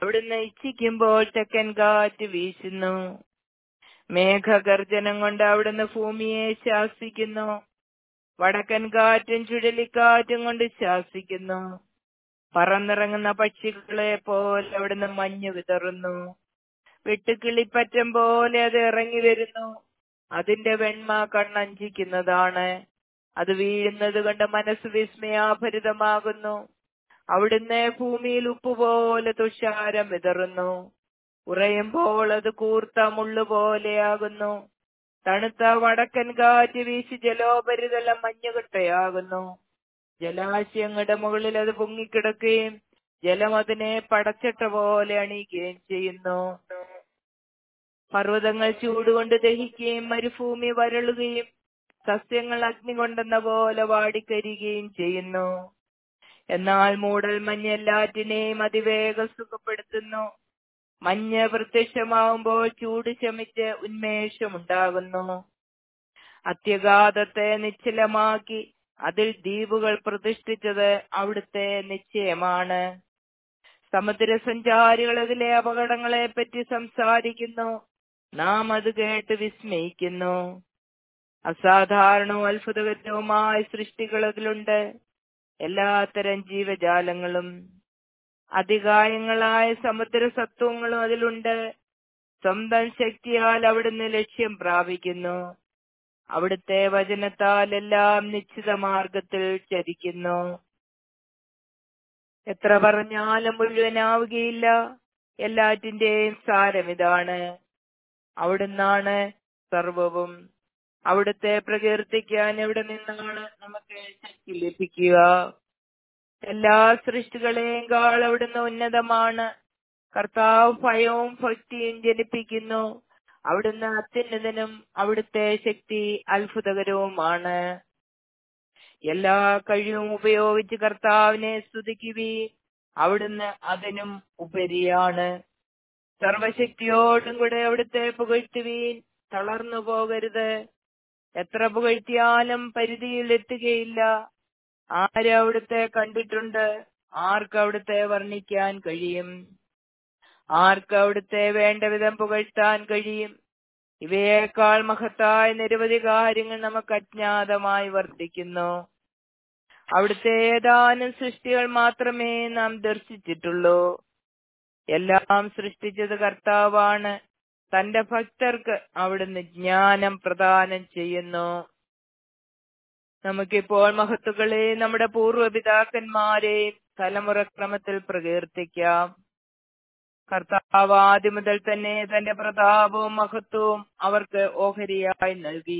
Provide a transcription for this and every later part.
അവിടുന്ന് ഇച്ഛിക്കുമ്പോൾ തെക്കൻ കാറ്റ് വീശുന്നു മേഘഗർജനം കൊണ്ട് അവിടുന്ന് ഭൂമിയെ ശാസിക്കുന്നു വടക്കൻ കാറ്റും ചുഴലിക്കാറ്റും കൊണ്ട് ശാസിക്കുന്നു പറന്നിറങ്ങുന്ന പക്ഷികളെ പോലെ അവിടുന്ന് മഞ്ഞ് വിതറുന്നു വെട്ടുക്കിളിപ്പറ്റം പോലെ അത് ഇറങ്ങി വരുന്നു അതിന്റെ വെണ്മ കണ്ണഞ്ചിക്കുന്നതാണ് അത് വീഴുന്നത് കൊണ്ട് മനസ്സ് വിസ്മയാഭരിതമാകുന്നു അവിടുന്ന് ഭൂമിയിൽ ഉപ്പുപോലെ തുഷാരം വിതറുന്നു ഉറയുമ്പോൾ അത് കൂർത്ത മുള്ളു പോലെയാകുന്നു തണുത്ത വടക്കൻ കാറ്റ് വീശി ജലോപരിതലം മഞ്ഞുകട്ടയാകുന്നു ജലാശയങ്ങളുടെ മുകളിൽ അത് പൊങ്ങിക്കിടക്കുകയും ജലം അതിനെ പടച്ചട്ട പോലെ അണിയുകയും ചെയ്യുന്നു പർവ്വതങ്ങൾ ചൂടുകൊണ്ട് ദഹിക്കുകയും മരുഭൂമി വരളുകയും സസ്യങ്ങൾ അഗ്നി കൊണ്ടെന്ന പോലെ വാടിക്കരിയുകയും ചെയ്യുന്നു എന്നാൽ മൂടൽ മഞ്ഞ് എല്ലാറ്റിനെയും അതിവേഗം സുഖപ്പെടുത്തുന്നു മഞ്ഞ് പ്രത്യക്ഷമാവുമ്പോൾ ചൂട് ശമിച്ച് ഉന്മേഷമുണ്ടാകുന്നു അത്യഗാധത്തെ നിശ്ചലമാക്കി അതിൽ ദ്വീപുകൾ പ്രതിഷ്ഠിച്ചത് അവിടുത്തെ നിശ്ചയമാണ് സമുദ്രസഞ്ചാരികൾ അതിലെ അപകടങ്ങളെ പറ്റി സംസാരിക്കുന്നു നാം അത് കേട്ട് വിസ്മയിക്കുന്നു അസാധാരണവും അത്ഭുതകരവുമായ സൃഷ്ടികൾ അതിലുണ്ട് എല്ലാത്തരം ജീവജാലങ്ങളും അതികായങ്ങളായ സമുദ്ര സത്വങ്ങളും അതിലുണ്ട് സ്വന്തം ശക്തിയാൽ അവിടുന്ന് ലക്ഷ്യം പ്രാപിക്കുന്നു അവിടുത്തെ വചനത്താൽ എല്ലാം നിശ്ചിത മാർഗത്തിൽ ചരിക്കുന്നു എത്ര പറഞ്ഞാലും മുഴുവനാവുകയില്ല എല്ലാറ്റിന്റെയും സാരം ഇതാണ് അവിടുന്നാണ് സർവവും അവിടുത്തെ പ്രകീർത്തിക്കാൻ എവിടെ നിന്നാണ് നമുക്ക് ശക്തി ലഭിക്കുക എല്ലാ സൃഷ്ടികളെയും കാൾ അവിടുന്ന് ഉന്നതമാണ് കർത്താവ് ഭയവും ഭക്തിയും ജനിപ്പിക്കുന്നു അവിടുന്ന് അത്യുന്നതനും അവിടുത്തെ ശക്തി അത്ഭുതകരവുമാണ് എല്ലാ കഴിവും ഉപയോഗിച്ച് കർത്താവിനെ സ്തുതിക്കുവി അവിടുന്ന് അതിനും ഉപരിയാണ് സർവശക്തിയോടും കൂടെ അവിടുത്തെ പുകഴ്ത്തുവീൻ തളർന്നു പോകരുത് എത്ര പുകഴ്ത്തിയാലും പരിധിയിൽ എത്തുകയില്ല ആര് അവിടുത്തെ കണ്ടിട്ടുണ്ട് ആർക്ക് അവിടുത്തെ വർണ്ണിക്കാൻ കഴിയും ആർക്ക് അവിടുത്തെ വേണ്ട വിധം പുകഴ്ത്താൻ കഴിയും ഇവയേക്കാൾ മഹത്തായ നിരവധി കാര്യങ്ങൾ നമുക്ക് അജ്ഞാതമായി വർദ്ധിക്കുന്നു അവിടുത്തെ ഏതാനും സൃഷ്ടികൾ മാത്രമേ നാം ദർശിച്ചിട്ടുള്ളൂ എല്ലാം സൃഷ്ടിച്ചത് കർത്താവാണ് തന്റെ ഭക്തർക്ക് അവിടുന്ന് ജ്ഞാനം പ്രദാനം ചെയ്യുന്നു നമുക്കിപ്പോൾ മഹത്തുക്കളെ നമ്മുടെ പൂർവ്വപിതാക്കന്മാരെയും തലമുറക്രമത്തിൽ പ്രകീർത്തിക്കാം കർത്താവ് ആദ്യം മുതൽ തന്നെ തന്റെ പ്രതാപവും മഹത്വവും അവർക്ക് ഓഹരിയായി നൽകി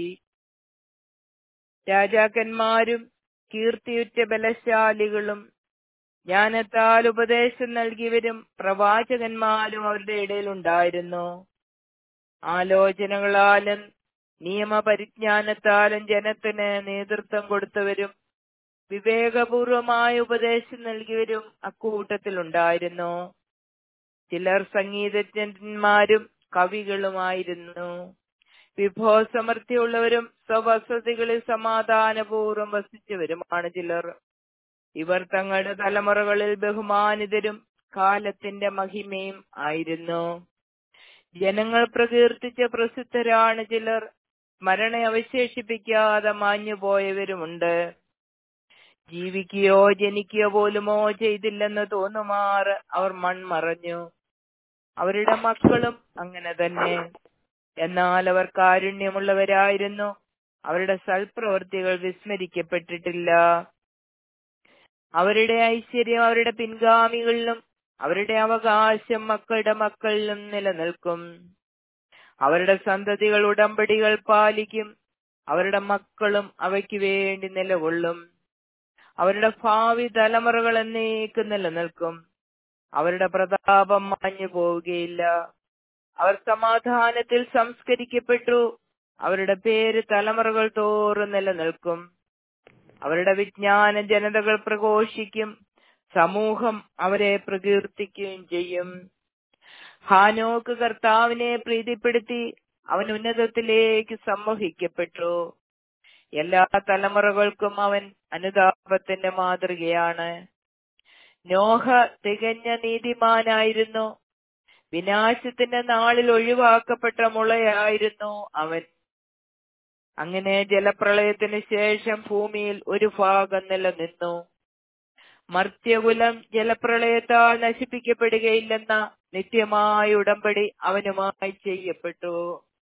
രാജാക്കന്മാരും കീർത്തിയുറ്റ ബലശാലികളും ജ്ഞാനത്താൽ ഉപദേശം നൽകിയവരും പ്രവാചകന്മാരും അവരുടെ ഇടയിൽ ഉണ്ടായിരുന്നു ആലോചനകളാലും നിയമപരിജ്ഞാനത്താലും ജനത്തിന് നേതൃത്വം കൊടുത്തവരും വിവേകപൂർവമായ ഉപദേശം നൽകിയവരും അക്കൂട്ടത്തിൽ ഉണ്ടായിരുന്നു ചിലർ സംഗീതജ്ഞന്മാരും കവികളുമായിരുന്നു വിഭവസമൃദ്ധിയുള്ളവരും സ്വവസതികളിൽ സമാധാനപൂർവ്വം വസിച്ചവരുമാണ് ചിലർ ഇവർ തങ്ങളുടെ തലമുറകളിൽ ബഹുമാനിതരും കാലത്തിന്റെ മഹിമയും ആയിരുന്നു ജനങ്ങൾ പ്രകീർത്തിച്ച പ്രസിദ്ധരാണ് ചിലർ സ്മരണ അവശേഷിപ്പിക്കാതെ മാഞ്ഞുപോയവരുമുണ്ട് ജീവിക്കുകയോ ജനിക്കുകയോ പോലുമോ ചെയ്തില്ലെന്ന് തോന്നുമാറ് അവർ മൺമറഞ്ഞു അവരുടെ മക്കളും അങ്ങനെ തന്നെ എന്നാൽ അവർ കാരുണ്യമുള്ളവരായിരുന്നു അവരുടെ സൽപ്രവൃത്തികൾ വിസ്മരിക്കപ്പെട്ടിട്ടില്ല അവരുടെ ഐശ്വര്യം അവരുടെ പിൻഗാമികളിലും അവരുടെ അവകാശം മക്കളുടെ മക്കളിലും നിലനിൽക്കും അവരുടെ സന്തതികൾ ഉടമ്പടികൾ പാലിക്കും അവരുടെ മക്കളും അവയ്ക്ക് വേണ്ടി നിലകൊള്ളും അവരുടെ ഭാവി തലമുറകൾ എന്നേക്ക് നിലനിൽക്കും അവരുടെ പ്രതാപം മാഞ്ഞു പോവുകയില്ല അവർ സമാധാനത്തിൽ സംസ്കരിക്കപ്പെട്ടു അവരുടെ പേര് തലമുറകൾ തോറും നിലനിൽക്കും അവരുടെ വിജ്ഞാന ജനതകൾ പ്രഘോഷിക്കും സമൂഹം അവരെ പ്രകീർത്തിക്കുകയും ചെയ്യും ഹാനോക്ക് കർത്താവിനെ പ്രീതിപ്പെടുത്തി അവൻ ഉന്നതത്തിലേക്ക് സംവഹിക്കപ്പെട്ടു എല്ലാ തലമുറകൾക്കും അവൻ അനുതാപത്തിന്റെ മാതൃകയാണ് നോഹ തികഞ്ഞ നീതിമാനായിരുന്നു വിനാശത്തിന്റെ നാളിൽ ഒഴിവാക്കപ്പെട്ട മുളയായിരുന്നു അവൻ അങ്ങനെ ജലപ്രളയത്തിന് ശേഷം ഭൂമിയിൽ ഒരു ഭാഗം നിലനിന്നു മർത്യകുലം ജലപ്രളയത്താൽ നശിപ്പിക്കപ്പെടുകയില്ലെന്ന നിത്യമായ ഉടമ്പടി അവനുമായി ചെയ്യപ്പെട്ടു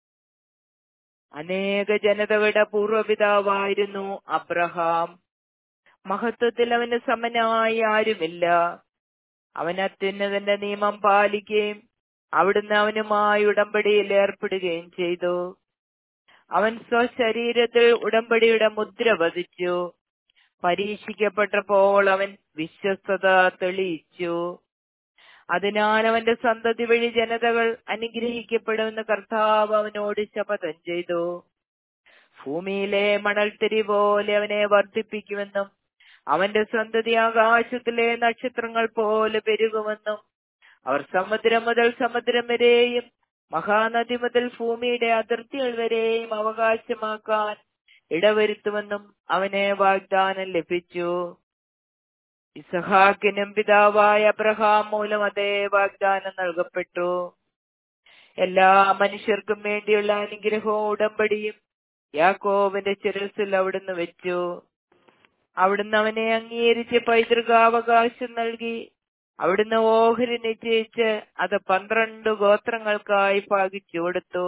അനേക ജനതകളുടെ പൂർവ്വപിതാവായിരുന്നു അബ്രഹാം മഹത്വത്തിൽ അവന് സമനായി ആരുമില്ല അവൻ അത്യുന്നതന്റെ നിയമം പാലിക്കുകയും അവിടുന്ന് അവനുമായി ഉടമ്പടിയിൽ ഏർപ്പെടുകയും ചെയ്തു അവൻ സ്വശരീരത്തിൽ ഉടമ്പടിയുടെ മുദ്ര വധിച്ചു പരീക്ഷിക്കപ്പെട്ടപ്പോൾ അവൻ വിശ്വസ്തത തെളിയിച്ചു അതിനാൽ അവന്റെ സന്തതി വഴി ജനതകൾ അനുഗ്രഹിക്കപ്പെടുമെന്ന് കർത്താവ് അവനോട് ശപഥം ചെയ്തു ഭൂമിയിലെ മണൽത്തിരി പോലെ അവനെ വർദ്ധിപ്പിക്കുമെന്നും അവന്റെ സന്തതി ആകാശത്തിലെ നക്ഷത്രങ്ങൾ പോലെ പെരുകുമെന്നും അവർ സമുദ്രം മുതൽ സമുദ്രം വരെയും മഹാനദി മുതൽ ഭൂമിയുടെ അതിർത്തികൾ വരെയും അവകാശമാക്കാൻ ഇടവരുത്തുമെന്നും അവനെ വാഗ്ദാനം ലഭിച്ചു ഇസഹാക്കിനും പിതാവായ അബ്രഹാം മൂലം അതേ വാഗ്ദാനം നൽകപ്പെട്ടു എല്ലാ മനുഷ്യർക്കും വേണ്ടിയുള്ള അനുഗ്രഹവും ഉടമ്പടിയും യാക്കോവിന്റെ ശിരസിൽ അവിടുന്ന് വെച്ചു അവിടുന്ന് അവനെ അംഗീകരിച്ച് പൈതൃകാവകാശം നൽകി അവിടുന്ന് ഓഹരി നിശ്ചയിച്ച് അത് പന്ത്രണ്ട് ഗോത്രങ്ങൾക്കായി ഭാഗിച്ചു കൊടുത്തു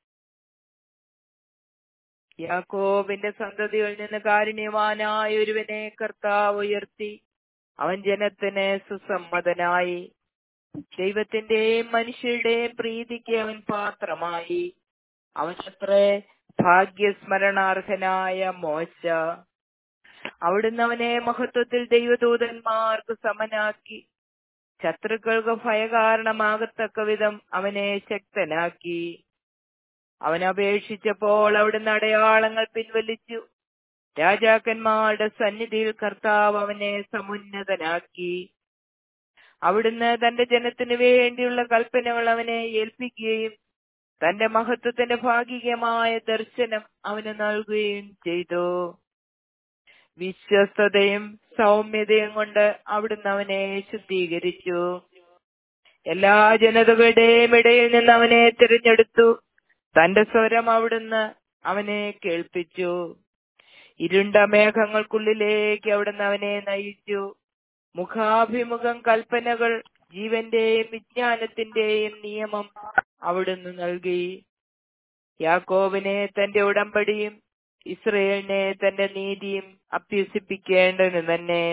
യാക്കോബിന്റെ സന്തതികളിൽ നിന്ന് കാരുണ്യവാനായ ഒരുവനെ കർത്താവ് ഉയർത്തി അവൻ ജനത്തിന് സുസമ്മതനായി ദൈവത്തിന്റെയും മനുഷ്യരുടെയും പ്രീതിക്ക് അവൻ പാത്രമായി അവനത്രേ ഭാഗ്യസ്മരണാർഹനായ മോശ അവിടുന്ന് അവനെ മഹത്വത്തിൽ ദൈവദൂതന്മാർക്ക് സമനാക്കി ശത്രുക്കൾക്ക് ഭയകാരണമാകത്തക്ക വിധം അവനെ ശക്തനാക്കി അവൻ അപേക്ഷിച്ചപ്പോൾ അവിടുന്ന് അടയാളങ്ങൾ പിൻവലിച്ചു രാജാക്കന്മാരുടെ സന്നിധിയിൽ കർത്താവ് അവനെ സമുന്നതനാക്കി അവിടുന്ന് തന്റെ ജനത്തിനു വേണ്ടിയുള്ള കൽപ്പനകൾ അവനെ ഏൽപ്പിക്കുകയും തന്റെ മഹത്വത്തിന്റെ ഭാഗികമായ ദർശനം അവന് നൽകുകയും ചെയ്തു വിശ്വസ്തതയും സൗമ്യതയും കൊണ്ട് അവിടുന്ന് അവനെ ശുദ്ധീകരിച്ചു എല്ലാ ജനതകളുടെയും ഇടയിൽ നിന്ന് അവനെ തിരഞ്ഞെടുത്തു തന്റെ സ്വരം അവിടുന്ന് അവനെ കേൾപ്പിച്ചു ഇരുണ്ട മേഘങ്ങൾക്കുള്ളിലേക്ക് അവിടുന്ന് അവനെ നയിച്ചു മുഖാഭിമുഖം കൽപ്പനകൾ ജീവന്റെയും വിജ്ഞാനത്തിന്റെയും നിയമം അവിടുന്ന് നൽകി യാക്കോബിനെ തന്റെ ഉടമ്പടിയും ഇസ്രയേലിനെ തന്റെ നീതിയും അഭ്യസിപ്പിക്കേണ്ടതിന് തന്നെ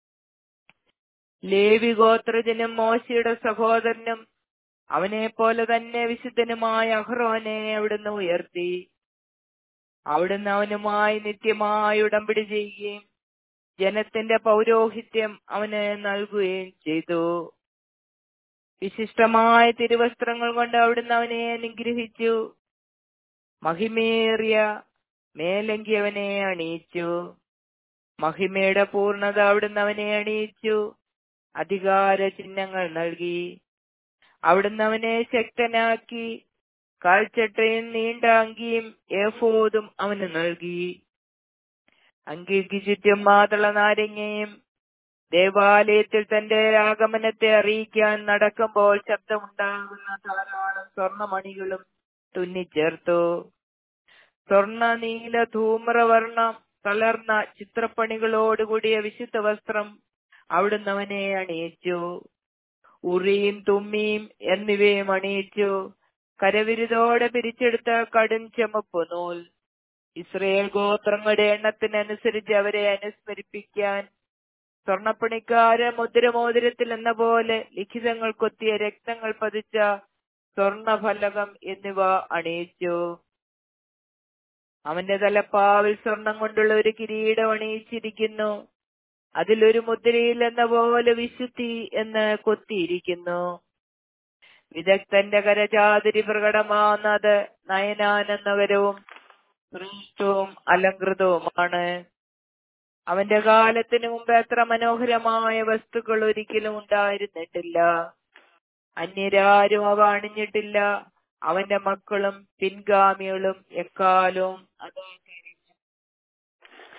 ലേവി ഗോത്രജനും മോശയുടെ സഹോദരനും അവനെ പോലെ തന്നെ വിശുദ്ധനുമായ അഹ്റോനെ അവിടുന്ന് ഉയർത്തി അവിടുന്ന് അവനുമായി നിത്യമായി ഉടമ്പടി ചെയ്യുകയും ജനത്തിന്റെ പൗരോഹിത്യം അവന് നൽകുകയും ചെയ്തു വിശിഷ്ടമായ തിരുവസ്ത്രങ്ങൾ കൊണ്ട് അവിടുന്ന് അവനെ അനുഗ്രഹിച്ചു മഹിമേറിയ മേലങ്കി അവനെ അണിയിച്ചു മഹിമയുടെ പൂർണ്ണത അവിടുന്ന് അവനെ അണിയിച്ചു അധികാര ചിഹ്നങ്ങൾ നൽകി അവിടുന്ന് അവനെ ശക്തനാക്കി കാൽച്ചട്ടയും നീണ്ട അങ്കിയും ഏഫോദും അവന് നൽകി അങ്കിക്ക് ചുറ്റും മാതള നാരങ്ങയും ദേവാലയത്തിൽ തന്റെ ആഗമനത്തെ അറിയിക്കാൻ നടക്കുമ്പോൾ ശബ്ദമുണ്ടാകുന്ന ധാരാളം സ്വർണമണികളും തുന്നിച്ചേർത്തു സ്വർണ നീല ധൂമ്രവർണം കലർന്ന ചിത്രപ്പണികളോടുകൂടിയ വിശുദ്ധ വസ്ത്രം അവിടുന്ന് അവനെ അണിയിച്ചു ഉറിയും തുമ്മിയും എന്നിവയും അണിയിച്ചു കരവിരുതോടെ പിരിച്ചെടുത്ത കടും ചുമപ്പ് നൂൽ ഇസ്രയേൽ ഗോത്രങ്ങളുടെ എണ്ണത്തിനനുസരിച്ച് അവരെ അനുസ്മരിപ്പിക്കാൻ സ്വർണപ്പണിക്കാര് മുദ്രമോതിരത്തിൽ എന്ന പോലെ ലിഖിതങ്ങൾ കൊത്തിയ രക്തങ്ങൾ പതിച്ച സ്വർണഫലകം എന്നിവ അണിയിച്ചു അവന്റെ തലപ്പാവിൽ സ്വർണം കൊണ്ടുള്ള ഒരു കിരീടം അണിയിച്ചിരിക്കുന്നു അതിലൊരു മുദ്രയിൽ എന്ന പോലെ വിശുദ്ധി എന്ന് കൊത്തിയിരിക്കുന്നു വിദഗ്ധന്റെ കരചാതിരി പ്രകടമാവുന്നത് നയനാനന്ദകരവും ശ്രേഷ്ഠവും അലങ്കൃതവുമാണ് അവന്റെ കാലത്തിന് മുമ്പ് എത്ര മനോഹരമായ വസ്തുക്കൾ ഒരിക്കലും ഉണ്ടായിരുന്നിട്ടില്ല അന്യരാരും അവ അണിഞ്ഞിട്ടില്ല അവന്റെ മക്കളും പിൻഗാമികളും എക്കാലവും അത്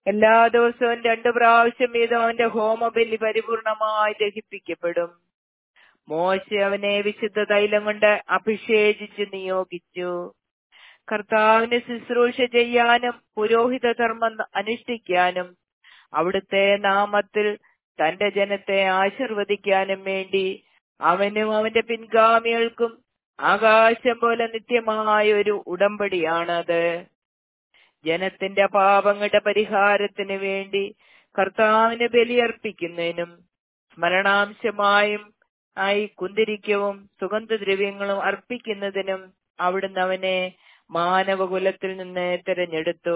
എല്ലാ ദിവസവും രണ്ടു പ്രാവശ്യം വീതം അവന്റെ ഹോമബലി പരിപൂർണമായി ദഹിപ്പിക്കപ്പെടും മോശ അവനെ വിശുദ്ധ തൈലം കൊണ്ട് അഭിഷേചിച്ച് നിയോഗിച്ചു കർത്താവിന് ശുശ്രൂഷ ചെയ്യാനും പുരോഹിത ധർമ്മം അനുഷ്ഠിക്കാനും അവിടുത്തെ നാമത്തിൽ തന്റെ ജനത്തെ ആശീർവദിക്കാനും വേണ്ടി അവനും അവന്റെ പിൻഗാമികൾക്കും ആകാശം പോലെ നിത്യമായ ഒരു ഉടമ്പടിയാണത് ജനത്തിന്റെ പാപങ്ങളുടെ പരിഹാരത്തിന് വേണ്ടി കർത്താവിന് ബലിയർപ്പിക്കുന്നതിനും സ്മരണാംശമായും ആയി കുന്തിരിക്കവും സുഗന്ധദ്രവ്യങ്ങളും അർപ്പിക്കുന്നതിനും അവിടുന്ന് അവനെ മാനവകുലത്തിൽ നിന്ന് തിരഞ്ഞെടുത്തു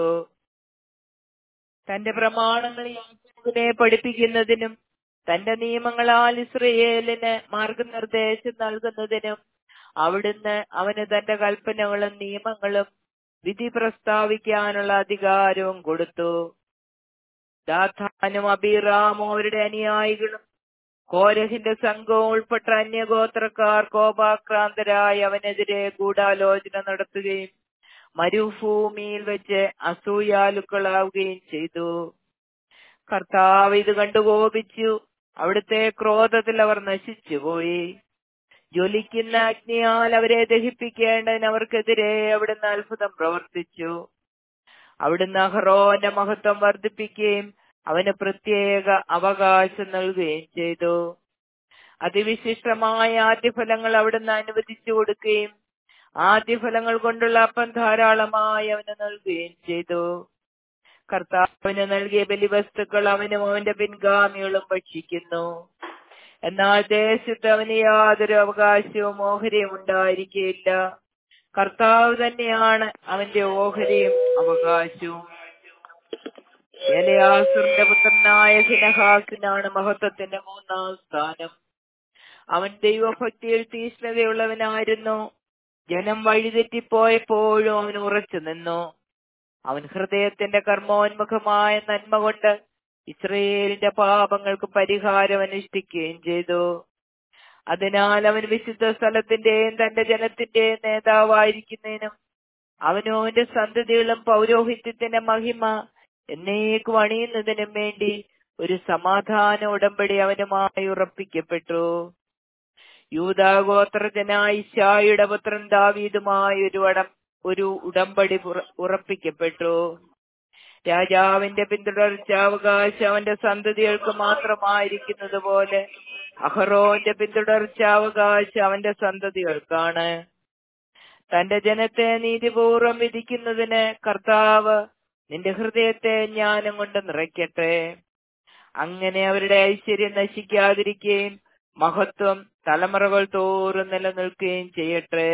തന്റെ പ്രമാണങ്ങൾ യാക്കോബിനെ പഠിപ്പിക്കുന്നതിനും തന്റെ നിയമങ്ങളാൽ ഇസ്രയേലിന് മാർഗനിർദ്ദേശം നൽകുന്നതിനും അവിടുന്ന് അവന് തന്റെ കൽപ്പനകളും നിയമങ്ങളും വിധി പ്രസ്താവിക്കാനുള്ള അധികാരവും കൊടുത്തു ദാഥാനും അബിറാമും അവരുടെ അനുയായികളും കോരഹിന്റെ സംഘവും ഉൾപ്പെട്ട അന്യഗോത്രക്കാർ കോപാക്രാന്തരായി അവനെതിരെ ഗൂഢാലോചന നടത്തുകയും മരുഭൂമിയിൽ വെച്ച് അസൂയാലുക്കളാവുകയും ചെയ്തു കർത്താവ് ഇത് കണ്ടു കോപിച്ചു അവിടുത്തെ ക്രോധത്തിൽ അവർ നശിച്ചുപോയി ജ്വലിക്കുന്ന അഗ്നിയാൽ അവരെ ദഹിപ്പിക്കേണ്ടതിന് അവർക്കെതിരെ അവിടുന്ന് അത്ഭുതം പ്രവർത്തിച്ചു അവിടുന്ന് അഹ്റോന്റെ മഹത്വം വർദ്ധിപ്പിക്കുകയും അവന് പ്രത്യേക അവകാശം നൽകുകയും ചെയ്തു അതിവിശിഷ്ടമായ ആദ്യഫലങ്ങൾ അവിടുന്ന് അനുവദിച്ചു കൊടുക്കുകയും ആദ്യഫലങ്ങൾ കൊണ്ടുള്ള അപ്പം ധാരാളമായി അവന് നൽകുകയും ചെയ്തു കർത്താവിന് നൽകിയ ബലിവസ്തുക്കൾ അവനും അവന്റെ പിൻഗാമികളും ഭക്ഷിക്കുന്നു എന്നാൽ ദേശത്ത് അവന് യാതൊരു അവകാശവും ഓഹരിയും ഉണ്ടായിരിക്കില്ല കർത്താവ് തന്നെയാണ് അവന്റെ ഓഹരിയും അവകാശവും എലയാസുറിന്റെ പുത്രനായ ഹിനഹാസിനാണ് മഹത്വത്തിന്റെ മൂന്നാം സ്ഥാനം അവൻ ദൈവഭക്തിയിൽ തീഷ്ണതയുള്ളവനായിരുന്നു ജനം വഴിതെറ്റിപ്പോയപ്പോഴും അവൻ ഉറച്ചു നിന്നു അവൻ ഹൃദയത്തിന്റെ കർമ്മോന്മുഖമായ നന്മ കൊണ്ട് ഇസ്രയേലിന്റെ പാപങ്ങൾക്ക് പരിഹാരം അനുഷ്ഠിക്കുകയും ചെയ്തു അതിനാൽ അവൻ വിശുദ്ധ സ്ഥലത്തിന്റെയും തന്റെ ജനത്തിന്റെയും നേതാവായിരിക്കുന്നതിനും അവനും അവന്റെ സന്തതികളും പൗരോഹിത്യത്തിന്റെ മഹിമ എന്നേക്കും അണിയുന്നതിനും വേണ്ടി ഒരു സമാധാന ഉടമ്പടി അവനുമായി ഉറപ്പിക്കപ്പെട്ടു യൂതാഗോത്രജനായ ഇശായുടെ പുത്രൻ ദാവീദുമായി ഒരു വടം ഒരു ഉടമ്പടി ഉറപ്പിക്കപ്പെട്ടു രാജാവിന്റെ പിന്തുടർച്ചാവകാശം അവന്റെ സന്തതികൾക്ക് മാത്രമായിരിക്കുന്നത് പോലെ അഹറോന്റെ പിന്തുടർച്ചാവകാശം അവന്റെ സന്തതികൾക്കാണ് തന്റെ ജനത്തെ നീതിപൂർവം വിധിക്കുന്നതിന് കർത്താവ് നിന്റെ ഹൃദയത്തെ ജ്ഞാനം കൊണ്ട് നിറയ്ക്കട്ടെ അങ്ങനെ അവരുടെ ഐശ്വര്യം നശിക്കാതിരിക്കുകയും മഹത്വം തലമുറകൾ തോറും നിലനിൽക്കുകയും ചെയ്യട്ടെ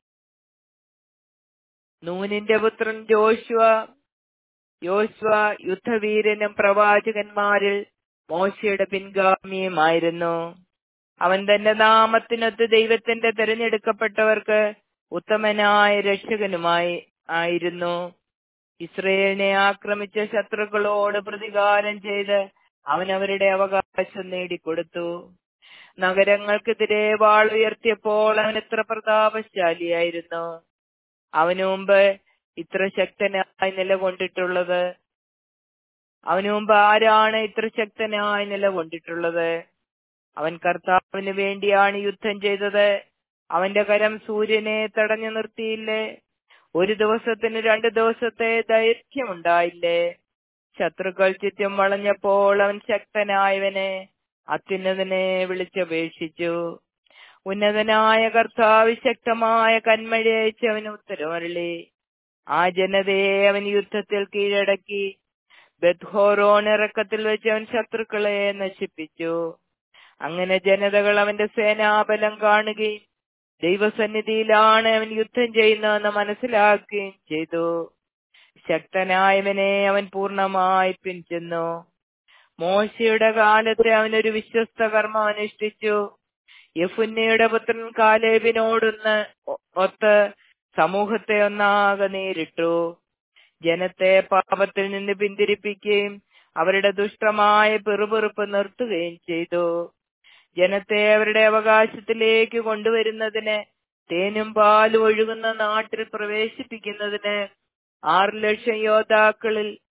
നൂനിന്റെ പുത്രൻ ജോഷുവ യോശുവ യുദ്ധവീരനും പ്രവാചകന്മാരിൽ മോശയുടെ പിൻഗാമിയുമായിരുന്നു അവൻ തന്റെ നാമത്തിനൊത്ത് ദൈവത്തിന്റെ തിരഞ്ഞെടുക്കപ്പെട്ടവർക്ക് ഉത്തമനായ രക്ഷകനുമായി ആയിരുന്നു ഇസ്രയേലിനെ ആക്രമിച്ച ശത്രുക്കളോട് പ്രതികാരം ചെയ്ത് അവൻ അവരുടെ അവകാശം നേടിക്കൊടുത്തു നഗരങ്ങൾക്കെതിരെ വാൾ ഉയർത്തിയപ്പോൾ അവൻ എത്ര പ്രതാപശാലിയായിരുന്നു അവനു മുമ്പ് ഇത്ര ശക്തനായി നിലകൊണ്ടിട്ടുള്ളത് അവനു മുമ്പ് ആരാണ് ഇത്ര ശക്തനായി നിലകൊണ്ടിട്ടുള്ളത് അവൻ കർത്താവിന് വേണ്ടിയാണ് യുദ്ധം ചെയ്തത് അവന്റെ കരം സൂര്യനെ തടഞ്ഞു നിർത്തിയില്ലേ ഒരു ദിവസത്തിന് രണ്ടു ദിവസത്തെ ദൈർഘ്യമുണ്ടായില്ലേ ശത്രുക്കൾ ചുറ്റും വളഞ്ഞപ്പോൾ അവൻ ശക്തനായവനെ അത്യുന്നതനെ വിളിച്ചപേക്ഷിച്ചു ഉന്നതനായ കർത്താവ് ശക്തമായ കന്മഴയച്ച് അവന് ഉത്തരവരളി ആ ജനതയെ അവൻ യുദ്ധത്തിൽ കീഴടക്കി ബദ്ഹോറോൺ ഇറക്കത്തിൽ വെച്ച് അവൻ ശത്രുക്കളെ നശിപ്പിച്ചു അങ്ങനെ ജനതകൾ അവന്റെ സേനാബലം കാണുകയും ദൈവസന്നിധിയിലാണ് അവൻ യുദ്ധം ചെയ്യുന്നതെന്ന് മനസ്സിലാക്കുകയും ചെയ്തു ശക്തനായവനെ അവൻ പൂർണ്ണമായി പിൻചെന്നു മോശയുടെ കാലത്ത് അവനൊരു വിശ്വസ്ത കർമ്മം അനുഷ്ഠിച്ചു യഫുന്നയുടെ പുത്രൻ കാലേബിനോടൊന്ന് ഒത്ത് സമൂഹത്തെ ഒന്നാകെ നേരിട്ടു ജനത്തെ പാപത്തിൽ നിന്ന് പിന്തിരിപ്പിക്കുകയും അവരുടെ ദുഷ്ടമായ പിറുപിറുപ്പ് നിർത്തുകയും ചെയ്തു ജനത്തെ അവരുടെ അവകാശത്തിലേക്ക് കൊണ്ടുവരുന്നതിന് തേനും പാലും ഒഴുകുന്ന നാട്ടിൽ പ്രവേശിപ്പിക്കുന്നതിന് ആറു ലക്ഷം യോദ്ധാക്കളിൽ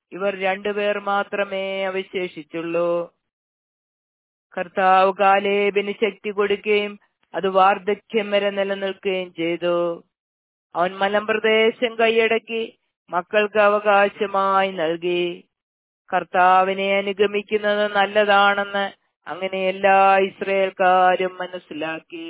ഇവർ രണ്ടുപേർ മാത്രമേ അവശേഷിച്ചുള്ളൂ കർത്താവ് കാലേബിന് ശക്തി കൊടുക്കുകയും അത് വാർദ്ധക്യം വരെ നിലനിൽക്കുകയും ചെയ്തു അവൻ മലമ്പ്രദേശം കൈയടക്കി മക്കൾക്ക് അവകാശമായി നൽകി കർത്താവിനെ അനുഗമിക്കുന്നത് നല്ലതാണെന്ന് അങ്ങനെ എല്ലാ ഇസ്രയേൽക്കാരും മനസ്സിലാക്കി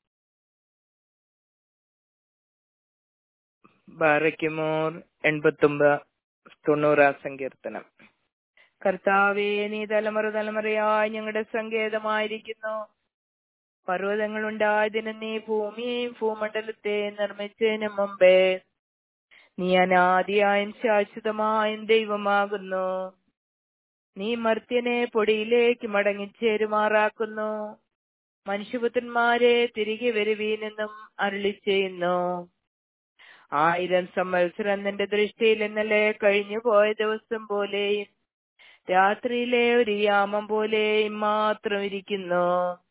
ബാറയ്ക്കുമോർ എൺപത്തൊമ്പത് തൊണ്ണൂറാം സങ്കീർത്തനം കർത്താവേ നീ തലമുറ തലമുറയായി ഞങ്ങളുടെ സങ്കേതമായിരിക്കുന്നു പർവ്വതങ്ങൾ ഉണ്ടായതിന് നീ ഭൂമിയെയും ഭൂമണ്ഡലത്തെ നിർമ്മിച്ചതിന് മുമ്പേ നീ അനാദിയായും ശാശ്വതമായും ദൈവമാകുന്നു നീ മർത്യനെ പൊടിയിലേക്ക് മടങ്ങിച്ചേരുമാറാക്കുന്നു മനുഷ്യപുത്രന്മാരെ തിരികെ വരുവീനെന്നും അരുളി ചെയ്യുന്നു ആയിരം സംവത്സരം നിന്റെ ദൃഷ്ടിയിൽ ഇന്നലെ കഴിഞ്ഞു പോയ ദിവസം പോലെയും രാത്രിയിലെ ഒരു യാമം പോലെയും മാത്രം ഇരിക്കുന്നു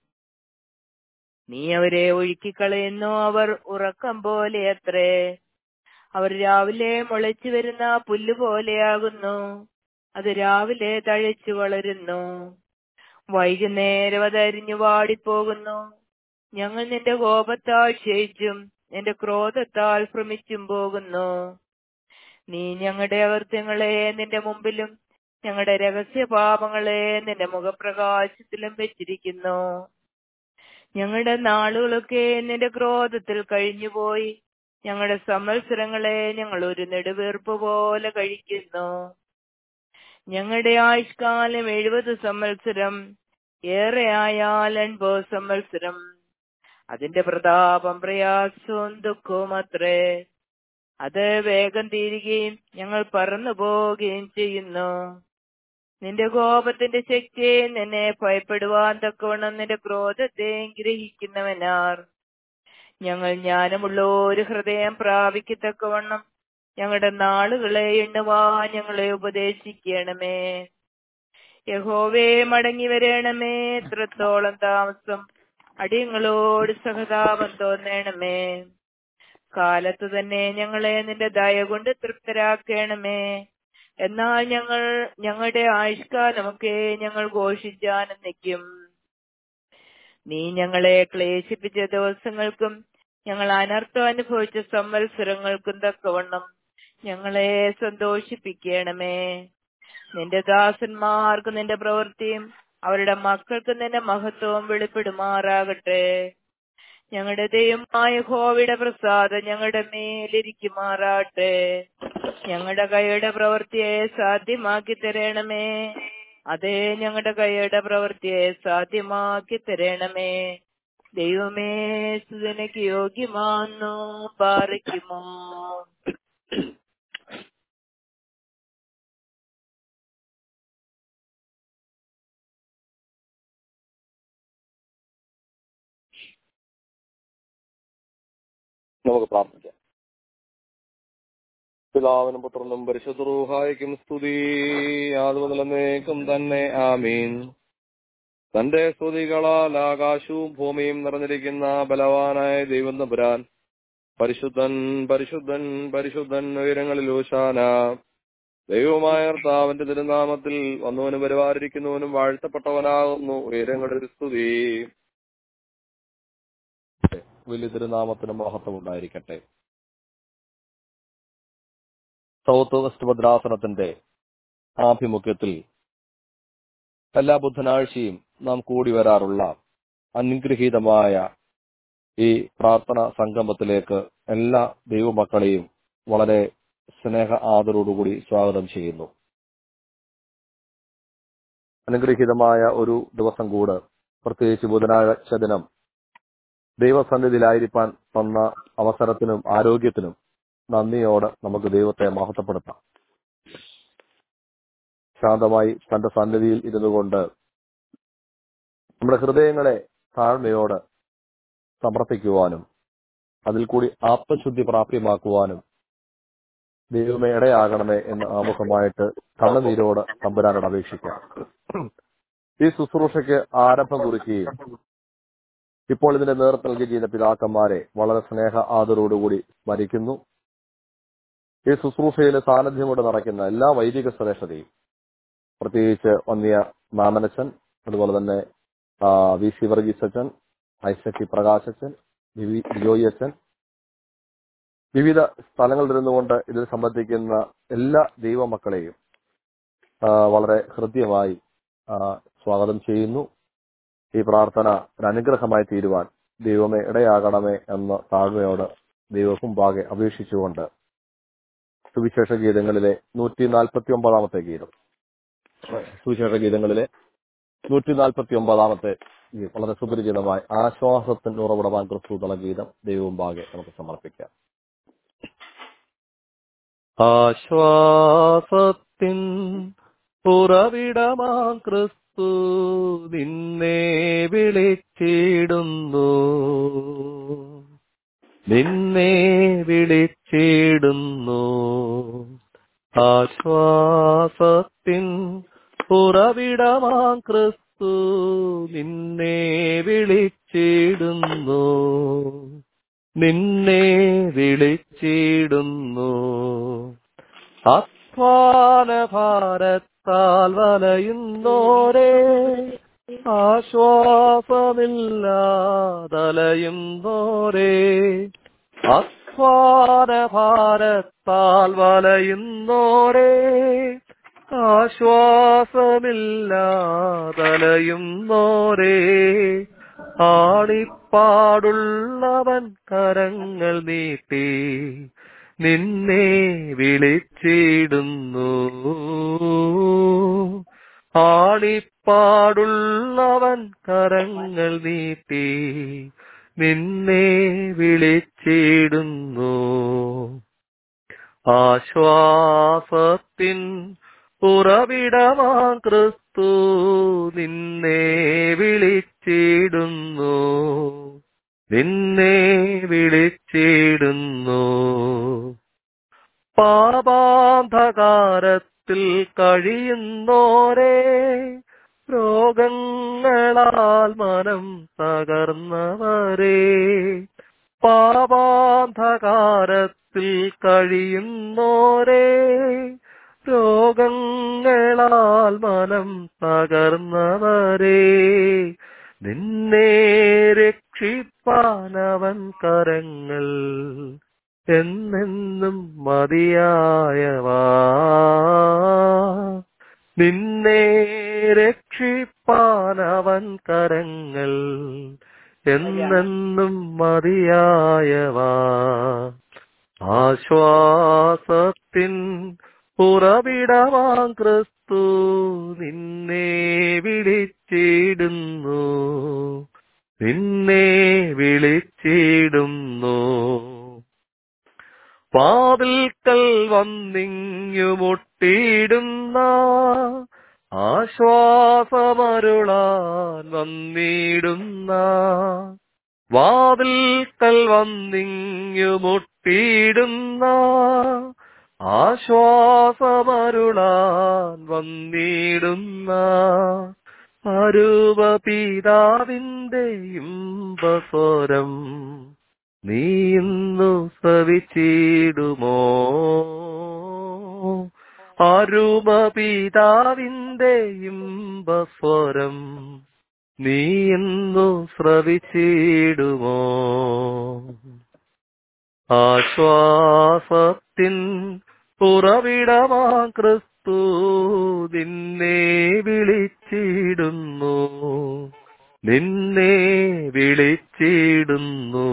നീ അവരെ ഒഴുക്കിക്കളയുന്നു അവർ ഉറക്കം പോലെ അത്രേ അവർ രാവിലെ മുളച്ചു വരുന്ന പുല്ല് പോലെയാകുന്നു അത് രാവിലെ തഴച്ചു വളരുന്നു വൈകുന്നേരം അത് അരിഞ്ഞു വാടിപ്പോകുന്നു ഞങ്ങൾ നിന്റെ കോപത്താൽ ക്ഷയിച്ചും നിന്റെ ക്രോധത്താൽ ഭ്രമിച്ചും പോകുന്നു നീ ഞങ്ങളുടെ അകൃത്യങ്ങളെ നിന്റെ മുമ്പിലും ഞങ്ങളുടെ രഹസ്യ പാപങ്ങളെ നിന്റെ മുഖപ്രകാശത്തിലും വെച്ചിരിക്കുന്നു ഞങ്ങളുടെ നാളുകളൊക്കെ നിന്റെ ക്രോധത്തിൽ കഴിഞ്ഞുപോയി ഞങ്ങളുടെ സംവത്സരങ്ങളെ ഞങ്ങൾ ഒരു നെടുവീർപ്പ് പോലെ കഴിക്കുന്നു ഞങ്ങളുടെ ആയുഷ്കാലം എഴുപത് സംവത്സരം ഏറെ ആയാൽ എൺപത് സംവത്സരം അതിന്റെ പ്രതാപം പ്രയാസവും ദുഃഖവും അത്രേ അത് വേഗം തീരുകയും ഞങ്ങൾ പറന്നു പോവുകയും ചെയ്യുന്നു നിന്റെ കോപത്തിന്റെ ശക്തിയെ നിന്നെ ഭയപ്പെടുവാൻ തക്കവണ്ണം നിന്റെ ക്രോധത്തെ ഗ്രഹിക്കുന്നവനാർ ഞങ്ങൾ ജ്ഞാനമുള്ള ഒരു ഹൃദയം പ്രാപിക്കത്തക്കവണ്ണം ഞങ്ങളുടെ നാളുകളെ എണ്ണുവാൻ ഞങ്ങളെ ഉപദേശിക്കണമേ യഹോവേ മടങ്ങി വരണമേ എത്രത്തോളം താമസം അടിയങ്ങളോട് സഹതാപം തോന്നണമേ കാലത്ത് തന്നെ ഞങ്ങളെ നിന്റെ ദയ കൊണ്ട് തൃപ്തരാക്കണമേ എന്നാൽ ഞങ്ങൾ ഞങ്ങളുടെ ആയുഷ്കാലമൊക്കെ ഞങ്ങൾ ഘോഷിച്ചാനന്ദിക്കും നീ ഞങ്ങളെ ക്ലേശിപ്പിച്ച ദിവസങ്ങൾക്കും ഞങ്ങൾ അനർത്ഥം അനുഭവിച്ച സംവത്സരങ്ങൾക്കും തക്കവണ്ണം ഞങ്ങളെ സന്തോഷിപ്പിക്കണമേ നിന്റെ ദാസന്മാർക്ക് നിന്റെ പ്രവൃത്തിയും അവരുടെ മക്കൾക്ക് നിന്റെ മഹത്വവും വെളിപ്പെടുമാറാകട്ടെ ഞങ്ങളുടെ ദൈവമായ ഹോവിയുടെ പ്രസാദം ഞങ്ങളുടെ മേലിരിക്കുമാറാട്ടെ ഞങ്ങളുടെ കൈയുടെ പ്രവൃത്തിയെ സാധ്യമാക്കി തരണമേ അതേ ഞങ്ങളുടെ കൈയുടെ പ്രവൃത്തിയെ സാധ്യമാക്കി തരണമേ ദൈവമേ സുതനക്ക് യോഗ്യമാന്നു പാറിക്കുമോ നമുക്ക് പ്രാർത്ഥിക്കാം പിതാവിനും പുത്രനും പരിശുദ്ധ റൂഹായിക്കും സ്തുതി ആദ്യമതലമേക്കും തന്നെ ആമീൻ തന്റെ സ്തുതികളാൽ ആകാശവും ഭൂമിയും നിറഞ്ഞിരിക്കുന്ന ബലവാനായ ദൈവം തമ്പുരാൻ പരിശുദ്ധൻ പരിശുദ്ധൻ പരിശുദ്ധൻ ഉയരങ്ങളിൽ ഓശാന ദൈവമായ കർത്താവിന്റെ തിരുനാമത്തിൽ വന്നവനും വരുവാരിക്കുന്നവനും വാഴ്ത്തപ്പെട്ടവനാകുന്നു ഉയരങ്ങളിൽ സ്തുതി വലിയ തിരുനാമത്തിന് മഹത്വം ഉണ്ടായിരിക്കട്ടെ സൗത്ത് വെസ്റ്റ് ഭദ്രാസനത്തിന്റെ ആഭിമുഖ്യത്തിൽ എല്ലാ ബുധനാഴ്ചയും നാം കൂടി വരാറുള്ള അനുഗ്രഹീതമായ ഈ പ്രാർത്ഥന സംഗമത്തിലേക്ക് എല്ലാ ദൈവമക്കളെയും വളരെ സ്നേഹ ആദരോടുകൂടി സ്വാഗതം ചെയ്യുന്നു അനുഗ്രഹീതമായ ഒരു ദിവസം കൂട് പ്രത്യേകിച്ച് ബുധനാഴ്ച ദിനം ദൈവസന്നിധിയിലായിരിക്കാൻ തന്ന അവസരത്തിനും ആരോഗ്യത്തിനും നന്ദിയോടെ നമുക്ക് ദൈവത്തെ മഹത്വപ്പെടുത്താം ശാന്തമായി തന്റെ സന്നിധിയിൽ ഇരുന്നുകൊണ്ട് നമ്മുടെ ഹൃദയങ്ങളെ താഴ്മയോട് സമർപ്പിക്കുവാനും അതിൽ കൂടി ആത്മശുദ്ധി പ്രാപ്യമാക്കുവാനും ദൈവമേ ഇടയാകണമേ എന്ന് ആമുഖമായിട്ട് കണ്ണുനീരോട് തമ്പുരാനോട് അപേക്ഷിക്കാം ഈ ശുശ്രൂഷയ്ക്ക് ആരംഭം കുറിക്കുകയും ഇപ്പോൾ ഇതിന്റെ നേതൃത്വം നൽകുകയും ചെയ്യുന്ന പിതാക്കന്മാരെ വളരെ സ്നേഹ ആദരോടുകൂടി സ്മരിക്കുന്നു ഈ ശുശ്രൂഷയിലെ സാന്നിധ്യം കൊണ്ട് നടക്കുന്ന എല്ലാ വൈദിക ശ്രേഷ്ഠതയും പ്രത്യേകിച്ച് വന്നിയ മാമനച്ചൻ അതുപോലെ തന്നെ ആ, വി സി വർഗീസ് അച്ഛൻ ഐസക് ടി പ്രകാശ് അച്ഛൻ ബിവി- ബിജോയി അച്ഛൻ വിവിധ സ്ഥലങ്ങളിൽ ഇരുന്നുകൊണ്ട് ഇതിൽ സംബന്ധിക്കുന്ന എല്ലാ ദൈവമക്കളെയും ആ, വളരെ ഹൃദ്യമായി ആ, സ്വാഗതം ചെയ്യുന്നു ഈ പ്രാർത്ഥന ഒരു അനുഗ്രഹമായി തീരുവാൻ ദൈവമേ ഇടയാകണമേ എന്ന താഴ്മയോട് ദൈവമുമ്പാകെ അപേക്ഷിച്ചുകൊണ്ട് സുവിശേഷ ഗീതങ്ങളിലെ നൂറ്റി നാൽപ്പത്തി ഒമ്പതാമത്തെ ഗീതം സുവിശേഷ ഗീതങ്ങളിലെ നൂറ്റി നാൽപ്പത്തി ഒമ്പതാമത്തെ ഗീതം വളരെ സുപരിചിതമായ ആശ്വാസത്തിന് ഉറവിടമാൻ ക്രിസ്തു എന്നുള്ള ഗീതം ദൈവമുമ്പാകെ നമുക്ക് സമർപ്പിക്കാം ആശ്വാസത്തിൻ ഉറവിടമാം ക്രിസ്തു നിന്നെ വിളിച്ചിടുന്നു നിന്നെ വിളിച്ചിടുന്നു ആശ്വാസത്തിൻ ഉറവിടമാം ക്രിസ്തു നിന്നെ വിളിച്ചിടുന്നു നിന്നെ വിളിച്ചിടുന്നു അധ്വാന ഭാരത്താൽ വലയുന്നോരേ ആശ്വാസമില്ലാതലയുന്നോരേ അധ്വാന ഭാരത്താൽ വലയുന്നോരേ ആശ്വാസമില്ലാതലയുന്നോരേ ആണിപ്പാടുള്ളവൻ കരങ്ങൾ നീട്ടി നിന്നെ വിളിച്ചിടുന്നു ആണിപ്പാടുള്ളവൻ കരങ്ങൾ നീട്ടി നിന്നെ വിളിച്ചിടുന്നു ആശ്വാസത്തിൻ ഉറവിടമാ ക്രിസ്തു നിന്നെ വിളിച്ചിടുന്നു നിന്നെ വിളിച്ചിടുന്നു പാപാന്ധകാരത്തിൽ കഴിയുന്നോരേ രോഗങ്ങളാൽ മനം തകർന്നവരേ പാപാന്ധകാരത്തിൽ കഴിയുന്നോരേ രോഗങ്ങളാൽ മനം തകർന്നവരേ നിന്നെ രക്ഷിപ്പാനവൻ കരങ്ങൾ എന്നെന്നും മതിയായവാ നിന്നെ രക്ഷിപ്പാനവൻ കരങ്ങൾ എന്നെന്നും മതിയായവാ ആശ്വാസത്തിൻ ഉറവിടമാം ക്രിസ്തു നിന്നെ വിളിച്ചിടുന്നു നിന്നെ വിളിച്ചിടുന്നു വാതിൽക്കൽ വന്നിങ്ങുമുട്ടിയിടുന്ന ആശ്വാസമരുളാൻ വന്നിടുന്ന വാതിൽക്കൽ വന്നിങ്ങുമുട്ടിയിടുന്ന ആശ്വാസമരുളാൻ വന്നിടുന്ന അരൂപ പിതാവിന്റെ ഇമ്പസ്വരം നീ ഇന്നു ശ്രവിച്ചിടുമോ അരുമ പിതാവിന്റെ ഇമ്പസ്വരം നീ ഇന്നു ശ്രവിച്ചിടുമോ ആശ്വാസത്തിൻ ഉറവിടമാ ക്രിസ്തു നിന്നെ വിളിച്ചിടുന്നു നിന്നെ വിളിച്ചിടുന്നു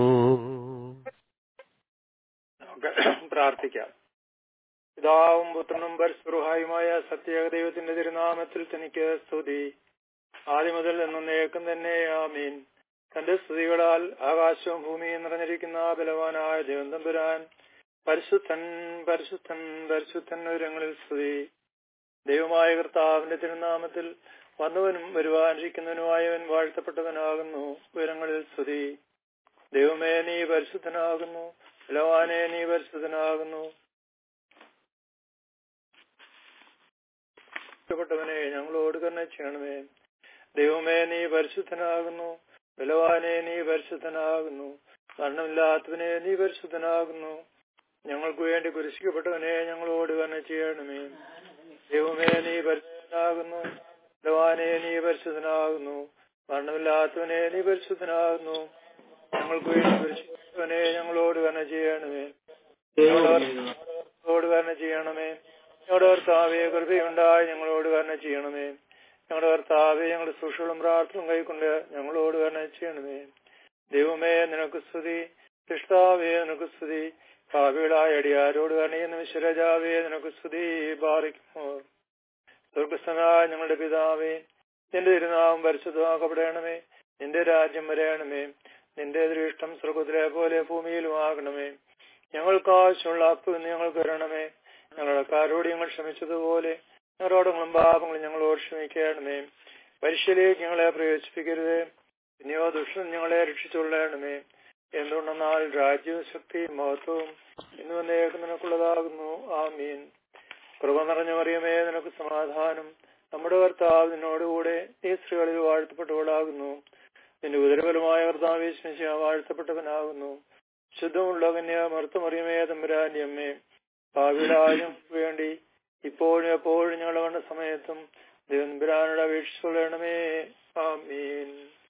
നമുക്ക് പ്രാർത്ഥിക്കാം പിതാവും പുത്രനും പരസ്പൃഹായുമായ സത്യേക ദൈവത്തിന്റെ തിരുനാമത്തിൽ തനിക്ക് സ്തുതി ആദ്യം മുതൽ എന്നേക്കും തന്നെ ആമീൻ തന്റെ സ്തുതികളാൽ ആകാശവും ഭൂമിയും നിറഞ്ഞിരിക്കുന്ന ബലവാനായ ദൈവം തമ്പുരാൻ പരിശുദ്ധൻ പരിശുദ്ധൻ പരിശുദ്ധൻ ഉയരങ്ങളിൽ സ്തുതി ദൈവമായ കർത്താവിന്റെ തിരുനാമത്തിൽ വന്നവനും വരുവാനിരിക്കുന്നവനുമായവൻ വാഴ്ത്തപ്പെട്ടവനാകുന്നു ഉയരങ്ങളിൽ സ്തുതി ദൈവമേ നീ പരിശുദ്ധനാകുന്നു ബലവാനെ നീ പരിശുദ്ധനാകുന്നു പ്പെട്ടവനെ ഞങ്ങളോട് തന്നെ ചെയ്യണമേ ദൈവമേ നീ പരിശുദ്ധനാകുന്നു ബലവാനെ നീ പരിശുദ്ധനാകുന്നു മരണമില്ലാത്തവനെ നീ പരിശുദ്ധനാകുന്നു ഞങ്ങൾക്ക് വേണ്ടി കുരിശിക്കപ്പെട്ടവനെ ഞങ്ങളോട് കരുണ ചെയ്യണമേ ദൈവമേ നീ പരിശുദ്ധനാകുന്നു ഭഗവാനെ നീ പരിശുദ്ധനാകുന്നു മരണമില്ലാത്തവനെ നീ പരിശുദ്ധനാകുന്നു ഞങ്ങൾക്ക് വേണ്ടി കുരിശിക്കപ്പെട്ടവനെ ഞങ്ങളോട് കരുണ ചെയ്യണമേ ഞങ്ങളോട് കരുണ ചെയ്യണമേ ഞങ്ങളുടെ കർത്താവെ കൃപയുണ്ടായി ഞങ്ങളോട് കരുണ ചെയ്യണമേ ഞങ്ങളുടെ കർത്താവെ ഞങ്ങളുടെ സൂക്ഷികളും പ്രാർത്ഥനയും കൈക്കൊണ്ട് ഞങ്ങളോട് കരുണ ചെയ്യണമേ ദൈവമേ നിനക്ക് സ്തുതി കൃഷ്ണാവേ നിനക്ക് സ്തുതി ഭാവികളായ അടിയാരോട് കണിയുന്ന വിശ്വരാജാവേ നിനക്ക് സ്തുതി ബാറിക്കുമോ സ്വർഗസ്ഥനായ ഞങ്ങളുടെ പിതാവേ നിന്റെ തിരുനാമം പരിശുദ്ധമാക്കപ്പെടണമേ നിന്റെ രാജ്യം വരയണമേ നിന്റെ ദൃഷ്ടം സ്വർഗത്തിലെ പോലെ ഭൂമിയിലും ആകണമേ ഞങ്ങൾക്ക് ആവശ്യമുള്ള അപ്പ് ഞങ്ങൾക്ക് തരണമേ ഞങ്ങളുടെ കാരോട് ഞങ്ങൾ ക്ഷമിച്ചതുപോലെ ഞങ്ങളോടും പാപങ്ങളും ഞങ്ങളോട് ക്ഷമിക്കണമേ പരീക്ഷയിലേക്ക് ഞങ്ങളെ പ്രവേശിപ്പിക്കരുതേ പിന്നെയോ ദുഷ്ടൻ ഞങ്ങളെ രക്ഷിച്ചുകൊള്ളണമേ എന്തുകൊണ്ടെന്നാൽ രാജ്യവും ശക്തിയും മഹത്വവും ഇന്ന് വന്നേക്ക് നിനക്കുള്ളതാകുന്നു ആമീൻ കൃപ നിറഞ്ഞ മറിയമേ നിനക്ക് സമാധാനം നമ്മുടെ കർത്താവ് നിന്നോടുകൂടെ ഈ സ്ത്രീകളിൽ വാഴ്ത്തപ്പെട്ടവളാകുന്നു നിന്റെ ഉദരബലമായ കർത്താവ് വിശ്വസിച്ച വാഴ്ത്തപ്പെട്ടവനാകുന്നു ശുദ്ധമുള്ള കന്യ മറുത്തുമറിയമേ തമ്പുരാന്റെ അമ്മേ ഭാവിയിലായും വേണ്ടി ഇപ്പോഴും എപ്പോഴും ഞങ്ങളുടെ കണ്ട സമയത്തും ദൈവംപുരാനോട് അപേക്ഷിച്ചുകൊള്ളണമേ ആമീൻ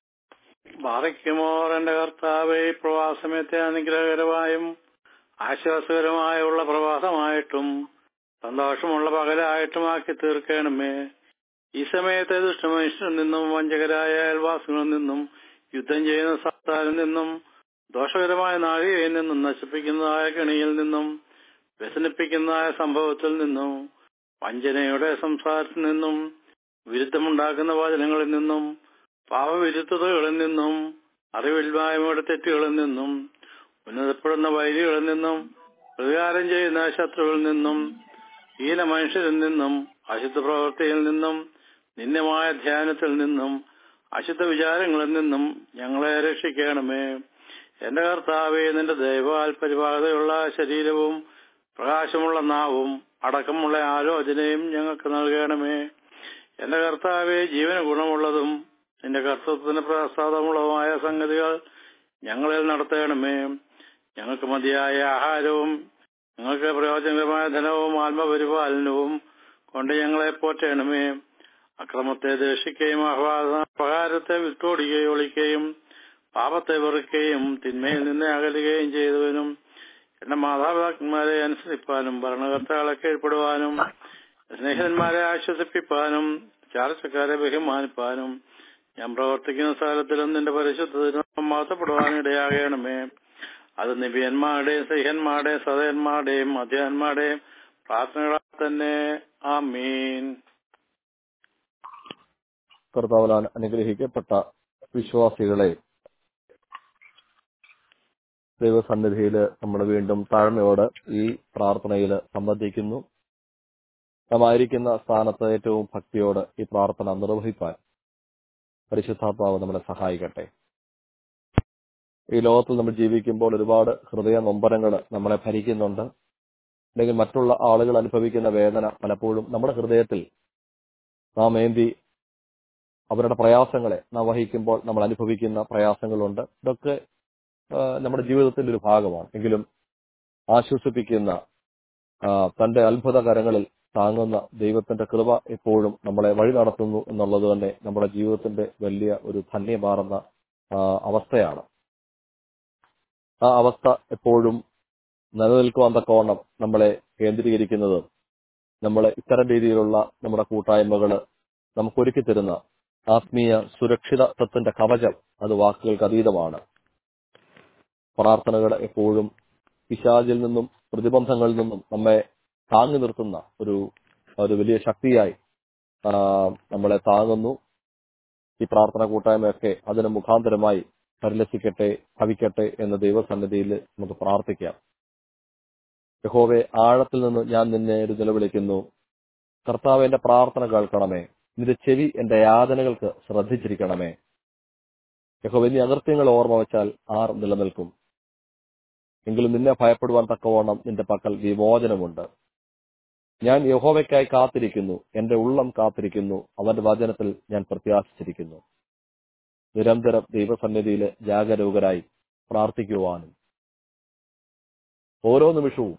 ബാറയ്ക്കുമോർ എന്റെ കർത്താവെ ഈ പ്രവാസമയത്തെ അനുഗ്രഹകരമായും ആശ്വാസകരമായുള്ള പ്രവാസമായിട്ടും സന്തോഷമുള്ള പകലായിട്ടും ആക്കി തീർക്കണമേ ഈ സമയത്തെ ദുഷ്ടമനുഷ്യരിൽ നിന്നും വഞ്ചകരായ അയൽവാസികളിൽ നിന്നും യുദ്ധം ചെയ്യുന്ന സർക്കാരിൽ നിന്നും ദോഷകരമായ നാഴികയിൽ നിന്നും നശിപ്പിക്കുന്നതായ കെണിയിൽ നിന്നും വ്യസനിപ്പിക്കുന്നതായ സംഭവത്തിൽ നിന്നും വഞ്ചനയുടെ സംസാരത്തിൽ നിന്നും വിരുദ്ധമുണ്ടാക്കുന്ന വചനങ്ങളിൽ നിന്നും പാവവിരുദ്ധതകളിൽ നിന്നും അറിവില്ലായ്മയുടെ തെറ്റുകളിൽ നിന്നും ഉന്നതപ്പെടുന്ന വൈരികളിൽ നിന്നും പ്രതികാരം ചെയ്യുന്ന ശത്രുവിൽ നിന്നും ഹീന മനുഷ്യരിൽ നിന്നും അശുദ്ധ പ്രവൃത്തിയിൽ നിന്നും നിന്യമായ ധ്യാനത്തിൽ നിന്നും അശുദ്ധ വിചാരങ്ങളിൽ നിന്നും ഞങ്ങളെ രക്ഷിക്കണമേ എന്റെ കർത്താവെ നിന്റെ ദൈവാൽ പരിപാകതയുള്ള ശരീരവും പ്രകാശമുള്ള നാവും അടക്കമുള്ള ആലോചനയും ഞങ്ങൾക്ക് നൽകണമേ എന്റെ കർത്താവെ ജീവന ഗുണമുള്ളതും നിന്റെ കർത്തൃത്വത്തിന് പ്രസാദമുള്ളതുമായ സംഗതികൾ ഞങ്ങളിൽ നടത്തണമേ ഞങ്ങൾക്ക് മതിയായ ആഹാരവും ഞങ്ങൾക്ക് പ്രയോജനകരമായ ധനവും ആത്മപരിപാലനവും കൊണ്ട് ഞങ്ങളെ പോറ്റണമേ അക്രമത്തെ ദേഷിക്കുകയും അപകാരത്തെ വിട്ടോടുകയും ഒളിക്കുകയും പാപത്തെ വെറുക്കുകയും തിന്മയിൽ നിന്ന് അകലുകയും ചെയ്തവനും എന്റെ മാതാപിതാക്കന്മാരെ അനുസരിപ്പാനും ഭരണകർത്താക്കളെ കീഴ്പ്പെടുവാനും സ്നേഹിതന്മാരെ ആശ്വസിപ്പിപ്പാനും ചാർച്ചക്കാരെ ബഹുമാനിപ്പാനും ഞാൻ പ്രവർത്തിക്കുന്ന സ്ഥലത്തിലും നിന്റെ പരിശുദ്ധത്തിനും മാറ്റപ്പെടുവാൻ ഇടയാകണമേ അത് നിബിയന്മാരുടെയും സഹ്യന്മാരുടെയും സദയന്മാരുടെയും അധ്യയന്മാരുടെയും പ്രാർത്ഥനകളാൽ തന്നെ ആ മീൻ കർത്താവലാൻ അനുഗ്രഹിക്കപ്പെട്ട വിശ്വാസികളെ ദൈവസന്നിധിയിൽ നമ്മൾ വീണ്ടും താഴ്മയോട് ഈ പ്രാർത്ഥനയിൽ സംബന്ധിക്കുന്നു നാം ആയിരിക്കുന്ന സ്ഥാനത്ത് ഏറ്റവും ഭക്തിയോട് ഈ പ്രാർത്ഥന നിർവഹിപ്പാൻ പരിശുദ്ധാത്മാവ് നമ്മളെ സഹായിക്കട്ടെ ഈ ലോകത്തിൽ നമ്മൾ ജീവിക്കുമ്പോൾ ഒരുപാട് ഹൃദയ നൊമ്പരങ്ങൾ നമ്മളെ ഭരിക്കുന്നുണ്ട് അല്ലെങ്കിൽ മറ്റുള്ള ആളുകൾ അനുഭവിക്കുന്ന വേദന പലപ്പോഴും നമ്മുടെ ഹൃദയത്തിൽ നാം ഏന്തി അവരുടെ പ്രയാസങ്ങളെ നാം വഹിക്കുമ്പോൾ നമ്മൾ അനുഭവിക്കുന്ന പ്രയാസങ്ങളുണ്ട് ഇതൊക്കെ നമ്മുടെ ജീവിതത്തിന്റെ ഒരു ഭാഗമാണ് എങ്കിലും ആശ്വസിപ്പിക്കുന്ന തന്റെ അത്ഭുത കരങ്ങളിൽ താങ്ങുന്ന ദൈവത്തിന്റെ കൃപ എപ്പോഴും നമ്മളെ വഴി നടത്തുന്നു എന്നുള്ളത് തന്നെ നമ്മുടെ ജീവിതത്തിന്റെ വലിയ ഒരു ധന്യമാർന്ന അവസ്ഥയാണ് ആ അവസ്ഥ എപ്പോഴും നിലനിൽക്കുവാൻ തക്കവണ്ണം നമ്മളെ കേന്ദ്രീകരിക്കുന്നത് നമ്മൾ ഇത്തരം രീതിയിലുള്ള നമ്മുടെ കൂട്ടായ്മകള് നമുക്ക് ഒരുക്കി തരുന്ന ആത്മീയ സുരക്ഷിതത്വത്തിന്റെ കവചം അത് വാക്കുകൾക്ക് അതീതമാണ് പ്രാർത്ഥനകൾ എപ്പോഴും പിശാചിൽ നിന്നും പ്രതിബന്ധങ്ങളിൽ നിന്നും നമ്മെ താങ്ങി നിർത്തുന്ന ഒരു ഒരു വലിയ ശക്തിയായി നമ്മളെ താങ്ങുന്നു ഈ പ്രാർത്ഥന കൂട്ടായ്മയൊക്കെ അതിന് മുഖാന്തരമായി പരിലസിക്കട്ടെ ഭവിക്കട്ടെ എന്ന ദൈവസന്നിധിയിൽ നമുക്ക് പ്രാർത്ഥിക്കാം യഹോവെ ആഴത്തിൽ നിന്ന് ഞാൻ നിന്നെ ഒരു നിലവിളിക്കുന്നു കർത്താവ് എന്റെ പ്രാർത്ഥന കേൾക്കണമേ നിന്റെ ചെവി എന്റെ യാതനകൾക്ക് ശ്രദ്ധിച്ചിരിക്കണമേ യഹോവ നീ അകൃത്യങ്ങൾ ഓർമ്മ വെച്ചാൽ ആർ നിലനിൽക്കും എങ്കിലും നിന്നെ ഭയപ്പെടുവാൻ തക്കവണ്ണം നിന്റെ പക്കൽ വിമോചനമുണ്ട് ഞാൻ യഹോവയ്ക്കായി കാത്തിരിക്കുന്നു എന്റെ ഉള്ളം കാത്തിരിക്കുന്നു അവന്റെ വചനത്തിൽ ഞാൻ പ്രത്യാശിച്ചിരിക്കുന്നു നിരന്തരം ദൈവസന്നിധിയിൽ ജാഗരൂകരായി പ്രാർത്ഥിക്കുവാനും ഓരോ നിമിഷവും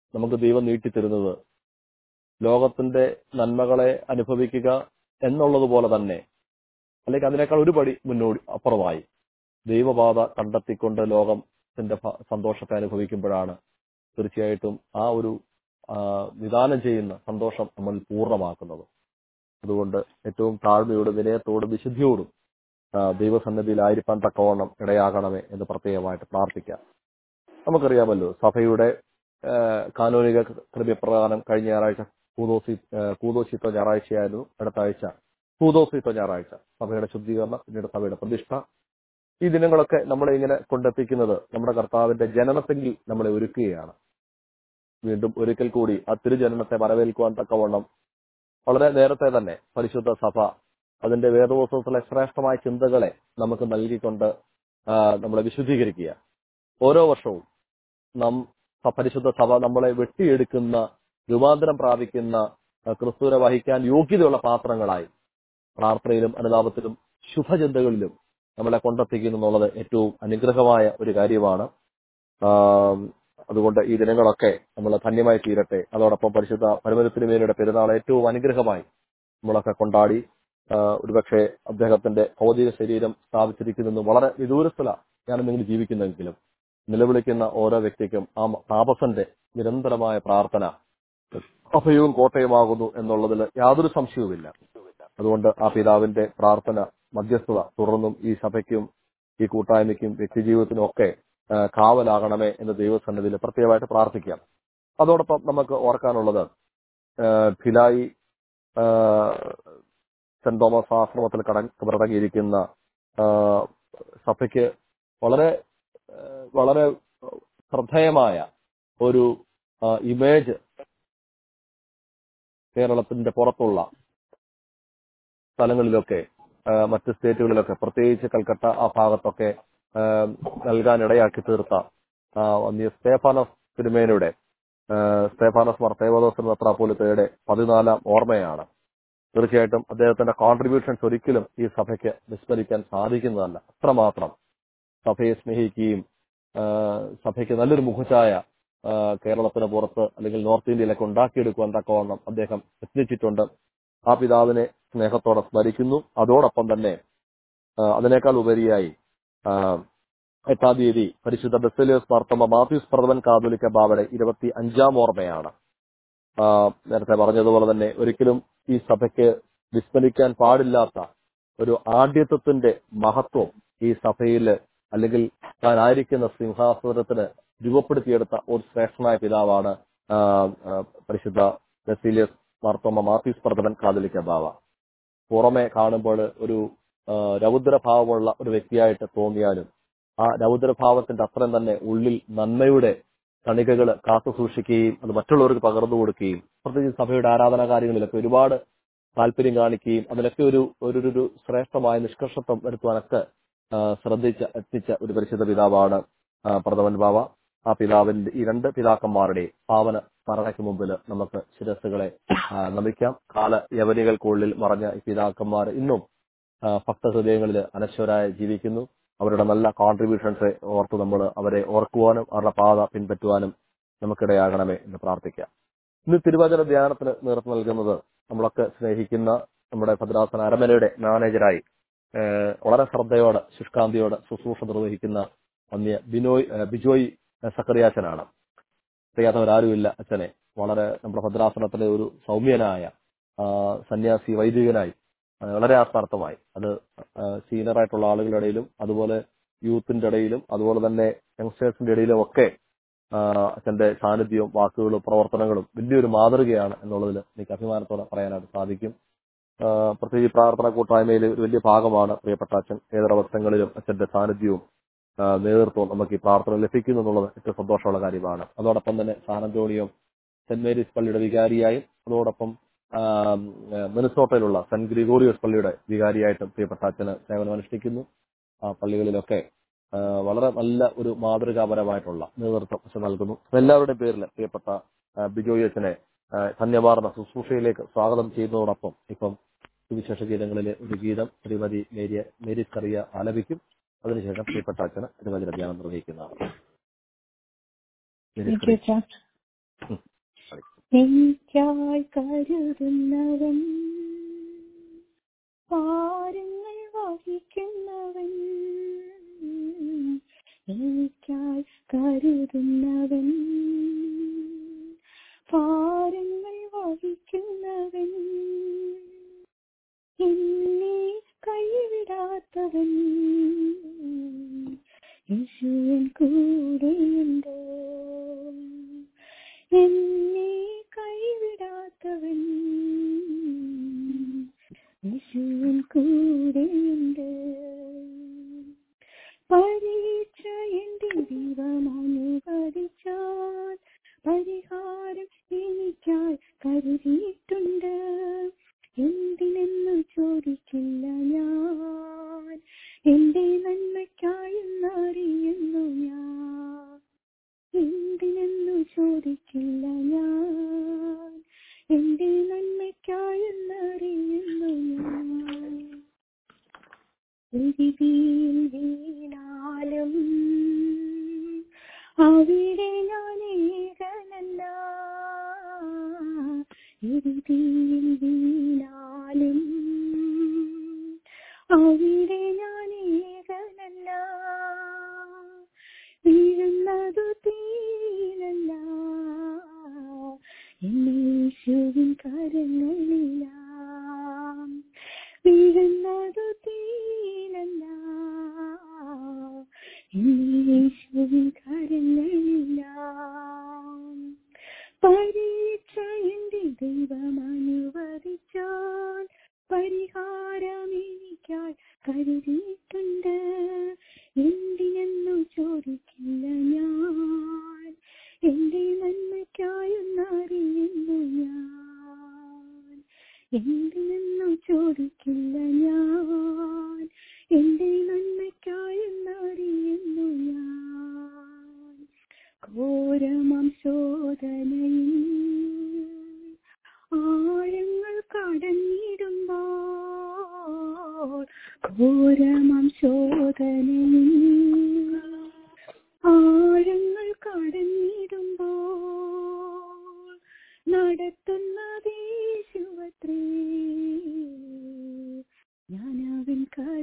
നമുക്ക് ദൈവം നീട്ടിത്തരുന്നത് ലോകത്തിന്റെ നന്മകളെ അനുഭവിക്കുക എന്നുള്ളതുപോലെ തന്നെ അല്ലെങ്കിൽ അതിനേക്കാൾ ഒരു പടി മുന്നോടി അപ്പുറമായി ദൈവപാത കണ്ടെത്തിക്കൊണ്ട് ലോകത്തിന്റെ ഭ- സന്തോഷത്തെ അനുഭവിക്കുമ്പോഴാണ് തീർച്ചയായിട്ടും ആ ഒരു ആ, നിദാനം ചെയ്യുന്ന സന്തോഷം നമ്മൾ പൂർണ്ണമാക്കുന്നത് അതുകൊണ്ട് ഏറ്റവും താഴ്മയോടും വിനയത്തോടും വിശുദ്ധിയോടും ആ, ദൈവസന്നിധിയിലായിരിക്കാൻ തക്കവണ്ണം ഇടയാകണമേ എന്ന് പ്രത്യേകമായിട്ട് പ്രാർത്ഥിക്കാം നമുക്കറിയാമല്ലോ സഭയുടെ ആ, കാനോനിക കൃപപ്രകാരം കഴിഞ്ഞ ഞായറാഴ്ച കൂതോസി ആ, കൂതോശിത്വ ഞായറാഴ്ചയായിരുന്നു അടുത്ത ആഴ്ച കൂതോസിത്വ ഞായറാഴ്ച സഭയുടെ ശുദ്ധീകരണം പിന്നീട് സഭയുടെ പ്രതിഷ്ഠ ഈ ദിനങ്ങളൊക്കെ നമ്മളെ ഇങ്ങനെ കൊണ്ടെത്തിക്കുന്നത് നമ്മുടെ കർത്താവിന്റെ ജനനത്തെങ്കിൽ നമ്മളെ ഒരുക്കുകയാണ് വീണ്ടും ഒരിക്കൽ കൂടി ആ തിരുജനനത്തെ വരവേൽക്കുവാൻ തക്കവണ്ണം വളരെ നേരത്തെ തന്നെ പരിശുദ്ധ സഭ അതിന്റെ വേദോത്സവത്തിലെ ശ്രേഷ്ഠമായ ചിന്തകളെ നമുക്ക് നൽകിക്കൊണ്ട് ആ, നമ്മളെ വിശുദ്ധീകരിക്കുക ഓരോ വർഷവും നാം സ- പരിശുദ്ധ സഭ നമ്മളെ വെട്ടിയെടുക്കുന്ന രൂപാന്തരം പ്രാപിക്കുന്ന ആ, ക്രിസ്തുവിനെ വഹിക്കാൻ യോഗ്യതയുള്ള പാത്രങ്ങളായി പ്രാർത്ഥനയിലും അനുതാപത്തിലും ശുഭചിന്തകളിലും നമ്മളെ കൊണ്ടെത്തിക്കുന്നു എന്നുള്ളത് ഏറ്റവും അനുഗ്രഹമായ ഒരു കാര്യമാണ് ആം, അതുകൊണ്ട് ഈ ദിനങ്ങളൊക്കെ നമ്മൾ ധന്യമായി തീരട്ടെ അതോടൊപ്പം പരിശുദ്ധ പരമരത്തിനുമേരുടെ പെരുന്നാൾ ഏറ്റവും അനുഗ്രഹമായി നമ്മളൊക്കെ കൊണ്ടാടി ആ, ഒരുപക്ഷെ അദ്ദേഹത്തിന്റെ ഭൗതിക ശരീരം സ്ഥാപിച്ചിരിക്കുന്നത് വളരെ വിദൂരസ്ഥല ഞാൻ നിങ്ങൾ ജീവിക്കുന്നെങ്കിലും നിലവിളിക്കുന്ന ഓരോ വ്യക്തിക്കും ആ താപസന്റെ നിരന്തരമായ പ്രാർത്ഥന അഭയവും കോട്ടയുമാകുന്നു എന്നുള്ളതിൽ യാതൊരു സംശയവുമില്ല അതുകൊണ്ട് ആ പിതാവിന്റെ പ്രാർത്ഥന മധ്യസ്ഥത തുടർന്നും ഈ സഭയ്ക്കും ഈ കൂട്ടായ്മയ്ക്കും വ്യക്തിജീവിതത്തിനും ഒക്കെ ആ, കാവലാകണമേ എന്ന് ദൈവസന്നിധിയിൽ പ്രത്യേകമായിട്ട് പ്രാർത്ഥിക്കാം അതോടൊപ്പം നമുക്ക് ഓർക്കാനുള്ളത് ആ, ഭിലായി ആ, സെന്റ് തോമസ് ആശ്രമത്തിൽ കടങ്ങിയിരിക്കുന്ന സഭയ്ക്ക് വളരെ ആ, വളരെ ശ്രദ്ധേയമായ ഒരു ആ, ഇമേജ് കേരളത്തിന്റെ പുറത്തുള്ള സ്ഥലങ്ങളിലൊക്കെ ആ, മറ്റ് സ്റ്റേറ്റുകളിലൊക്കെ പ്രത്യേകിച്ച് കൽക്കട്ട ആ ഭാഗത്തൊക്കെ ആ, നൽകാൻ ഇടയാക്കി തീർത്ത ആ, വന്യ സ്തേഫാനസ് തിരുമേനയുടെ ആ, സ്തേഫാനസ് മർത്തേവദോസ് മെത്രാപ്പോലിത്തയുടെ പതിനാലാം ഓർമ്മയാണ് തീർച്ചയായിട്ടും അദ്ദേഹത്തിന്റെ കോൺട്രിബ്യൂഷൻസ് ഒരിക്കലും ഈ സഭയ്ക്ക് വിസ്മരിക്കാൻ സാധിക്കുന്നതല്ല അത്രമാത്രം സഭയെ സ്നേഹിക്കുകയും ആ, സഭയ്ക്ക് നല്ലൊരു മുഖഛായ ആ, കേരളത്തിന് പുറത്ത് അല്ലെങ്കിൽ നോർത്ത് ഇന്ത്യയിലൊക്കെ ഉണ്ടാക്കിയെടുക്കുവാൻ തക്കവണ്ണം അദ്ദേഹം യത്നിച്ചിട്ടുണ്ട് ആ പിതാവിനെ സ്നേഹത്തോടെ സ്മരിക്കുന്നു അതോടൊപ്പം തന്നെ ആ, അതിനേക്കാൾ ഉപരിയായി ആ, എട്ടാം തീയതി പരിശുദ്ധ ബെസലിയോസ് മാർത്തമ്മ മാത്യൂസ് പ്രഥമൻ കാതോലിക്ക ബാവയുടെ ഇരുപത്തി അഞ്ചാം ഓർമ്മയാണ് ആ, നേരത്തെ പറഞ്ഞതുപോലെ തന്നെ ഒരിക്കലും ഈ സഭയ്ക്ക് വിസ്മരിക്കാൻ പാടില്ലാത്ത ഒരു ആഢ്യത്വത്തിന്റെ മഹത്വം ഈ സഭയിൽ അല്ലെങ്കിൽ താൻ ആയിരിക്കുന്ന സിംഹാസനത്തിന് രൂപപ്പെടുത്തിയെടുത്ത ഒരു ശ്രേഷ്ഠനായ പിതാവാണ് ആ, ആ, പരിശുദ്ധ ബെസീലിയസ് മാർത്തോമ മാത്യൂസ് പ്രഥമൻ കാതലിക്ക ബാവ പുറമെ കാണുമ്പോൾ ഒരു ആ, രൗദ്രഭാവമുള്ള ഒരു വ്യക്തിയായിട്ട് തോന്നിയാലും ആ രൗദ്രഭാവത്തിന്റെ അത്രയും തന്നെ ഉള്ളിൽ നന്മയുടെ കണികകൾ കാത്തു സൂക്ഷിക്കുകയും അത് മറ്റുള്ളവർക്ക് പകർന്നു കൊടുക്കുകയും പ്രത്യേകിച്ച് സഭയുടെ ആരാധനാ കാര്യങ്ങളിലൊക്കെ ഒരുപാട് താല്പര്യം കാണിക്കുകയും അതിലൊക്കെ ഒരു ഒരു ഒരു ശ്രേഷ്ഠമായ നിഷ്കർഷത്വം വരുത്തുവാനൊക്കെ ആ, ശ്രദ്ധിച്ച എത്തിച്ച ഒരു പരിശുദ്ധ പിതാവാണ് ആ, പ്രഥമൻ ബാവ ആ പിതാവിന്റെ ഈ രണ്ട് പിതാക്കന്മാരുടെ പാവന സ്മരണയ്ക്ക് മുമ്പിൽ നമുക്ക് ശിരസ്സുകളെ ആ, നമിക്കാം കാല യവനികൾക്കുള്ളിൽ മറഞ്ഞ ഈ പിതാക്കന്മാർ ഇന്നും ആ, ഭക്തഹൃദയങ്ങളിൽ അനശ്വരായി ജീവിക്കുന്നു അവരുടെ നല്ല കോൺട്രിബ്യൂഷൻസ് ഓർത്ത് നമ്മൾ അവരെ ഓർക്കുവാനും അവരുടെ പാത പിൻപറ്റുവാനും നമുക്കിടയാകണമേ എന്ന് പ്രാർത്ഥിക്കാം ഇന്ന് തിരുവചന ധ്യാനത്തിന് നേതൃത്വം നൽകുന്നത് നമ്മളൊക്കെ സ്നേഹിക്കുന്ന നമ്മുടെ ഭദ്രാസന അരമനയുടെ മാനേജരായി ഏഹ്, വളരെ ശ്രദ്ധയോടെ ശുഷ്കാന്തിയോടെ ശുശ്രൂഷ നിർവഹിക്കുന്ന അന്യ ബിനോയ് ഏഹ്, ബിജോയ് സക്കറിയാച്ചനാണ് അറിയാത്തവരാരുമില്ല അച്ഛനെ വളരെ നമ്മുടെ ഭദ്രാസനത്തിലെ ഒരു സൗമ്യനായ ആ, സന്യാസി വൈദികനായി ആ, വളരെ ആത്മാർത്ഥമായി അത് സീനിയറായിട്ടുള്ള ആളുകളുടെ ഇടയിലും അതുപോലെ യൂത്തിന്റെ ഇടയിലും അതുപോലെ തന്നെ യങ്സ്റ്റേഴ്സിന്റെ ഇടയിലും ഒക്കെ ആ, അച്ഛന്റെ സാന്നിധ്യവും വാക്കുകളും പ്രവർത്തനങ്ങളും വലിയൊരു മാതൃകയാണ് എന്നുള്ളതിൽ എനിക്ക് അഭിമാനത്തോടെ പറയാനായിട്ട് സാധിക്കും ആ, പ്രത്യേകിച്ച് പ്രാർത്ഥന കൂട്ടായ്മയിൽ ഒരു വലിയ ഭാഗമാണ് പ്രിയപ്പെട്ട അച്ഛൻ ഏതൊരവസ്ഥകളിലും അച്ഛന്റെ സാന്നിധ്യവും ആ, നേതൃത്വവും നമുക്ക് ഈ പ്രാർത്ഥന ലഭിക്കുന്നു എന്നുള്ളത് ഏറ്റവും സന്തോഷമുള്ള കാര്യമാണ് അതോടൊപ്പം തന്നെ സാൻ അന്തോണിയോ സെന്റ് മേരീസ് പള്ളിയുടെ വികാരിയായും അതോടൊപ്പം ആ, മിനിസോട്ടയിലുള്ള സെന്റ് ഗ്രിഗോറിയോസ് പള്ളിയുടെ വികാരിയായിട്ടും പ്രിയപ്പെട്ട അച്ഛന് സേവനം അനുഷ്ഠിക്കുന്നു ആ പള്ളികളിലൊക്കെ ആ, വളരെ നല്ല ഒരു മാതൃകാപരമായിട്ടുള്ള നേതൃത്വം അച്ഛൻ നൽകുന്നു എല്ലാവരുടെയും പേരിൽ പ്രിയപ്പെട്ട ആ, ബിജോയ് അച്ഛനെ ആ, ധന്യമാർന്ന ശുശ്രൂഷയിലേക്ക് സ്വാഗതം ചെയ്യുന്നതോടൊപ്പം ഇപ്പം സുവിശേഷ ഗീതങ്ങളിലെ ഒരു ഗീതം ശ്രീമതി മേരിയ മേരി കറിയ ആലപിക്കും അതിനുശേഷം പ്രിയപ്പെട്ട അച്ഛന് തിരുവചന ധ്യാനം നിർവഹിക്കുന്നതാണ് മേരി Thank you, കറിയ. Chuck. ഉം. എനിക്കായി കരുതുന്നവൻ ഭാരങ്ങൾ വഹിക്കുന്നവൻ എനിക്കായി കരുതുന്നവൻ ഭാരങ്ങൾ വഹിക്കുന്നവൻ എന്നെ കൈവിടാത്തവൻ യേശുവൻ കൂടെയുണ്ട് എന്നെ കൈവിടാത്തവൻ യേശുവൻ കൂടെയുണ്ട് പരീക്ഷ എന്റെ ദൈവം അനുവദിച്ചാൽ പരിഹാരം എനിക്കായി കരുതിയിട്ടുണ്ട് എന്തിനെന്ന് ചോദിക്കില്ല ഞാൻ എന്റെ നന്മയ്ക്കായെന്നറിയുന്നു ഞാൻ എന്തിനെന്നു ചോദിക്കില്ല ഞാൻ എന്റെ നന്മയ്ക്കായെന്നറിയുന്നു ഞാൻ എരിതിയിൽ വീണാലും അവിടെ ഞാൻ ഏകനല്ല എരിതിയിൽ വീണാലും അവിടെ ഞാൻ ഏകനല്ല വീഴുന്നതു തീരല്ല യേശുവിൻ കരങ്ങളില്ല വീഴുന്നതു തീരല്ല യേശുവിൻ കരങ്ങളില്ല പരീക്ഷ എന്റെ ദൈവം അനുവദിച്ചാൽ പരിഹാരം എനിക്കായി കരുതിയിട്ടുണ്ട് എന്തിനെന്നു ചോദിക്കില്ല ഞാൻ എന്റെ നന്മയ്ക്കായെന്നറിയുന്നു ഞാൻ എന്തിനെന്നു ചോദിക്കില്ല ഞാൻ എന്റെ നന്മയ്ക്കായെന്നറിയുന്നു ഞാൻ ഘോരമം ശോധനയിൽ ആഴങ്ങൾ കടന്നിടുമ്പോൾ ഘോരമം ശോധനയിൽ ആഴങ്ങൾ കടന്നിടുമ്പോൾ നടത്തുന്ന ദേശുവത്രേ ഞാൻ അവൻ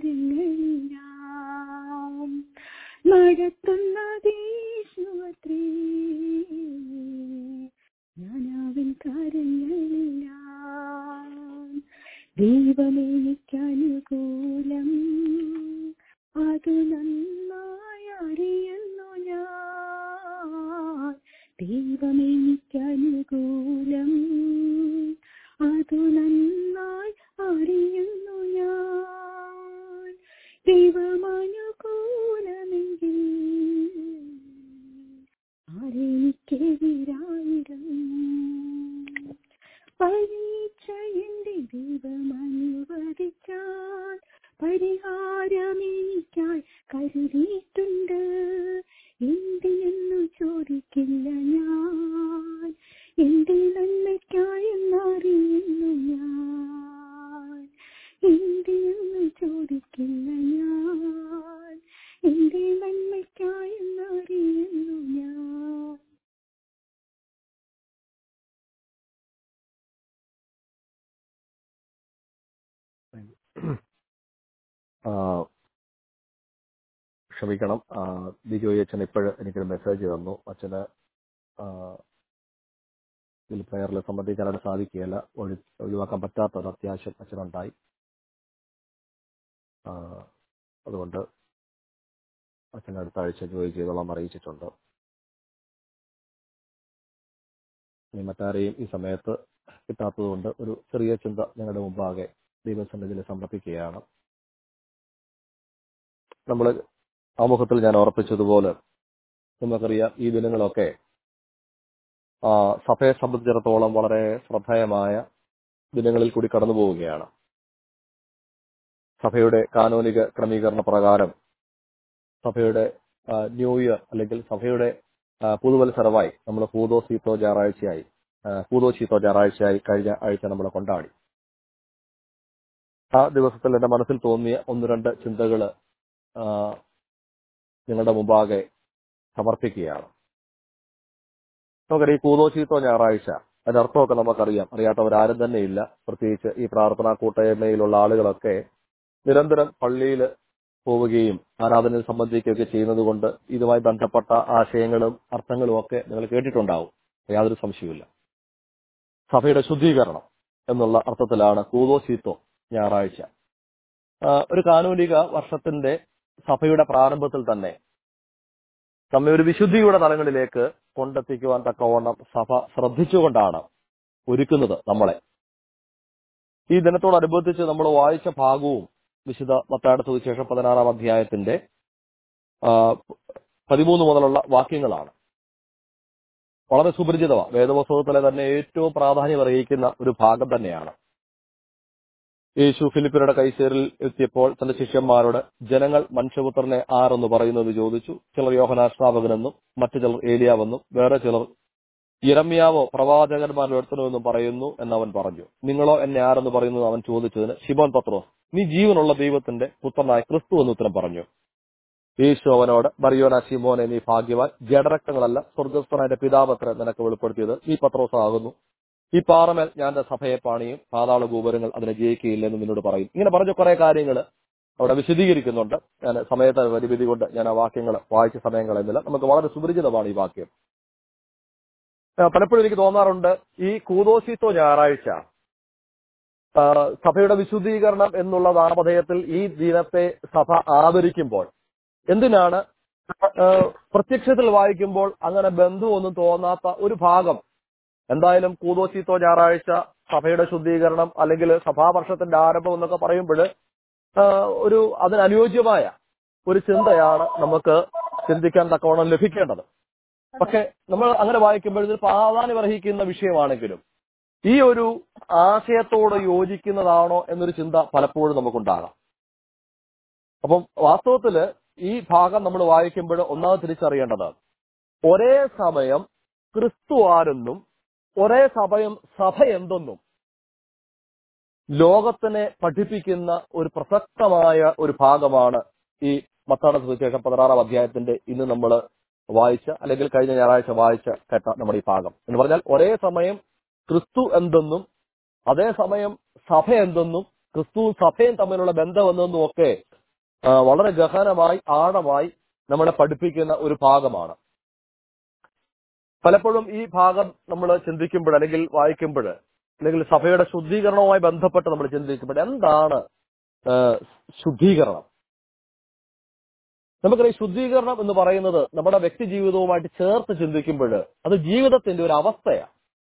കരങ്ങളിലാം നടത്തുന്ന ദേശുവത്രേ ഞാൻ അവൻ കരങ്ങളിലാം ദൈവമെനിക്ക് അനുകൂലം അത് നന്നായി അറിയുന്നു ഞാൻ ദൈവമെനിക്ക് അനുകൂലം അത് നന്നായി അറിയുന്നു ഞാൻ ദൈവമനുകൂലമെങ്കിൽ ആരെനിക്കെതിരായിരം പരീക്ഷ എന്റെ ദൈവം അനുവദിച്ചാൽ പരിഹാരം എനിക്കായി കരുതിയിട്ടുണ്ട് എന്തിനെന്നു ചോദിക്കില്ല ഞാൻ എന്റെ നന്മയ്ക്കായെന്നറിയുന്നു ഞാൻ എന്തിനെന്നു ചോദിക്കില്ല ഞാൻ എന്റെ നന്മയ്ക്കായെന്നറിയുന്നു ഞാൻ ആ, ക്ഷമിക്കണം ആ, ബിജോയി അച്ഛൻ ഇപ്പോഴ് എനിക്കൊരു മെസ്സേജ് തന്നു അച്ഛന് ആ, ഇതിൽ പ്രയറിൽ സംബന്ധിക്കാനായിട്ട് സാധിക്കുകയില്ല ഒഴി ഒഴിവാക്കാൻ പറ്റാത്ത ഒരു അത്യാവശ്യം അച്ഛനുണ്ടായി ആ, അതുകൊണ്ട് അച്ഛൻ അടുത്ത ആഴ്ച ജോലി ചെയ്തോളാം അറിയിച്ചിട്ടുണ്ട് ഇനി മറ്റാരെയും ഈ സമയത്ത് കിട്ടാത്തതുകൊണ്ട് ഒരു ചെറിയ ചിന്ത ഞങ്ങളുടെ മുമ്പാകെ ദൈവസന്നിധിയിൽ സമർപ്പിക്കുകയാണ് നമ്മൾ ആമുഖത്തിൽ ഞാൻ ഓർപ്പിച്ചതുപോലെ നമുക്കറിയാം ഈ ദിനങ്ങളൊക്കെ ആ, സഭയെ സംബന്ധിച്ചിടത്തോളം വളരെ ശ്രദ്ധേയമായ ദിനങ്ങളിൽ കൂടി കടന്നു പോവുകയാണ് സഭയുടെ കാനോനിക ക്രമീകരണ പ്രകാരം സഭയുടെ ആ, ന്യൂ ഇയർ അല്ലെങ്കിൽ സഭയുടെ ആ, പുതുവത്സരമായി നമ്മൾ പൂതോ സീത്തോ ഞായറാഴ്ചയായി ആ, പൂതോ ചീത്തോ ഞായറാഴ്ചയായി കഴിഞ്ഞ ആഴ്ച നമ്മൾ കൊണ്ടാടി ആ ദിവസത്തിൽ എന്റെ മനസ്സിൽ തോന്നിയ ഒന്ന് രണ്ട് ചിന്തകള് ആ, നിങ്ങളുടെ മുമ്പാകെ സമർപ്പിക്കുകയാണ് നമുക്കറിയാം ഈ കൂതോശീത്തോ ഞായറാഴ്ച അതിന്റെ അർത്ഥമൊക്കെ നമുക്കറിയാം അറിയാത്തവരാരും തന്നെ ഇല്ല പ്രത്യേകിച്ച് ഈ പ്രാർത്ഥനാ കൂട്ടായ്മയിലുള്ള ആളുകളൊക്കെ നിരന്തരം പള്ളിയിൽ പോവുകയും ആരാധനയിൽ സംബന്ധിക്കുകയൊക്കെ ചെയ്യുന്നത് കൊണ്ട് ഇതുമായി ബന്ധപ്പെട്ട ആശയങ്ങളും അർത്ഥങ്ങളും ഒക്കെ നിങ്ങൾ കേട്ടിട്ടുണ്ടാവും യാതൊരു സംശയവുമില്ല സഭയുടെ ശുദ്ധീകരണം എന്നുള്ള അർത്ഥത്തിലാണ് കൂതോശീത്തോ ഞായറാഴ്ച ആ, ഒരു കാനൂനിക വർഷത്തിന്റെ സഭയുടെ പ്രാരംഭത്തിൽ തന്നെ നമ്മെ ഒരു വിശുദ്ധിയുടെ തലങ്ങളിലേക്ക് കൊണ്ടെത്തിക്കുവാൻ തക്കവണ്ണം സഭ ശ്രദ്ധിച്ചുകൊണ്ടാണ് ഒരുക്കുന്നത് നമ്മളെ ഈ ദിനത്തോടനുബന്ധിച്ച് നമ്മൾ വായിച്ച ഭാഗവും വിശുദ്ധ മത്തായുടെ സുവിശേഷം പതിനാറാം അധ്യായത്തിന്റെ ആ, പതിമൂന്ന് മുതലുള്ള വാക്യങ്ങളാണ് വളരെ സുപരിചിതമാണ് വേദപുസ്തകത്തിലെ തന്നെ ഏറ്റവും പ്രാധാന്യം അറിയിക്കുന്ന ഒരു ഭാഗം തന്നെയാണ് യേശു ഫിലിപ്പിയുടെ കൈസേറിൽ എത്തിയപ്പോൾ തന്റെ ശിഷ്യന്മാരോട് ജനങ്ങൾ മനുഷ്യപുത്രനെ ആരെന്ന് പറയുന്നത് ചോദിച്ചു ചിലർ യോഹനാശ്രാവകനെന്നും മറ്റു ചിലർ ഏലിയാവെന്നും വേറെ ചിലർ ഇരമ്യാവോ പ്രവാചകന്മാരുടെ ഒരുത്തനുവെന്നും പറയുന്നു എന്നവൻ പറഞ്ഞു നിങ്ങളോ എന്നെ ആരെന്ന് പറയുന്നത് അവൻ ചോദിച്ചതിന് ശിബോൻ പത്രോസ് നീ ജീവനുള്ള ദൈവത്തിന്റെ പുത്രനായ ക്രിസ്തു എന്ന് ഉത്തരം പറഞ്ഞു യേശു അവനോട് ബറിയോന ശിമോനെ നീ ഭാഗ്യവാൻ ജഡരക്തങ്ങളല്ല സ്വർഗസ്ഥനായ പിതാപത്ര നിനക്ക് വെളിപ്പെടുത്തിയത് നീ പത്രോസ് ആകുന്നു ഈ പാറമേൽ ഞാൻ എന്റെ സഭയെ പാണിയും പാതാള ഗോപുരങ്ങൾ അതിനെ ജയിക്കുകയില്ലെന്ന് നിന്നോട് പറയും ഇങ്ങനെ പറഞ്ഞ കുറെ കാര്യങ്ങൾ അവിടെ വിശദീകരിക്കുന്നുണ്ട് ഞാൻ സമയത്തെ പരിമിതി കൊണ്ട് ഞാൻ ആ വാക്യങ്ങൾ വായിച്ച സമയം കളയുന്നില്ല നമുക്ക് വളരെ സുപരിചിതമാണ് ഈ വാക്യം ആ, പലപ്പോഴും എനിക്ക് തോന്നാറുണ്ട് ഈ കൂതോശിത്തോ ഞായറാഴ്ച ആ, സഭയുടെ വിശുദ്ധീകരണം എന്നുള്ള നാമധേയത്തിൽ ഈ ദിനത്തെ സഭ ആദരിക്കുമ്പോൾ എന്തിനാണ് ആ, പ്രത്യക്ഷത്തിൽ വായിക്കുമ്പോൾ അങ്ങനെ ബന്ധുവൊന്നും തോന്നാത്ത ഒരു ഭാഗം എന്തായാലും കൂതോശിത്തോ ഞായറാഴ്ച സഭയുടെ ശുദ്ധീകരണം അല്ലെങ്കിൽ സഭാവർഷത്തിന്റെ ആരംഭം എന്നൊക്കെ പറയുമ്പോൾ ഒരു അതിനനുയോജ്യമായ ഒരു ചിന്തയാണ് നമുക്ക് ചിന്തിക്കാൻ തക്കവണ്ണം ലഭിക്കേണ്ടത് പക്ഷെ നമ്മൾ അങ്ങനെ വായിക്കുമ്പോൾ ഇതിൽ പ്രാധാന്യം അർഹിക്കുന്ന വിഷയമാണെങ്കിലും ഈ ഒരു ആശയത്തോട് യോജിക്കുന്നതാണോ എന്നൊരു ചിന്ത പലപ്പോഴും നമുക്കുണ്ടാകാം അപ്പം വാസ്തവത്തില് ഈ ഭാഗം നമ്മൾ വായിക്കുമ്പോൾ ഒന്നാമത് തിരിച്ചറിയേണ്ടത് ഒരേ സമയം ക്രിസ്തു ആരെന്നും ഒരേ സമയം സഭ എന്തെന്നും ലോകത്തിനെ പഠിപ്പിക്കുന്ന ഒരു പ്രസക്തമായ ഒരു ഭാഗമാണ് ഈ മത്താട സുവിശേഷം പതിനാറാം അധ്യായത്തിന്റെ ഇന്ന് നമ്മൾ വായിച്ച അല്ലെങ്കിൽ കഴിഞ്ഞ ഞായറാഴ്ച വായിച്ച കേട്ട നമ്മുടെ ഈ ഭാഗം എന്ന് പറഞ്ഞാൽ ഒരേ സമയം ക്രിസ്തു എന്തെന്നും അതേസമയം സഭ എന്തെന്നും ക്രിസ്തുവും സഭയും തമ്മിലുള്ള ബന്ധം എന്തെന്നും ഒക്കെ ആ, വളരെ ഗഹനമായി ആഴമായി നമ്മളെ പഠിപ്പിക്കുന്ന ഒരു ഭാഗമാണ് പലപ്പോഴും ഈ ഭാഗം നമ്മൾ ചിന്തിക്കുമ്പോൾ അല്ലെങ്കിൽ വായിക്കുമ്പോൾ അല്ലെങ്കിൽ സഭയുടെ ശുദ്ധീകരണവുമായി ബന്ധപ്പെട്ട് നമ്മൾ ചിന്തിക്കുമ്പോൾ എന്താണ് ആ, ശുദ്ധീകരണം നമുക്കറിയാം ശുദ്ധീകരണം എന്ന് പറയുന്നത് നമ്മുടെ വ്യക്തി ജീവിതവുമായിട്ട് ചേർത്ത് ചിന്തിക്കുമ്പോൾ അത് ജീവിതത്തിന്റെ ഒരു അവസ്ഥയാണ്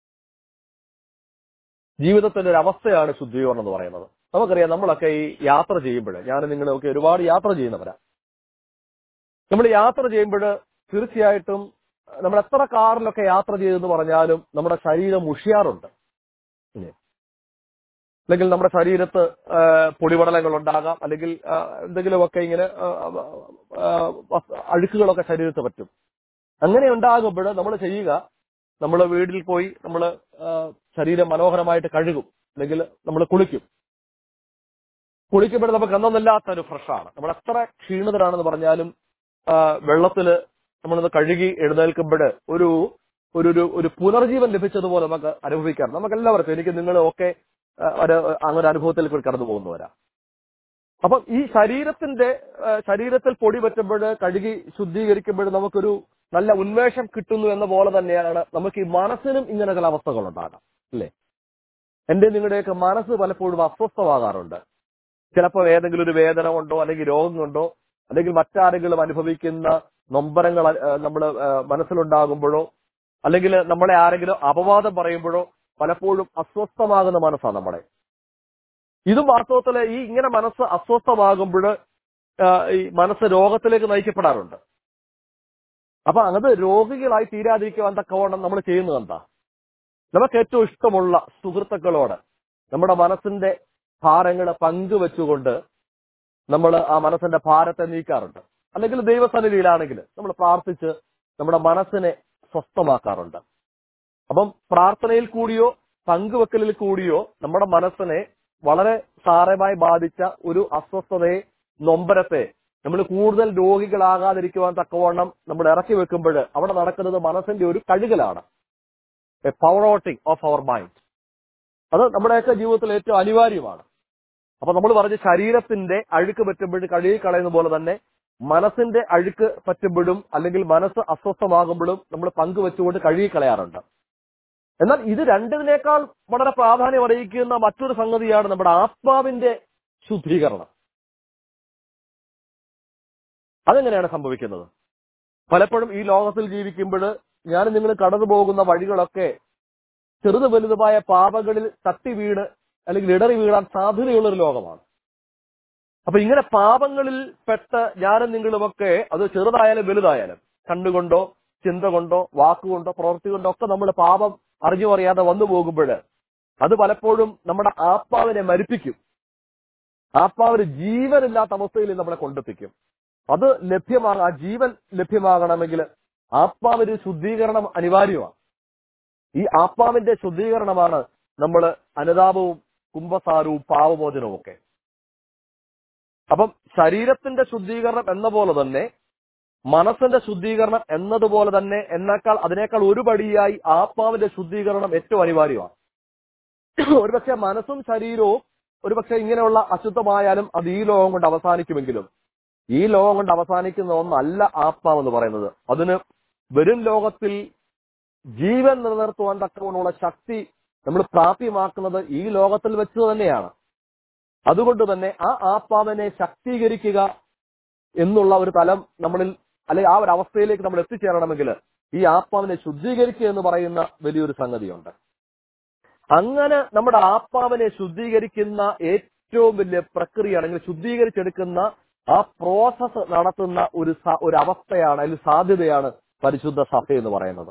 ജീവിതത്തിന്റെ ഒരു അവസ്ഥയാണ് ശുദ്ധീകരണം എന്ന് പറയുന്നത് നമുക്കറിയാം നമ്മളൊക്കെ ഈ യാത്ര ചെയ്യുമ്പോൾ ഞാൻ നിങ്ങളൊക്കെ ഒരുപാട് യാത്ര ചെയ്യുന്നവരാ നമ്മൾ യാത്ര ചെയ്യുമ്പോൾ തീർച്ചയായിട്ടും നമ്മൾ എത്ര കാറിലൊക്കെ യാത്ര ചെയ്തെന്ന് പറഞ്ഞാലും നമ്മുടെ ശരീരം മുഷിയാറുണ്ട് ഇല്ലേ? അല്ലെങ്കിൽ നമ്മുടെ ശരീരത്ത് ആ, പൊടിപടലങ്ങൾ ഉണ്ടാകാം അല്ലെങ്കിൽ ആ, എന്തെങ്കിലുമൊക്കെ ഇങ്ങനെ ആ, ആ, വസ്തു- അഴുക്കുകളൊക്കെ ശരീരത്ത് പറ്റും അങ്ങനെ ഉണ്ടാകുമ്പോൾ നമ്മൾ ചെയ്യുക നമ്മൾ വീട്ടിൽ പോയി നമ്മൾ ശരീരം മനോഹരമായിട്ട് കഴുകും അല്ലെങ്കിൽ നമ്മൾ കുളിക്കും കുളിക്കുമ്പോൾ നമുക്ക് അന്നൊന്നില്ലാത്ത ഒരു ഫ്രഷാണ് നമ്മൾ എത്ര ക്ഷീണിതരാണെന്ന് പറഞ്ഞാലും ആ, വെള്ളത്തില് നമ്മളൊന്ന് കഴുകി എഴുന്നേൽക്കുമ്പോൾ ഒരു ഒരു ഒരു ഒരു പുനർജീവൻ ലഭിച്ചതുപോലെ നമുക്ക് അനുഭവിക്കാം നമുക്ക് എല്ലാവർക്കും എനിക്ക് നിങ്ങൾ ഒക്കെ ഒരു അങ്ങനെ അനുഭവത്തിൽ കൂടി കടന്നു പോകുന്നവരാ അപ്പം ഈ ശരീരത്തിന്റെ ആ, ശരീരത്തിൽ പൊടി പറ്റുമ്പോൾ കഴുകി ശുദ്ധീകരിക്കുമ്പോൾ നമുക്കൊരു നല്ല ഉന്മേഷം കിട്ടുന്നു എന്ന പോലെ തന്നെയാണ് നമുക്ക് ഈ മനസ്സിനും ഇങ്ങനെ ചില അവസ്ഥകൾ ഉണ്ടാകാം അല്ലേ എന്റെ നിങ്ങളുടെയൊക്കെ മനസ്സ് പലപ്പോഴും അസ്വസ്ഥമാകാറുണ്ട് ചിലപ്പോൾ ഏതെങ്കിലും ഒരു വേദന കൊണ്ടോ അല്ലെങ്കിൽ രോഗം കൊണ്ടോ അല്ലെങ്കിൽ മറ്റാരെങ്കിലും അനുഭവിക്കുന്ന നൊമ്പരങ്ങൾ നമ്മൾ മനസ്സിലുണ്ടാകുമ്പോഴോ അല്ലെങ്കിൽ നമ്മളെ ആരെങ്കിലും അപവാദം പറയുമ്പോഴോ പലപ്പോഴും അസ്വസ്ഥമാകുന്ന മനസ്സാണ് നമ്മുടെ ഇതും വാസ്തവത്തിൽ ഈ ഇങ്ങനെ മനസ്സ് അസ്വസ്ഥമാകുമ്പോൾ ഈ മനസ്സ് രോഗത്തിലേക്ക് നയിക്കപ്പെടാറുണ്ട് അപ്പൊ അത് രോഗികളായി തീരാതിരിക്കുവാൻ തക്കവണ്ണം നമ്മൾ ചെയ്യുന്നത് എന്താ നമുക്ക് ഏറ്റവും ഇഷ്ടമുള്ള സുഹൃത്തുക്കളോട് നമ്മുടെ മനസ്സിന്റെ ഭാരങ്ങൾ പങ്കുവെച്ചുകൊണ്ട് നമ്മൾ ആ മനസ്സിന്റെ ഭാരത്തെ നീക്കാറുണ്ട് അല്ലെങ്കിൽ ദൈവസന്നിധിയിലാണെങ്കിൽ നമ്മൾ പ്രാർത്ഥിച്ച് നമ്മുടെ മനസ്സിനെ സ്വസ്ഥമാക്കാറുണ്ട് അപ്പം പ്രാർത്ഥനയിൽ കൂടിയോ പങ്കുവെക്കലിൽ കൂടിയോ നമ്മുടെ മനസ്സിനെ വളരെ സാരമായി ബാധിച്ച ഒരു അസ്വസ്ഥതയെ നൊമ്പരത്തെ നമ്മൾ കൂടുതൽ രോഗികളാകാതിരിക്കുവാൻ തക്കവണ്ണം നമ്മൾ ഇറക്കി വെക്കുമ്പോൾ അവിടെ നടക്കുന്നത് മനസ്സിന്റെ ഒരു കഴുകലാണ് a power outing of our mind അത് നമ്മുടെയൊക്കെ ജീവിതത്തിൽ ഏറ്റവും അനിവാര്യമാണ് അപ്പൊ നമ്മൾ പറഞ്ഞ ശരീരത്തിന്റെ അഴുക്ക് പറ്റുമ്പോഴും കഴുകി കളയുന്ന പോലെ തന്നെ മനസ്സിന്റെ അഴുക്ക് പറ്റുമ്പോഴും അല്ലെങ്കിൽ മനസ്സ് അസ്വസ്ഥമാകുമ്പോഴും നമ്മൾ പങ്കുവെച്ചുകൊണ്ട് കഴുകി കളയാറുണ്ട് എന്നാൽ ഇത് രണ്ടിനേക്കാൾ വളരെ പ്രാധാന്യം അറിയിക്കുന്ന മറ്റൊരു സംഗതിയാണ് നമ്മുടെ ആത്മാവിന്റെ ശുദ്ധീകരണം അതെങ്ങനെയാണ് സംഭവിക്കുന്നത് പലപ്പോഴും ഈ ലോകത്തിൽ ജീവിക്കുമ്പോൾ ഞാൻ നിങ്ങൾ കടന്നു പോകുന്ന വഴികളൊക്കെ ചെറുത് വലുതുമായ പാപങ്ങളിൽ തട്ടി വീണ് അല്ലെങ്കിൽ ഇടറി വീഴാൻ സാധ്യതയുള്ള ഒരു ലോകമാണ് അപ്പൊ ഇങ്ങനെ പാപങ്ങളിൽ പെട്ട് ഞാനും നിങ്ങളുമൊക്കെ അത് ചെറുതായാലും വലുതായാലും കണ്ണുകൊണ്ടോ ചിന്ത കൊണ്ടോ വാക്കുകൊണ്ടോ പ്രവൃത്തി കൊണ്ടോ ഒക്കെ നമ്മൾ പാപം അറിഞ്ഞു അറിയാതെ വന്നു പോകുമ്പോൾ അത് പലപ്പോഴും നമ്മുടെ ആത്മാവിനെ മരിപ്പിക്കും ആത്മാവിന് ജീവനില്ലാത്ത അവസ്ഥയിൽ നമ്മളെ കൊണ്ടെത്തിക്കും അത് ലഭ്യമാകാം ആ ജീവൻ ലഭ്യമാകണമെങ്കിൽ ആത്മാവിന് ശുദ്ധീകരണം അനിവാര്യമാണ് ഈ ആത്മാവിന്റെ ശുദ്ധീകരണമാണ് നമ്മൾ അനുതാപവും കുംഭസാരവും പാവമോചനവും ഒക്കെ അപ്പം ശരീരത്തിന്റെ ശുദ്ധീകരണം എന്ന പോലെ തന്നെ മനസ്സിന്റെ ശുദ്ധീകരണം എന്നതുപോലെ തന്നെ എന്നേക്കാൾ അതിനേക്കാൾ ഒരു പടിയായി ആത്മാവിന്റെ ശുദ്ധീകരണം ഏറ്റവും അനിവാര്യമാണ് ഒരുപക്ഷെ മനസ്സും ശരീരവും ഒരുപക്ഷെ ഇങ്ങനെയുള്ള അശുദ്ധമായാലും അത് ഈ ലോകം കൊണ്ട് അവസാനിക്കുമെങ്കിലും ഈ ലോകം കൊണ്ട് അവസാനിക്കുന്ന ഒന്നല്ല ആത്മാവെന്ന് പറയുന്നത് അതിന് വരും ലോകത്തിൽ ജീവൻ നിലനിർത്തുവാൻ തക്കവണ്ണമുള്ള ശക്തി നമ്മൾ പ്രാപ്യമാക്കുന്നത് ഈ ലോകത്തിൽ വെച്ച് തന്നെയാണ് അതുകൊണ്ട് തന്നെ ആ ആത്മാവിനെ ശക്തീകരിക്കുക എന്നുള്ള ഒരു തലം നമ്മളിൽ അല്ലെങ്കിൽ ആ ഒരു അവസ്ഥയിലേക്ക് നമ്മൾ എത്തിച്ചേരണമെങ്കിൽ ഈ ആത്മാവിനെ ശുദ്ധീകരിക്കുക എന്ന് പറയുന്ന വലിയൊരു സംഗതിയുണ്ട് അങ്ങനെ നമ്മുടെ ആത്മാവിനെ ശുദ്ധീകരിക്കുന്ന ഏറ്റവും വലിയ പ്രക്രിയ അല്ലെങ്കിൽ ശുദ്ധീകരിച്ചെടുക്കുന്ന ആ പ്രോസസ് നടത്തുന്ന ഒരു സ- ഒരു അവസ്ഥയാണ് അല്ലെങ്കിൽ സാധ്യതയാണ് പരിശുദ്ധ സഭ എന്ന് പറയുന്നത്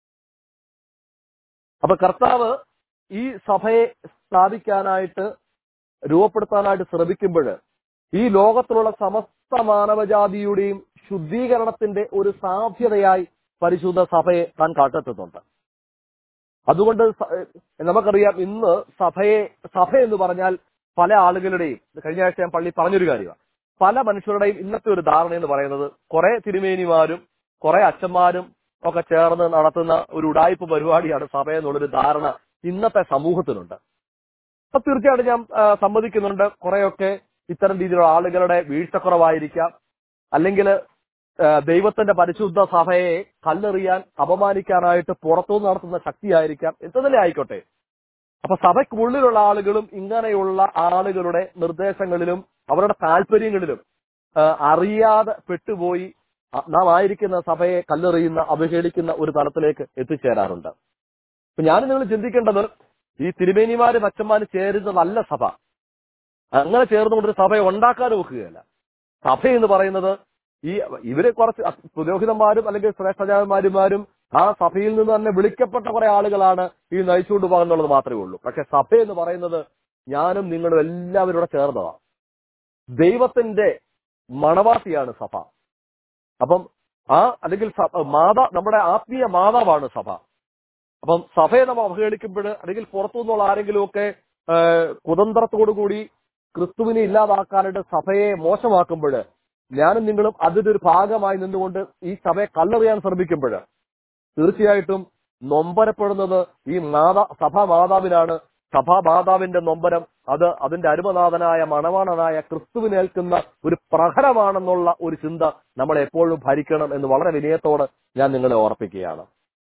അപ്പൊ കർത്താവ് ഈ സഭയെ സ്ഥാപിക്കാനായിട്ട് രൂപപ്പെടുത്താനായിട്ട് ശ്രമിക്കുമ്പോൾ ഈ ലോകത്തിലുള്ള സമസ്ത മാനവജാതിയുടെയും ശുദ്ധീകരണത്തിന്റെ ഒരു സാധ്യതയായി പരിശുദ്ധ സഭയെ താൻ കാട്ടെത്തുന്നുണ്ട് അതുകൊണ്ട് സ- ഏഹ് നമുക്കറിയാം ഇന്ന് സഭയെ സഭ എന്ന് പറഞ്ഞാൽ പല ആളുകളുടെയും കഴിഞ്ഞ ആഴ്ച ഞാൻ പള്ളി പറഞ്ഞൊരു കാര്യമാണ് പല മനുഷ്യരുടെയും ഇന്നത്തെ ഒരു ധാരണ എന്ന് പറയുന്നത് കുറെ തിരുമേനിമാരും കുറെ അച്ഛന്മാരും ഒക്കെ ചേർന്ന് നടത്തുന്ന ഒരു ഉടായ്പ പരിപാടിയാണ് സഭ എന്നുള്ളൊരു ധാരണ ഇന്നത്തെ സമൂഹത്തിനുണ്ട് അപ്പൊ തീർച്ചയായിട്ടും ഞാൻ ആ, സമ്മതിക്കുന്നുണ്ട് കുറെയൊക്കെ ഇത്തരം രീതിയിലുള്ള ആളുകളുടെ വീഴ്ചക്കുറവായിരിക്കാം അല്ലെങ്കിൽ ദൈവത്തിന്റെ പരിശുദ്ധ സഭയെ കല്ലെറിയാൻ അപമാനിക്കാനായിട്ട് പുറത്തുനിന്ന് നടത്തുന്ന ശക്തിയായിരിക്കാം എന്ത് തന്നെ ആയിക്കോട്ടെ അപ്പൊ സഭയ്ക്കുള്ളിലുള്ള ആളുകളും ഇങ്ങനെയുള്ള ആളുകളുടെ നിർദ്ദേശങ്ങളിലും അവരുടെ താല്പര്യങ്ങളിലും ആ, അറിയാതെ പെട്ടുപോയി അ- നാം ആയിരിക്കുന്ന സഭയെ കല്ലെറിയുന്ന അവഹേളിക്കുന്ന ഒരു തലത്തിലേക്ക് എത്തിച്ചേരാറുണ്ട് അപ്പൊ ഞാൻ നിങ്ങൾ ചിന്തിക്കേണ്ടത് ഈ തിരുമേനിമാരും അച്ഛന്മാരും ചേരുന്നതല്ല സഭ അങ്ങനെ ചേർന്നുകൊണ്ടൊരു സഭയെ ഉണ്ടാക്കാൻ നോക്കുകയല്ല സഭ എന്ന് പറയുന്നത് ഈ ഇവര് കുറച്ച് അ- പുരോഹിതന്മാരും അല്ലെങ്കിൽ ശ്രേഷ്ഠജാതന്മാരുമാരും ആ സഭയിൽ നിന്ന് തന്നെ വിളിക്കപ്പെട്ട കുറെ ആളുകളാണ് ഈ നയിച്ചുകൊണ്ട് പോകുന്നുള്ളത് മാത്രമേ ഉള്ളൂ പക്ഷെ സഭ എന്ന് പറയുന്നത് ഞാനും നിങ്ങളും എല്ലാവരും കൂടെ ചേർന്നതാണ് ദൈവത്തിന്റെ മണവാട്ടിയാണ് സഭ അപ്പം ആ അല്ലെങ്കിൽ സ- മാതാ നമ്മുടെ ആത്മീയ മാതാവാണ് സഭ അപ്പം സഭയെ നമ്മൾ അവഹേളിക്കുമ്പോൾ അല്ലെങ്കിൽ പുറത്തുനിന്നുള്ള ആരെങ്കിലും ഒക്കെ കുതന്ത്രത്തോടു കൂടി ക്രിസ്തുവിനെ ഇല്ലാതാക്കാനായിട്ട് സഭയെ മോശമാക്കുമ്പോൾ ഞാനും നിങ്ങളും അതിന്റെ ഒരു ഭാഗമായി നിന്നുകൊണ്ട് ഈ സഭയെ കല്ലെറിയാൻ ശ്രമിക്കുമ്പോൾ തീർച്ചയായിട്ടും നൊമ്പരപ്പെടുന്നത് ഈ മാതാ സഭാ മാതാവിനാണ് സഭാ മാതാവിന്റെ നൊമ്പരം അത് അതിന്റെ അരുമനാഥനായ മണവാണനായ ക്രിസ്തുവിനേൽക്കുന്ന ഒരു പ്രഹരമാണെന്നുള്ള ഒരു ചിന്ത നമ്മളെ എപ്പോഴും ഭരിക്കണം എന്ന് വളരെ വിനയത്തോടെ ഞാൻ നിങ്ങളെ ഓർപ്പിക്കുകയാണ്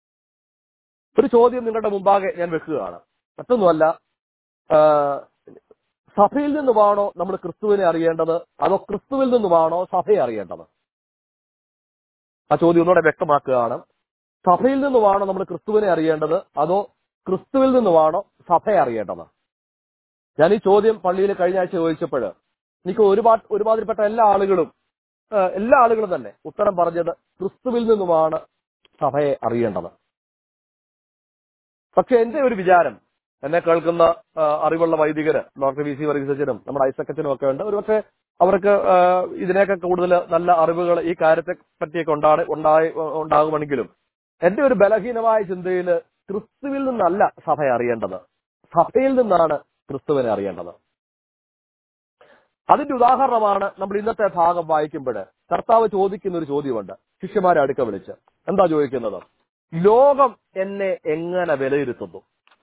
ഒരു ചോദ്യം നിങ്ങളുടെ മുമ്പാകെ ഞാൻ വെക്കുകയാണ് മറ്റൊന്നുമല്ല ആ, സഭയിൽ നിന്നുമാണോ നമ്മൾ ക്രിസ്തുവിനെ അറിയേണ്ടത് അതോ ക്രിസ്തുവിൽ നിന്നുമാണോ സഭയെ അറിയേണ്ടത് ആ ചോദ്യം ഒന്നുകൂടെ വ്യക്തമാക്കുകയാണ് സഭയിൽ നിന്നുമാണോ നമ്മൾ ക്രിസ്തുവിനെ അറിയേണ്ടത് അതോ ക്രിസ്തുവിൽ നിന്നുമാണോ സഭയെ അറിയേണ്ടത് ഞാൻ ഈ ചോദ്യം പള്ളിയിൽ കഴിഞ്ഞ ആഴ്ച ചോദിച്ചപ്പോൾ എനിക്ക് ഒരുപാട് ഒരുമാതിരിപ്പെട്ട എല്ലാ ആളുകളും ആ, എല്ലാ ആളുകളും തന്നെ ഉത്തരം പറഞ്ഞത് ക്രിസ്തുവിൽ നിന്നുമാണ് സഭയെ അറിയേണ്ടത് പക്ഷെ എന്റെ ഒരു വിചാരം എന്നെ കേൾക്കുന്ന ആ, അറിവുള്ള വൈദികര് ഡോക്ടർ വി സി വർഗീസച്ചനും നമ്മുടെ ഐസക്കച്ചനും ഒക്കെ ഉണ്ട് ഒരുപക്ഷെ അവർക്ക് ആ, ഇതിനേക്കാൾ കൂടുതൽ നല്ല അറിവുകൾ ഈ കാര്യത്തെ പറ്റിയൊക്കെ ഉണ്ടാ ഉണ്ടായി ഉണ്ടാകുമെങ്കിലും എന്റെ ഒരു ബലഹീനമായ ചിന്തയിൽ ക്രിസ്തുവിൽ നിന്നല്ല സഭയെ അറിയേണ്ടത് സഭയിൽ നിന്നാണ് ക്രിസ്തുവിനെ അറിയേണ്ടത് അതിന്റെ ഉദാഹരണമാണ് നമ്മൾ ഇന്നത്തെ ഭാഗം വായിക്കുമ്പോൾ കർത്താവ് ചോദിക്കുന്ന ഒരു ചോദ്യമുണ്ട് ശിഷ്യന്മാരെ അടുക്ക വിളിച്ച് എന്താ ചോദിക്കുന്നത് ലോകം എന്നെ എങ്ങനെ വിലയിരുത്തുന്നു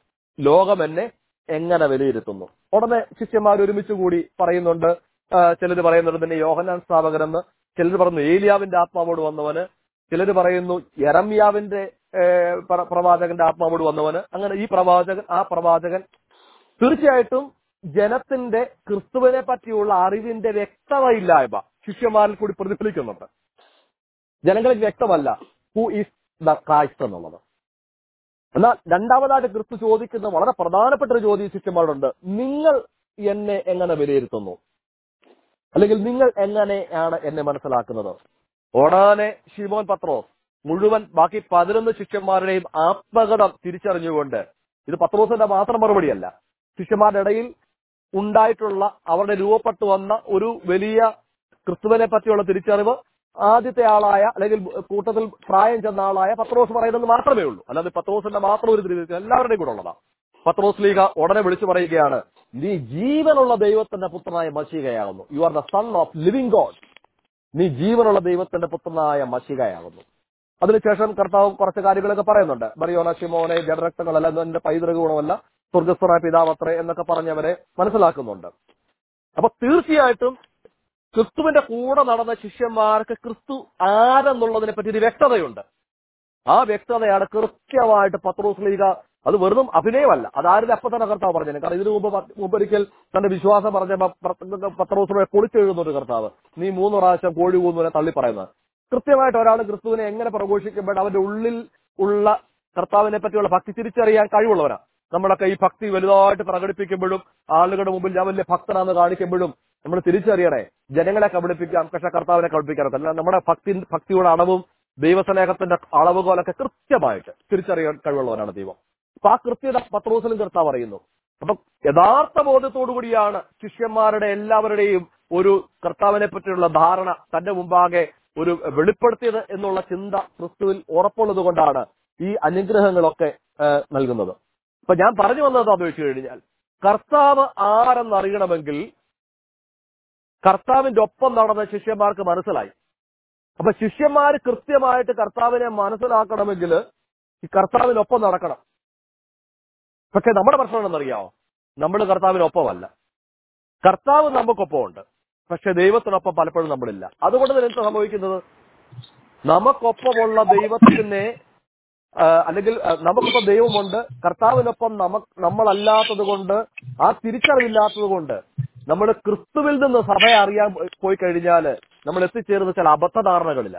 ലോകം എന്നെ എങ്ങനെ വിലയിരുത്തുന്നു ഉടനെ ശിഷ്യന്മാർ ഒരുമിച്ച് കൂടി പറയുന്നുണ്ട് ചിലർ പറയുന്നുണ്ട് തന്നെ യോഹനാൻ സ്ഥാപകരെന്ന് ചിലർ പറയുന്നു ഏലിയാവിന്റെ ആത്മാവോട് വന്നവന് ചിലർ പറയുന്നു യറമ്യാവിന്റെ ഏഹ്, പ്ര- പ്രവാചകന്റെ ആത്മാവോട് വന്നവന് അങ്ങനെ ഈ പ്രവാചകൻ ആ പ്രവാചകൻ തീർച്ചയായിട്ടും ജനത്തിന്റെ ക്രിസ്തുവിനെ പറ്റിയുള്ള അറിവിന്റെ വ്യക്തതയില്ലായ്മ ശിഷ്യന്മാരിൽ കൂടി പ്രതിഫലിക്കുന്നുണ്ട് ജനങ്ങൾക്ക് വ്യക്തമല്ല ഹു ഈസ് ദ ക്രൈസ്റ്റ് എന്നുള്ളത് എന്നാൽ രണ്ടാമതായിട്ട് ക്രിസ്തു ചോദിക്കുന്ന വളരെ പ്രധാനപ്പെട്ട ഒരു ചോദ്യം ശിഷ്യന്മാരുണ്ട് നിങ്ങൾ എന്നെ എങ്ങനെ വിലയിരുത്തുന്നു അല്ലെങ്കിൽ നിങ്ങൾ എങ്ങനെയാണ് എന്നെ മനസ്സിലാക്കുന്നത് ഉടനെ ഷിമോൻ പത്രോസ് മുഴുവൻ ബാക്കി പതിനൊന്ന് ശിഷ്യന്മാരുടെയും ആത്മകഥം തിരിച്ചറിഞ്ഞുകൊണ്ട് ഇത് പത്രോസിന്റെ മാത്രം മറുപടിയല്ല ശിഷ്യന്മാരുടെ ഇടയിൽ ഉണ്ടായിട്ടുള്ള അവരുടെ രൂപപ്പെട്ടു വന്ന ഒരു വലിയ ക്രിസ്തുവിനെ പറ്റിയുള്ള തിരിച്ചറിവ് ആദ്യത്തെ ആളായ അല്ലെങ്കിൽ കൂട്ടത്തിൽ പ്രായം ചെന്ന ആളായ പത്രോസ് പറയുന്നത് മാത്രമേ ഉള്ളൂ അല്ലാതെ പത്രോസിന്റെ മാത്രം ഒരു തിരിച്ചറിവ് എല്ലാവരുടെയും കൂടെ ഉള്ളതാണ് പത്രോസ് ലീഗ ഉടനെ വിളിച്ചു പറയുകയാണ് നീ ജീവനുള്ള ദൈവത്തിന്റെ പുത്രനായ മഷികയാകുന്നു you are the son of living God നീ ജീവനുള്ള ദൈവത്തിന്റെ പുത്രനായ മഷികയാകുന്നു അതിനുശേഷം കർത്താവ് കുറച്ച് കാര്യങ്ങളൊക്കെ പറയുന്നുണ്ട് മറിയോന ശിമോനെ ജഡരക്തങ്ങളല്ല ഇത് എന്റെ പൈതൃക ഗുണമല്ല സ്വർഗസ്വറായ പിതാവത്രേ എന്നൊക്കെ പറഞ്ഞവരെ മനസ്സിലാക്കുന്നുണ്ട് അപ്പൊ തീർച്ചയായിട്ടും ക്രിസ്തുവിന്റെ കൂടെ നടന്ന ശിഷ്യന്മാർക്ക് ക്രിസ്തു ആരെന്നുള്ളതിനെ പറ്റി ഒരു വ്യക്തതയുണ്ട് ആ വ്യക്തതയാണ് കൃത്യമായിട്ട് പത്രോസ് ലീഗ അത് വെറും അഭിനയമല്ല അതാരുടെ അപ്പൊ തന്നെ കർത്താവ് പറഞ്ഞു കാരണം ഇതിനു മുമ്പ് പ- മുമ്പൊരിക്കൽ തന്റെ വിശ്വാസം പറഞ്ഞ പത്രോസിനെ പൊളിച്ചെഴുതുന്ന ഒരു കർത്താവ് നീ മൂന്ന് പ്രാവശ്യം കോഴി കൂന്നുവിനെ തള്ളി പറയുന്നത് കൃത്യമായിട്ട് ഒരാൾ ക്രിസ്തുവിനെ എങ്ങനെ പ്രഘോഷിക്കുമ്പോൾ അവന്റെ ഉള്ളിൽ ഉള്ള കർത്താവിനെ പറ്റിയുള്ള ഭക്തി തിരിച്ചറിയാൻ കഴിവുള്ളവനാ നമ്മളൊക്കെ ഈ ഭക്തി വലുതായിട്ട് പ്രകടിപ്പിക്കുമ്പോഴും ആളുകളുടെ മുമ്പിൽ ഞാൻ വലിയ ഭക്തനാന്ന് കാണിക്കുമ്പോഴും നമ്മൾ തിരിച്ചറിയണേ ജനങ്ങളെ കബളിപ്പിക്കാം പക്ഷെ കർത്താവിനെ കബളിപ്പിക്കാനൊക്കെ അല്ല നമ്മുടെ ഭക്തി ഭക്തിയുടെ അളവും ദൈവസ്നേഹത്തിന്റെ അളവുകോലൊക്കെ കൃത്യമായിട്ട് തിരിച്ചറിയാൻ കഴിവുള്ളവനാണ് ദൈവം അപ്പൊ ആ കൃത്യത പത്രോസിലും കർത്താവ് അറിയുന്നു അപ്പൊ യഥാർത്ഥ ബോധത്തോടു കൂടിയാണ് ശിഷ്യന്മാരുടെ എല്ലാവരുടെയും ഒരു കർത്താവിനെ പറ്റിയുള്ള ധാരണ തന്റെ മുമ്പാകെ ഒരു വെളിപ്പെടുത്തിയത് എന്നുള്ള ചിന്ത ക്രിസ്തുവിൽ ഉറപ്പുള്ളത് കൊണ്ടാണ് ഈ അനുഗ്രഹങ്ങളൊക്കെ ഏഹ്, നൽകുന്നത് അപ്പൊ ഞാൻ പറഞ്ഞു വന്നത് അത് വെച്ച് കഴിഞ്ഞാൽ കർത്താവ് ആരെന്നറിയണമെങ്കിൽ കർത്താവിന്റെ ഒപ്പം നടന്ന ശിഷ്യന്മാർക്ക് മനസ്സിലായി അപ്പൊ ശിഷ്യന്മാർ കൃത്യമായിട്ട് കർത്താവിനെ മനസ്സിലാക്കണമെങ്കിൽ ഈ കർത്താവിനൊപ്പം നടക്കണം പക്ഷെ നമ്മുടെ പ്രശ്നം എന്താണെന്നറിയാമോ നമ്മൾ കർത്താവിനൊപ്പമല്ല കർത്താവ് നമുക്കൊപ്പമുണ്ട് പക്ഷെ ദൈവത്തിനൊപ്പം പലപ്പോഴും നമ്മളില്ല അതുകൊണ്ട് തന്നെ എന്താ സംഭവിക്കുന്നത് നമുക്കൊപ്പമുള്ള ദൈവത്തിനെ ആ, അല്ലെങ്കിൽ ആ, നമുക്കിപ്പോ ദൈവമുണ്ട് കർത്താവിനൊപ്പം നമ നമ്മളല്ലാത്തത് കൊണ്ട് ആ തിരിച്ചറിവില്ലാത്തത് കൊണ്ട് നമ്മൾ ക്രിസ്തുവിൽ നിന്ന് സഭയെ അറിയാൻ പോയി- പോയി കഴിഞ്ഞാല് നമ്മൾ എത്തിച്ചേരുന്ന ചില അബദ്ധധാരണകളില്ല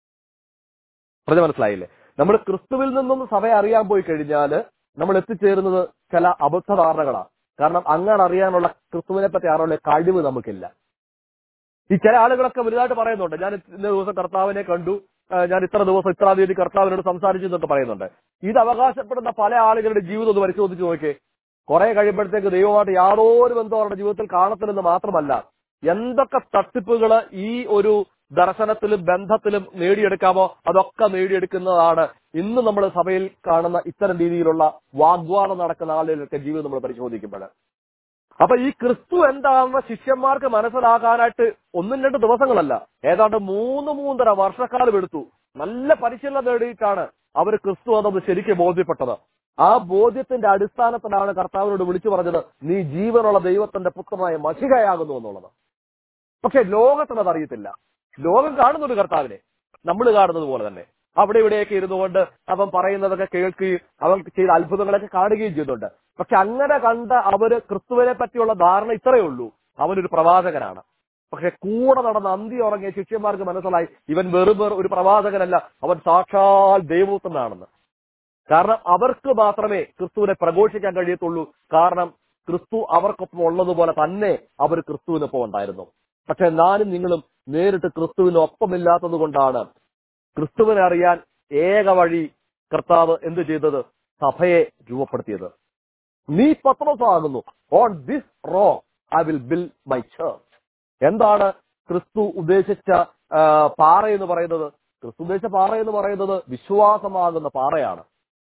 പറഞ്ഞ മനസ്സിലായില്ലേ നമ്മൾ ക്രിസ്തുവിൽ നിന്നും സഭയെ അറിയാൻ പോയി കഴിഞ്ഞാല് നമ്മൾ എത്തിച്ചേരുന്നത് ചില അബദ്ധധാരണകളാണ് കാരണം അങ്ങനെ അറിയാനുള്ള ക്രിസ്തുവിനെ പറ്റി അറിയാനുള്ള കഴിവ് നമുക്കില്ല ഈ ചില ആളുകളൊക്കെ വലുതായിട്ട് പറയുന്നുണ്ട് ഞാൻ ഇന്ന ദിവസം കർത്താവിനെ കണ്ടു ആ, ഞാൻ ഇത്ര ദിവസം ഇത്ര തീയതി കർത്താവിനോട് സംസാരിച്ചു എന്നൊക്കെ പറയുന്നുണ്ട് ഇത് അവകാശപ്പെടുന്ന പല ആളുകളുടെ ജീവിതം ഒന്ന് പരിശോധിച്ച് നോക്കിയേ കുറെ കഴിയുമ്പോഴത്തേക്ക് ദൈവമായിട്ട് യാതൊരു ബന്ധവും അവരുടെ ജീവിതത്തിൽ കാണത്തില്ലെന്ന് മാത്രമല്ല എന്തൊക്കെ തട്ടിപ്പുകൾ ഈ ഒരു ദർശനത്തിലും ബന്ധത്തിലും നേടിയെടുക്കാമോ അതൊക്കെ നേടിയെടുക്കുന്നതാണ് ഇന്ന് നമ്മൾ സഭയിൽ കാണുന്ന ഇത്തരം രീതിയിലുള്ള വാഗ്വാദം നടക്കുന്ന ആളുകളുടെ ജീവിതം നമ്മൾ പരിശോധിക്കുമ്പോൾ അപ്പൊ ഈ ക്രിസ്തു എന്താണെന്ന് ശിഷ്യന്മാർക്ക് മനസ്സിലാക്കാനായിട്ട് ഒന്നും രണ്ട് ദിവസങ്ങളല്ല ഏതാണ്ട് മൂന്ന് മൂന്നര വർഷക്കാലം എടുത്തു നല്ല പരിശീലനം നേടിയിട്ടാണ് അവർ ക്രിസ്തു എന്നത് ശരിക്കും ബോധ്യപ്പെട്ടത് ആ ബോധ്യത്തിന്റെ അടിസ്ഥാനത്തിലാണ് കർത്താവിനോട് വിളിച്ചു പറഞ്ഞത് നീ ജീവനുള്ള ദൈവത്തിന്റെ പുത്രനായ മഷികയാകുന്നു എന്നുള്ളത് പക്ഷെ ലോകത്തിന് അതറിയത്തില്ല ലോകം കാണുന്ന ഒരു കർത്താവിനെ നമ്മൾ കാണുന്നത് പോലെ തന്നെ അവിടെ ഇവിടെയൊക്കെ ഇരുന്നുകൊണ്ട് അവൻ പറയുന്നതൊക്കെ കേൾക്കുകയും അവൻ ചെയ്ത അത്ഭുതങ്ങളൊക്കെ കാണുകയും ചെയ്യുന്നുണ്ട് പക്ഷെ അങ്ങനെ കണ്ട അവര് ക്രിസ്തുവിനെ പറ്റിയുള്ള ധാരണ ഇത്രയേ ഉള്ളൂ അവനൊരു പ്രവാചകനാണ് പക്ഷെ കൂടെ നടന്ന അന്തി ഉറങ്ങിയ ശിഷ്യന്മാർക്ക് മനസ്സിലായി ഇവൻ വെറും വെറും ഒരു പ്രവാചകനല്ല അവൻ സാക്ഷാൽ ദൈവപുത്രനാണെന്ന് കാരണം അവർക്ക് മാത്രമേ ക്രിസ്തുവിനെ പ്രഘോഷിക്കാൻ കഴിയത്തുള്ളൂ കാരണം ക്രിസ്തു അവർക്കൊപ്പം ഉള്ളതുപോലെ തന്നെ അവർ ക്രിസ്തുവിനൊപ്പം ഉണ്ടായിരുന്നു പക്ഷെ ഞാനും നിങ്ങളും നേരിട്ട് ക്രിസ്തുവിന് ഒപ്പമില്ലാത്തത് കൊണ്ടാണ് ക്രിസ്തുവിനെ അറിയാൻ ഏക വഴി കർത്താവ് എന്ത് ചെയ്തത് സഭയെ രൂപപ്പെടുത്തിയത് നീ പത്രോസാകുന്നു on this rock I will build my church എന്താണ് ക്രിസ്തു ഉദ്ദേശിച്ച ആ, പാറ എന്ന് പറയുന്നത് ക്രിസ്തു ഉദ്ദേശിച്ച പാറ എന്ന് പറയുന്നത് വിശ്വാസമാകുന്ന പാറയാണ്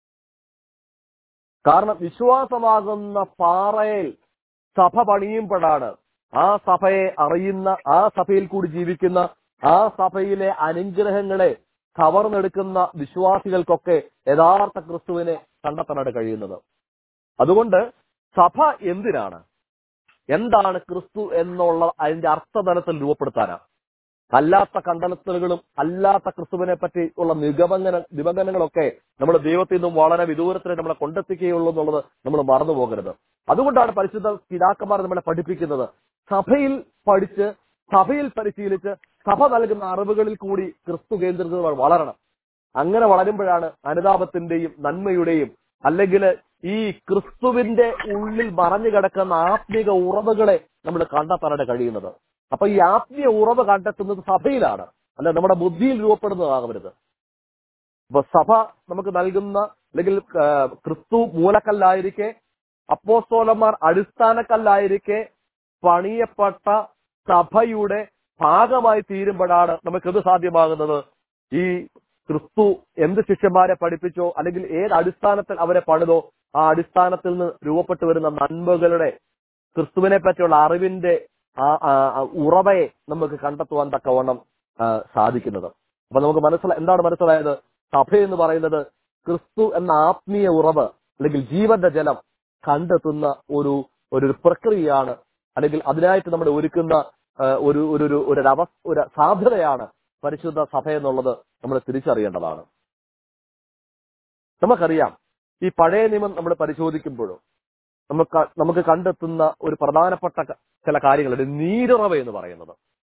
കാരണം വിശ്വാസമാകുന്ന പാറയിൽ സഭ പണിയുമ്പോഴാണ് ആ സഭയെ അറിയുന്ന ആ സഭയിൽ കൂടി ജീവിക്കുന്ന ആ സഭയിലെ അനുഗ്രഹങ്ങളെ കവർന്നെടുക്കുന്ന വിശ്വാസികൾക്കൊക്കെ യഥാർത്ഥ ക്രിസ്തുവിനെ കണ്ടെത്താനായിട്ട് കഴിയുന്നത് അതുകൊണ്ട് സഭ എന്തിനാണ് എന്താണ് ക്രിസ്തു എന്നുള്ള അതിന്റെ അർത്ഥതലത്തിൽ രൂപപ്പെടുത്താനാണ് അല്ലാത്ത കണ്ടെത്തലുകളും അല്ലാത്ത ക്രിസ്തുവിനെ പറ്റി ഉള്ള നിഗമന നിബന്ധനകളൊക്കെ നമ്മുടെ ദൈവത്തിൽ നിന്നും വളരെ വിദൂരത്തിൽ നമ്മളെ കൊണ്ടെത്തിക്കുകയുള്ളൂ എന്നുള്ളത് നമ്മൾ മറന്നു പോകരുത് അതുകൊണ്ടാണ് പരിശുദ്ധ പിതാക്കന്മാർ നമ്മളെ പഠിപ്പിക്കുന്നത് സഭയിൽ പഠിച്ച് സഭയിൽ പരിശീലിച്ച് സഭ നൽകുന്ന അറിവുകളിൽ കൂടി ക്രിസ്തു കേന്ദ്രീകൃതമായി വളരണം അങ്ങനെ വളരുമ്പോഴാണ് അനുതാപത്തിന്റെയും നന്മയുടെയും അല്ലെങ്കിൽ ഈ ക്രിസ്തുവിന്റെ ഉള്ളിൽ മറഞ്ഞു കിടക്കുന്ന ആത്മീക ഉറവുകളെ നമ്മൾ കണ്ടെത്താനായിട്ട് കഴിയുന്നത് അപ്പൊ ഈ ആത്മീയ ഉറവ് കണ്ടെത്തുന്നത് സഭയിലാണ് അല്ല നമ്മുടെ ബുദ്ധിയിൽ രൂപപ്പെടുന്നതാകരുത് അപ്പൊ സഭ നമുക്ക് നൽകുന്ന അല്ലെങ്കിൽ ആ, ക്രിസ്തു മൂലക്കല്ലായിരിക്കെ അപ്പോസ്തോലന്മാർ അടിസ്ഥാനക്കല്ലായിരിക്കെ പണിയപ്പെട്ട സഭയുടെ ഭാഗമായി തീരുമ്പോഴാണ് നമുക്കിത് സാധ്യമാകുന്നത് ഈ ക്രിസ്തു എന്ത് ശിഷ്യന്മാരെ പഠിപ്പിച്ചോ അല്ലെങ്കിൽ ഏത് അടിസ്ഥാനത്തിൽ അവരെ പണിതോ ആ അടിസ്ഥാനത്തിൽ നിന്ന് രൂപപ്പെട്ടു വരുന്ന നന്മകളുടെ ക്രിസ്തുവിനെ പറ്റിയുള്ള അറിവിന്റെ ആ ആ, ആ ഉറവയെ നമുക്ക് കണ്ടെത്തുവാൻ തക്കവണ്ണം ആ, സാധിക്കുന്നത് അപ്പൊ നമുക്ക് മനസ്സിലാ എന്താണ് മനസ്സിലായത് സഭ എന്ന് പറയുന്നത് ക്രിസ്തു എന്ന ആത്മീയ ഉറവ് അല്ലെങ്കിൽ ജീവന്റെ ജലം കണ്ടെത്തുന്ന ഒരു ഒരു ഒരു പ്രക്രിയയാണ് അല്ലെങ്കിൽ അതിനായിട്ട് നമ്മൾ ഒരുക്കുന്ന ആ, ഒരു ഒരു ഒരു ഒരു അവ ഒരു സാധ്യതയാണ് പരിശുദ്ധ സഭ എന്നുള്ളത് നമ്മൾ തിരിച്ചറിയേണ്ടതാണ് നമുക്കറിയാം ഈ പഴയ നിയമം നമ്മൾ പരിശോധിക്കുമ്പോഴും നമുക്ക് നമുക്ക് കണ്ടെത്തുന്ന ഒരു പ്രധാനപ്പെട്ട ക- ചില കാര്യങ്ങളുണ്ട് നീരുറവ എന്ന് പറയുന്നത്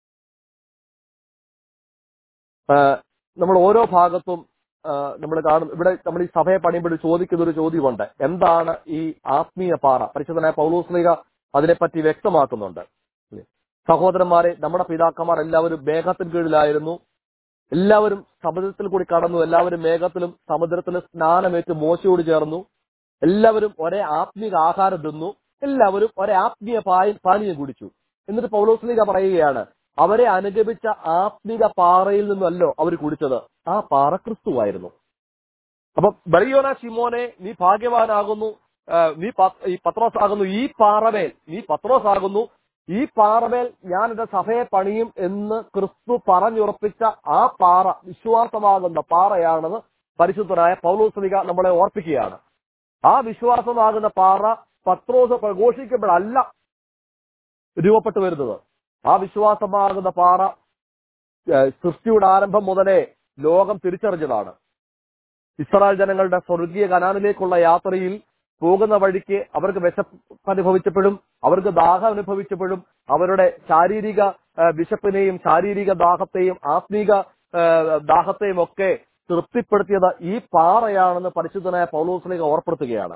ആഹ് നമ്മൾ ഓരോ ഭാഗത്തും നമ്മൾ കാണും ഇവിടെ നമ്മൾ ഈ സഭയെ പണിയുമ്പോൾ ചോദിക്കുന്ന ഒരു ചോദ്യമുണ്ട് എന്താണ് ഈ ആത്മീയ പാറ പരിശുദ്ധനായ പൗലോസ്ലിക അതിനെപ്പറ്റി വ്യക്തമാക്കുന്നുണ്ട് സഹോദരന്മാരെ നമ്മുടെ പിതാക്കന്മാർ എല്ലാവരും മേഘത്തിന് കീഴിലായിരുന്നു എല്ലാവരും സമുദ്രത്തിൽ കൂടി കടന്നു എല്ലാവരും മേഘത്തിലും സമുദ്രത്തിലും സ്നാനമേറ്റ് മോശയോട് ചേർന്നു എല്ലാവരും ഒരേ ആത്മീക ആഹാരം തിന്നു എല്ലാവരും ഒരേ ആത്മീയ പായ- പാനീയം കുടിച്ചു എന്നിട്ട് പൗലോസ്ലിക പറയുകയാണ് അവരെ അനുഗമിച്ച ആത്മീക പാറയിൽ നിന്നല്ലോ അവർ കുടിച്ചത് ആ പാറ ക്രിസ്തുവായിരുന്നു അപ്പൊ ബറിയോന ശിമോനെ നീ ഭാഗ്യവാനാകുന്നു ആ, നീ പ- ഈ പത്രോസ് ആകുന്നു ഈ പാറമേൽ നീ പത്രോസ് ആകുന്നു ഈ പാറമേൽ ഞാൻ എന്റെ സഭയെ പണിയും എന്ന് ക്രിസ്തു പറഞ്ഞുറപ്പിച്ച ആ പാറ വിശ്വാസമാകുന്ന പാറയാണെന്ന് പരിശുദ്ധനായ പൗലോസ്ലിക നമ്മളെ ഓർപ്പിക്കുകയാണ് ആ വിശ്വാസമാകുന്ന പാറ പത്രോസ് പ്രഘോഷിക്കുമ്പോഴല്ല രൂപപ്പെട്ടു വരുന്നത് ആ വിശ്വാസമാകുന്ന പാറ ഏഹ്, സൃഷ്ടിയുടെ ആരംഭം മുതലേ ലോകം തിരിച്ചറിഞ്ഞതാണ് ഇസ്രായേൽ ജനങ്ങളുടെ സ്വർഗീയ കനാനിലേക്കുള്ള യാത്രയിൽ പോകുന്ന വഴിക്ക് അവർക്ക് വിശപ്പ് അനുഭവിച്ചപ്പോഴും അവർക്ക് ദാഹം അനുഭവിച്ചപ്പോഴും അവരുടെ ശാരീരിക ഏഹ്, വിശപ്പിനെയും ശാരീരിക ദാഹത്തെയും ആത്മീക ഏഹ്, ദാഹത്തെയും ഒക്കെ തൃപ്തിപ്പെടുത്തിയത് ഈ പാറയാണെന്ന് പരിശുദ്ധനായ പൗലോസ്ലിക ഓർപ്പെടുത്തുകയാണ്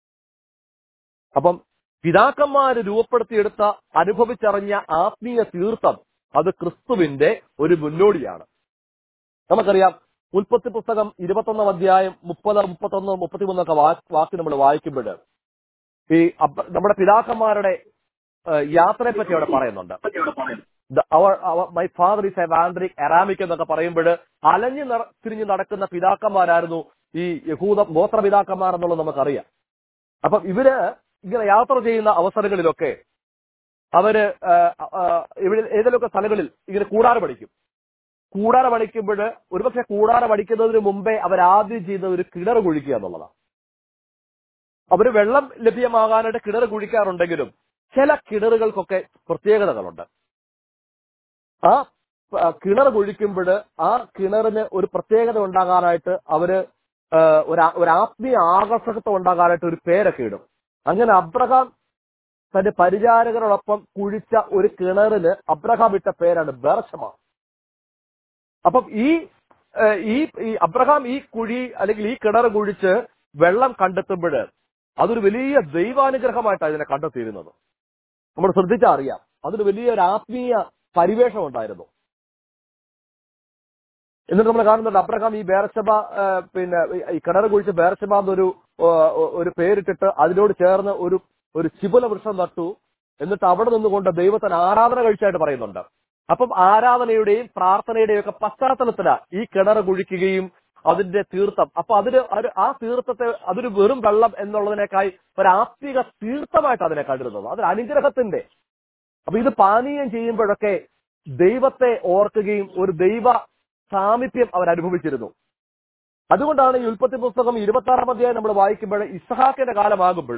അപ്പം പിതാക്കന്മാര് രൂപപ്പെടുത്തിയെടുത്ത അനുഭവിച്ചറിഞ്ഞ ആത്മീയ തീർത്ഥം അത് ക്രിസ്തുവിന്റെ ഒരു മുന്നോടിയാണ് നമുക്കറിയാം ഉൽപ്പത്തി പുസ്തകം ഇരുപത്തൊന്നാം അധ്യായം മുപ്പത് മുപ്പത്തൊന്ന് മുപ്പത്തിമൂന്നൊക്കെ വാക്ക് നമ്മൾ വായിക്കുമ്പോൾ ഈ അബ്ബ- നമ്മുടെ പിതാക്കന്മാരുടെ ഏഹ്, യാത്രയെ പറ്റി അവിടെ പറയുന്നുണ്ട് my father is a wandering Aramean എന്നൊക്കെ പറയുമ്പോൾ അലഞ്ഞു നട- തിരിഞ്ഞു നടക്കുന്ന പിതാക്കന്മാരായിരുന്നു ഈ യഹൂദ ഗോത്ര പിതാക്കന്മാർ എന്നുള്ളത് നമുക്കറിയാം അപ്പം ഇവര് ഇങ്ങനെ യാത്ര ചെയ്യുന്ന അവസരങ്ങളിലൊക്കെ അവര് ആ, ആ, ഇവിടെ ഏതെങ്കിലുമൊക്കെ സ്ഥലങ്ങളിൽ ഇങ്ങനെ കൂടാരം പഠിക്കും കൂടാരം അടിക്കുമ്പോൾ ഒരുപക്ഷെ കൂടാരം അടിക്കുന്നതിന് മുമ്പേ അവരാദ്യം ചെയ്യുന്നത് ഒരു കിണർ കുഴിക്കുക എന്നുള്ളതാണ് അവര് വെള്ളം ലഭ്യമാകാനായിട്ട് കിണർ കുഴിക്കാറുണ്ടെങ്കിലും ചില കിണറുകൾക്കൊക്കെ പ്രത്യേകതകളുണ്ട് ആ ആ, കിണർ കുഴിക്കുമ്പോൾ ആ കിണറിന് ഒരു പ്രത്യേകത ഉണ്ടാകാനായിട്ട് അവര് ആ, ഒരു ആ- ഒരു ആത്മീയ ആകർഷകത്വം ഉണ്ടാകാനായിട്ട് ഒരു പേരൊക്കെ ഇടും അങ്ങനെ അബ്രഹാം തന്റെ പരിചാരകരോടൊപ്പം കുഴിച്ച ഒരു കിണറിന് അബ്രഹാം ഇട്ട പേരാണ് ബേർഷമ അപ്പം ഈ ഏഹ്, ഈ ഈ അബ്രഹാം ഈ കുഴി അല്ലെങ്കിൽ ഈ കിണർ കുഴിച്ച് വെള്ളം കണ്ടെത്തുമ്പോൾ അതൊരു വലിയ ദൈവാനുഗ്രഹമായിട്ടാണ് ഇതിനെ കണ്ടെത്തിയിരുന്നത് നമ്മൾ ശ്രദ്ധിച്ചാൽ അറിയാം അതൊരു വലിയൊരു ആത്മീയ പരിവേഷം ഉണ്ടായിരുന്നു എന്നിട്ട് നമ്മൾ കാണുന്നുണ്ട് അബ്രഹാം ഈ ബേർശബ ഏഹ്, പിന്നെ ഈ കിണർ കുഴിച്ച് ബേർശബ എന്നൊരു ഏഹ്, ഒരു പേരിട്ടിട്ട് അതിനോട് ചേർന്ന് ഒരു ഒരു ചിബുല വൃക്ഷം നട്ടു എന്നിട്ട് അവിടെ നിന്നുകൊണ്ട് ദൈവത്തിന് ആരാധന കഴിച്ചായിട്ട് പറയുന്നുണ്ട് അപ്പം ആരാധനയുടെയും പ്രാർത്ഥനയുടെയും ഒക്കെ പശ്ചാത്തലത്തിലാണ് ഈ കിണർ കുഴിക്കുകയും അതിന്റെ തീർത്ഥം അപ്പൊ അതിന് ഒരു ആ തീർത്ഥത്തെ അതൊരു വെറും വെള്ളം എന്നുള്ളതിനേക്കായി ഒരു ആത്മീക തീർത്ഥമായിട്ട് അതിനെ കണ്ടിരുന്നത് അതൊരു അനുഗ്രഹത്തിന്റെ അപ്പൊ ഇത് പാനീയം ചെയ്യുമ്പോഴൊക്കെ ദൈവത്തെ ഓർക്കുകയും ഒരു ദൈവ സാമീപ്യം അവർ അനുഭവിച്ചിരുന്നു അതുകൊണ്ടാണ് ഈ ഉൽപ്പത്തി പുസ്തകം ഇരുപത്തി ആറാം അധ്യായം നമ്മൾ വായിക്കുമ്പോൾ ഇസ്ഹാക്കിന്റെ കാലമാകുമ്പോൾ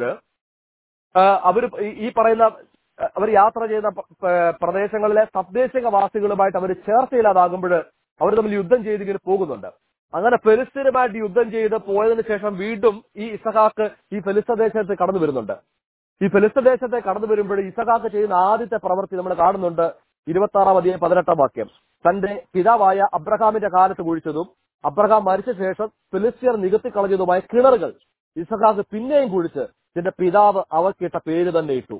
അവർ ഈ പറയുന്ന അവർ യാത്ര ചെയ്യുന്ന പ- പ- പ്രദേശങ്ങളിലെ തദ്ദേശികവാസികളുമായിട്ട് അവർ ചേർച്ചയില്ലാതാകുമ്പോൾ അവർ തമ്മിൽ യുദ്ധം ചെയ്ത് ഇങ്ങനെ പോകുന്നുണ്ട് അങ്ങനെ ഫെലിസ്തീനുമായിട്ട് യുദ്ധം ചെയ്ത് പോയതിനു ശേഷം വീണ്ടും ഈ ഇസഹാക്ക് ഈ ഫെലിസ്ത ദേശത്ത് കടന്നു വരുന്നുണ്ട് ഈ ഫെലിസ്ത ദേശത്തെ കടന്നു വരുമ്പോൾ ഇസഹാക്ക് ചെയ്യുന്ന ആദ്യത്തെ പ്രവൃത്തി നമ്മൾ കാണുന്നുണ്ട് ഇരുപത്തി ആറാം അധ്യായം പതിനെട്ടാം വാക്യം തന്റെ പിതാവായ അബ്രഹാമിന്റെ കാലത്ത് കുഴിച്ചതും അബ്രഹാം മരിച്ച ശേഷം ഫിലിസ്തീർ നികത്തി കളഞ്ഞതുമായ കിണറുകൾ ഇസഹാക്ക് പിന്നെയും കുഴിച്ച് ഇതിന്റെ പിതാവ് അവക്കിട്ട പേര് തന്നെ ഇട്ടു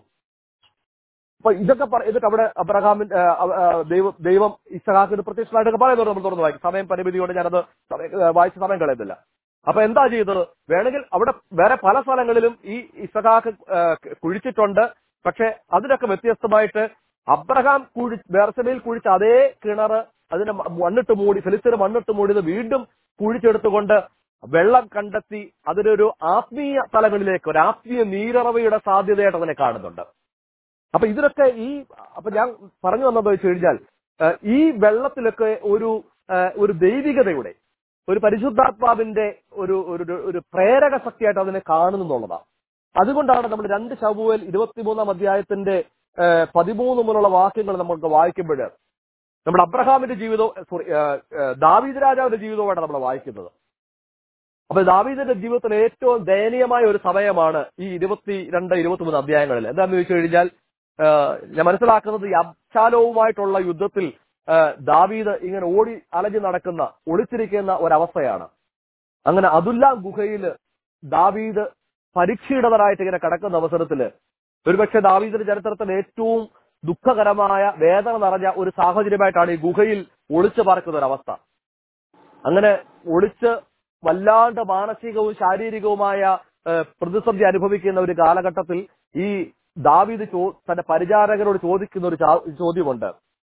അപ്പൊ ഇതൊക്കെ പറ- എന്നിട്ട് അവിടെ അബ്രഹാമിൻ ആ, ആ, ദൈവം ദൈവം ഇസഹാക്കിന് പ്രത്യക്ഷമായിട്ടൊക്കെ പറയുന്നുണ്ട് നമ്മൾ തുറന്നു വായിക്കും സമയം പരിമിതി കൊണ്ട് ഞാനത് സമയം- ആ, വായിച്ച സമയം കളയുന്നില്ല അപ്പൊ എന്താ ചെയ്തത് വേണമെങ്കിൽ അവിടെ വേറെ പല സ്ഥലങ്ങളിലും ഈ ഇസഹാക്ക് ആ, കുഴിച്ചിട്ടുണ്ട് പക്ഷെ അതിനൊക്കെ വ്യത്യസ്തമായിട്ട് അബ്രഹാം കുഴി ബേർസബയിൽ കുഴിച്ച അതേ കിണറ് അതിനെ മ- മണ്ണിട്ട് മൂടി ഫിലിസ്തീന് മണ്ണിട്ട് മൂടിയത് വീണ്ടും കുഴിച്ചെടുത്തുകൊണ്ട് വെള്ളം കണ്ടെത്തി അതിനൊരു ആത്മീയ തലങ്ങളിലേക്ക് ഒരു ആത്മീയ നീരറവയുടെ സാധ്യതയായിട്ട് അതിനെ കാണുന്നുണ്ട് അപ്പൊ ഇതിനൊക്കെ ഈ അപ്പൊ ഞാൻ പറഞ്ഞു വന്നത് വെച്ച് കഴിഞ്ഞാൽ ആ, ഈ വെള്ളത്തിലൊക്കെ ഒരു ആ, ഒരു ദൈവികതയുടെ ഒരു പരിശുദ്ധാത്മാവിന്റെ ഒരു ഒരു ഒരു പ്രേരക ശക്തിയായിട്ട് അതിനെ കാണുന്നു എന്നുള്ളതാണ് അതുകൊണ്ടാണ് നമ്മൾ രണ്ട് ശബുവൽ ഇരുപത്തിമൂന്നാം അധ്യായത്തിന്റെ ആ, പതിമൂന്ന് മുതലുള്ള വാക്യങ്ങൾ നമുക്ക് വായിക്കുമ്പോൾ നമ്മുടെ അബ്രഹാമിന്റെ ജീവിതവും സോറി ദാവീദ് രാജാവിന്റെ ജീവിതവുമാണ് നമ്മൾ വായിക്കുന്നത് അപ്പൊ ദാവീദിന്റെ ജീവിതത്തിൽ ഏറ്റവും ദയനീയമായ ഒരു സമയമാണ് ഈ ഇരുപത്തി രണ്ട് ഇരുപത്തിമൂന്ന് അധ്യായങ്ങളിൽ എന്താണെന്ന് ചോദിച്ചു കഴിഞ്ഞാൽ ആ, ഞാൻ മനസ്സിലാക്കുന്നത് ഈ അബ്ശാലവുമായിട്ടുള്ള യുദ്ധത്തിൽ ആ, ദാവീദ് ഇങ്ങനെ ഓടി അലഞ്ഞു നടക്കുന്ന ഒളിച്ചിരിക്കുന്ന ഒരവസ്ഥയാണ് അങ്ങനെ അതുല്ലാം ഗുഹയിൽ ദാവീദ് പരീക്ഷയിടവരായിട്ട് ഇങ്ങനെ കിടക്കുന്ന അവസരത്തില് ഒരുപക്ഷെ ദാവീദിന്റെ ചരിത്രത്തിൽ ഏറ്റവും ദുഃഖകരമായ വേദന നിറഞ്ഞ ഒരു സാഹചര്യമായിട്ടാണ് ഈ ഗുഹയിൽ ഒളിച്ചു പറക്കുന്ന ഒരവസ്ഥ അങ്ങനെ ഒളിച്ച് വല്ലാണ്ട് മാനസികവും ശാരീരികവുമായ ഏഹ്, പ്രതിസന്ധി അനുഭവിക്കുന്ന ഒരു കാലഘട്ടത്തിൽ ഈ ദാവീദ് ചോ തന്റെ പരിചാരകരോട് ചോദിക്കുന്ന ഒരു ചാ- ചോദ്യമുണ്ട്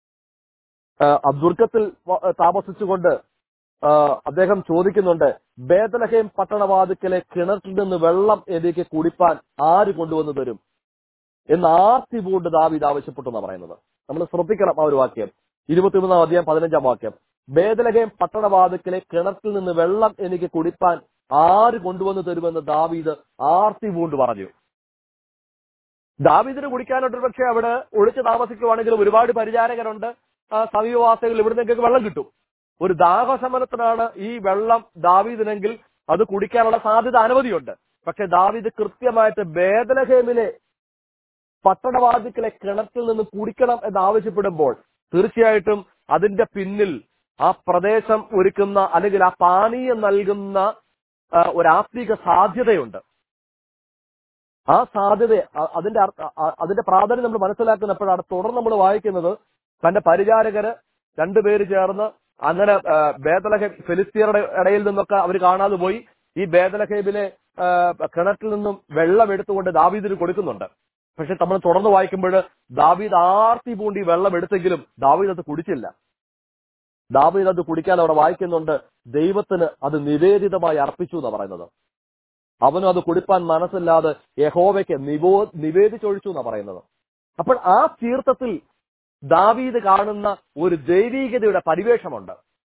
ഏഹ്, ആ ദുർഗത്തിൽ വ- താമസിച്ചുകൊണ്ട് ഏഹ്, അദ്ദേഹം ചോദിക്കുന്നുണ്ട് ബേദലഹേം പട്ടണവാതിക്കലെ കിണറ്റിൽ നിന്ന് വെള്ളം എനിക്ക് കുടിപ്പാൻ ആര് കൊണ്ടുവന്നു തരും എന്ന് ആർത്തി പൂണ്ട് ദാവീദ് ആവശ്യപ്പെട്ടു എന്നാണ് പറയുന്നത് നമ്മൾ ശ്രദ്ധിക്കണം ആ ഒരു വാക്യം ഇരുപത്തിമൂന്നാം അധ്യായം പതിനഞ്ചാം വാക്യം ബേദലഹേം പട്ടണവാതിക്കലെ കിണറ്റിൽ നിന്ന് വെള്ളം എനിക്ക് കുടിപ്പാൻ ആര് കൊണ്ടുവന്ന് തരുമെന്ന് ദാവീദ് ആർത്തി പൂണ്ട് പറഞ്ഞു ദാവീദിന് കുടിക്കാനായിട്ട് പക്ഷെ അവിടെ ഒളിച്ച് താമസിക്കുവാണെങ്കിൽ ഒരുപാട് പരിചാരകരുണ്ട് ആ സമീപവാസികൾ ഇവിടെ നിന്നൊക്കെ വെള്ളം കിട്ടും ഒരു ദാഹശമനത്തിനാണ് ഈ വെള്ളം ദാവീദിനെങ്കിൽ അത് കുടിക്കാനുള്ള സാധ്യത അനവധിയുണ്ട് പക്ഷെ ദാവീദ് കൃത്യമായിട്ട് ബേദലഹേമിലെ പട്ടണവാദിക്കലെ കിണറ്റിൽ നിന്ന് കുടിക്കണം എന്ന് ആവശ്യപ്പെടുമ്പോൾ തീർച്ചയായിട്ടും അതിന്റെ പിന്നിൽ ആ പ്രദേശം ഒരുക്കുന്ന അല്ലെങ്കിൽ ആ പാനീയം നൽകുന്ന ആ, ഒരു ആത്മീക സാധ്യതയുണ്ട് ആ സാധ്യത അ- അതിന്റെ അർത്ഥ- അ- അതിന്റെ പ്രാധാന്യം നമ്മൾ മനസ്സിലാക്കുന്നപ്പോഴാണ് തുടർന്ന് നമ്മൾ വായിക്കുന്നത് തന്റെ പരിചാരകര് രണ്ടുപേര് ചേർന്ന് അങ്ങനെ ആ, ബേദലഹേം ഫിലിസ്തീനയുടെ ഇടയിൽ നിന്നൊക്കെ അവർ കാണാതെ പോയി ഈ ബേദലഹേമിലെ ആ, കിണറ്റിൽ നിന്നും വെള്ളം എടുത്തുകൊണ്ട് ദാവീദിന് കൊടുക്കുന്നുണ്ട് പക്ഷെ നമ്മൾ തുടർന്ന് വായിക്കുമ്പോൾ ദാവീദ് ആർത്തി പൂണ്ടി വെള്ളം എടുത്തെങ്കിലും ദാവീദ് അത് കുടിച്ചില്ല ദാവീദ് അത് കുടിക്കാതെ അവിടെ വായിക്കുന്നുണ്ട് ദൈവത്തിന് അത് നിവേദിതമായി അർപ്പിച്ചു എന്നാണ് പറയുന്നത് അവനും അത് കുടിപ്പാൻ മനസ്സില്ലാതെ യഹോവയ്ക്ക് നിവോ നിവേദിച്ചൊഴിച്ചു എന്നാണ് പറയുന്നത് അപ്പോൾ ആ തീർത്ഥത്തിൽ ദാവീദ് കാണുന്ന ഒരു ദൈവീകതയുടെ പരിവേഷമുണ്ട്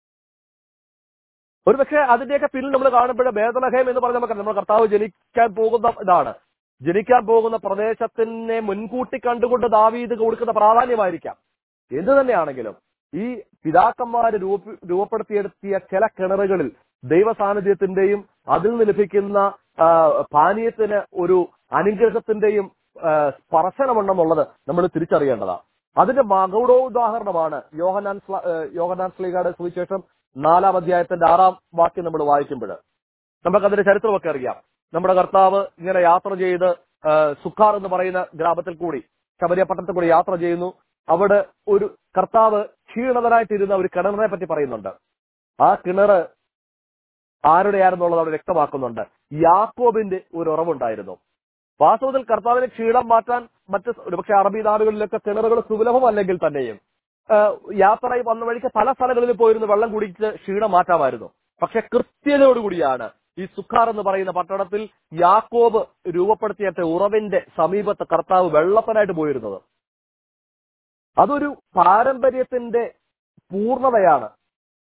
ഒരുപക്ഷെ അതിന്റെയൊക്കെ പിന്നിൽ നമ്മൾ കാണുമ്പോൾ ബേദലഹേം എന്ന് പറഞ്ഞ നമുക്ക് നമ്മുടെ കർത്താവ് ജനിക്കാൻ പോകുന്ന ഇതാണ് ജനിക്കാൻ പോകുന്ന പ്രദേശത്തിനെ മുൻകൂട്ടി കണ്ടുകൊണ്ട് ദാവീദ് കൊടുക്കുന്ന പ്രാധാന്യമായിരിക്കാം എന്ത് തന്നെയാണെങ്കിലും ഈ പിതാക്കന്മാര് രൂപ രൂപപ്പെടുത്തിയെടുത്തിയ ചില കിണറുകളിൽ ദൈവ സാന്നിധ്യത്തിന്റെയും അതിൽ നിന്ന് ലഭിക്കുന്ന ആ, പാനീയത്തിന് ഒരു അനുഗ്രഹത്തിന്റെയും ആ, സ്പർശനമുണ്ടെന്നുള്ളത് നമ്മൾ തിരിച്ചറിയേണ്ടതാണ് അതിന്റെ മകുടോദാഹരണമാണ് യോഹനാൻ സ്ല- ഏ, യോഹനാൻ സ്ലീഗയുടെ സുവിശേഷം നാലാം അധ്യായത്തിന്റെ ആറാം വാക്യം നമ്മൾ വായിക്കുമ്പോൾ നമുക്കതിന്റെ ചരിത്രമൊക്കെ അറിയാം നമ്മുടെ കർത്താവ് ഇങ്ങനെ യാത്ര ചെയ്ത് ആ, സുഖാർ എന്ന് പറയുന്ന ഗ്രാമത്തിൽ കൂടി ശബരിയ പട്ടണത്തിൽ കൂടി യാത്ര ചെയ്യുന്നു അവിടെ ഒരു കർത്താവ് ക്ഷീണിതനായിട്ടിരുന്ന ഒരു കിണറിനെ പറ്റി പറയുന്നുണ്ട് ആ കിണറ് ആരുടെയായിരുന്നുള്ളത് അവിടെ വ്യക്തമാക്കുന്നുണ്ട് യാക്കോബിന്റെ ഒരു ഉറവുണ്ടായിരുന്നു വാസ്തവത്തിൽ കർത്താവിന് ക്ഷീണം മാറ്റാൻ മറ്റ് ഒരുപക്ഷെ അറബി നാടുകളിലൊക്കെ കിണറുകൾ സുലഭമല്ലെങ്കിൽ തന്നെയും ആ, യാത്രയായി വന്ന വഴിക്ക് പല സ്ഥലങ്ങളിൽ പോയിരുന്ന് വെള്ളം കുടിച്ച് ക്ഷീണം മാറ്റാമായിരുന്നു പക്ഷെ കൃത്യതയോടുകൂടിയാണ് ഈ സുഖാർ എന്ന് പറയുന്ന പട്ടണത്തിൽ യാക്കോബ് രൂപപ്പെടുത്തിയ ഉറവിന്റെ സമീപത്ത് കർത്താവ് വെള്ളപ്പനായിട്ട് പോയിരുന്നത് അതൊരു പാരമ്പര്യത്തിന്റെ പൂർണ്ണതയാണ്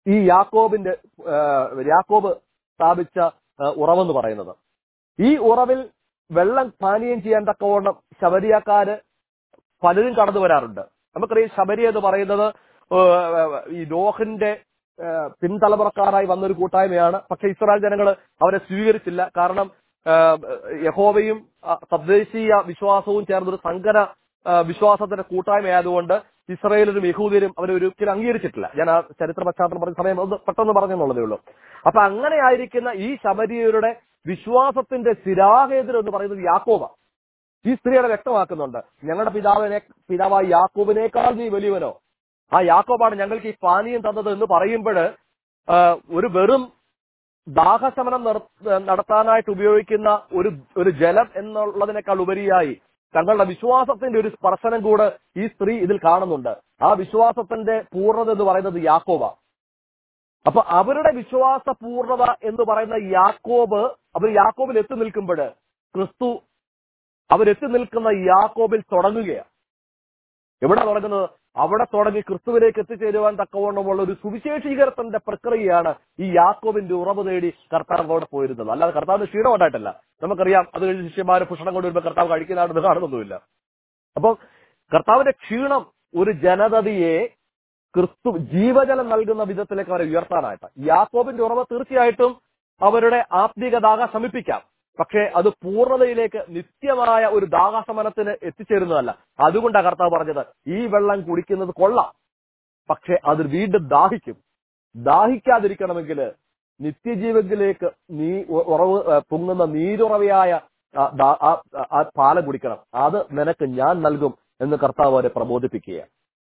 ഈ യാക്കോബിന്റെ ആ, യാക്കോബ് സ്ഥാപിച്ച ആ, ഉറവെന്ന് പറയുന്നത് ഈ ഉറവിൽ വെള്ളം പാനീയം ചെയ്യാൻ തക്കവണ്ണം ശബരിയാക്കാര് പലരും കടന്നു വരാറുണ്ട് നമുക്കറിയാം ശബരി എന്ന് പറയുന്നത് ഏഹ്, ഈ നോഹിന്റെ ഏഹ്, പിൻതലമുറക്കാരായി വന്നൊരു കൂട്ടായ്മയാണ് പക്ഷെ ഇസ്രായേൽ ജനങ്ങൾ അവരെ സ്വീകരിച്ചില്ല കാരണം ഏഹ്, യഹോവയും ആ, തദ്ദേശീയ വിശ്വാസവും ചേർന്നൊരു സങ്കര ആ, വിശ്വാസത്തിന്റെ കൂട്ടായ്മയായതുകൊണ്ട് ഇസ്രായേലിനും യഹൂദിയരും അവരെ ഒരിക്കലും അംഗീകരിച്ചിട്ടില്ല ഞാൻ ആ ചരിത്ര പശ്ചാത്തലം പറഞ്ഞ സമയം ഒന്ന് പെട്ടെന്ന് പറഞ്ഞെന്നുള്ളതേ ഉള്ളൂ അപ്പൊ അങ്ങനെ ആയിരിക്കുന്ന ഈ ശബരിയരുടെ വിശ്വാസത്തിന്റെ സ്ഥിരാകേന്ദ്രം എന്ന് പറയുന്നത് യാക്കോബ ഈ സ്ത്രീയുടെ വ്യക്തമാക്കുന്നുണ്ട് ഞങ്ങളുടെ പിതാവിനെ പിതാവായ യാക്കോബിനേക്കാൾ നീ വലിയവനോ ആ യാക്കോബാണ് ഞങ്ങൾക്ക് ഈ പാനീയം തന്നത് എന്ന് പറയുമ്പോൾ ഒരു വെറും ദാഹശമനം നിർ- നടത്താനായിട്ട് ഉപയോഗിക്കുന്ന ഒരു ഒരു ജലം എന്നുള്ളതിനേക്കാൾ ഉപരിയായി തങ്ങളുടെ വിശ്വാസത്തിന്റെ ഒരു സ്പർശനം കൂടെ ഈ സ്ത്രീ ഇതിൽ കാണുന്നുണ്ട് ആ വിശ്വാസത്തിന്റെ പൂർണ്ണത എന്ന് പറയുന്നത് യാക്കോബ അപ്പൊ അവരുടെ വിശ്വാസ പൂർണ്ണത എന്ന് പറയുന്ന യാക്കോബ് അവർ യാക്കോബിൽ എത്തി നിൽക്കുമ്പോൾ ക്രിസ്തു അവരെത്തി നിൽക്കുന്ന യാക്കോബിൽ തുടങ്ങുകയാണ് എവിടെ തുടങ്ങുന്നത് അവിടെ തുടങ്ങി ക്രിസ്തുവിലേക്ക് എത്തിച്ചേരുവാൻ തക്കവണ്ണമുള്ള ഒരു സുവിശേഷീകരണത്തിന്റെ പ്രക്രിയയാണ് ഈ യാക്കോബിന്റെ ഉറവ് തേടി കർത്താവ് അവിടെ പോയിരുന്നത് അല്ലാതെ കർത്താവിന് ക്ഷീണം ഉണ്ടായിട്ടല്ല നമുക്കറിയാം അത് കഴിഞ്ഞ് ശിഷ്യന്മാര് ഭക്ഷണം കൊണ്ടുവരുമ്പോൾ കർത്താവ് കഴിക്കുന്നതാണെന്ന് കാണുന്നൊന്നുമില്ല അപ്പൊ കർത്താവിന്റെ ക്ഷീണം ഒരു ജനതയെ ക്രിസ്തു ജീവജലം നൽകുന്ന വിധത്തിലേക്ക് അവരെ ഉയർത്താനായിട്ട് യാക്കോബിന്റെ ഉറവ് തീർച്ചയായിട്ടും അവരുടെ ആത്മീക ദാഹ ശമിപ്പിക്കാം പക്ഷേ അത് പൂർണ്ണതയിലേക്ക് നിത്യമായ ഒരു ദാഹശമനത്തിന് എത്തിച്ചേരുന്നതല്ല അതുകൊണ്ടാണ് കർത്താവ് പറഞ്ഞത് ഈ വെള്ളം കുടിക്കുന്നത് കൊള്ളാം പക്ഷെ അത് വീണ്ടും ദാഹിക്കും ദാഹിക്കാതിരിക്കണമെങ്കിൽ നിത്യജീവത്തിലേക്ക് നീ ഉ- ഉറവ് ഏ, പൊങ്ങുന്ന നീരുറവയായ ആ ദാ- ആ- ആ പാലം കുടിക്കണം അത് നിനക്ക് ഞാൻ നൽകും എന്ന് കർത്താവ് അവരെ പ്രബോധിപ്പിക്കുക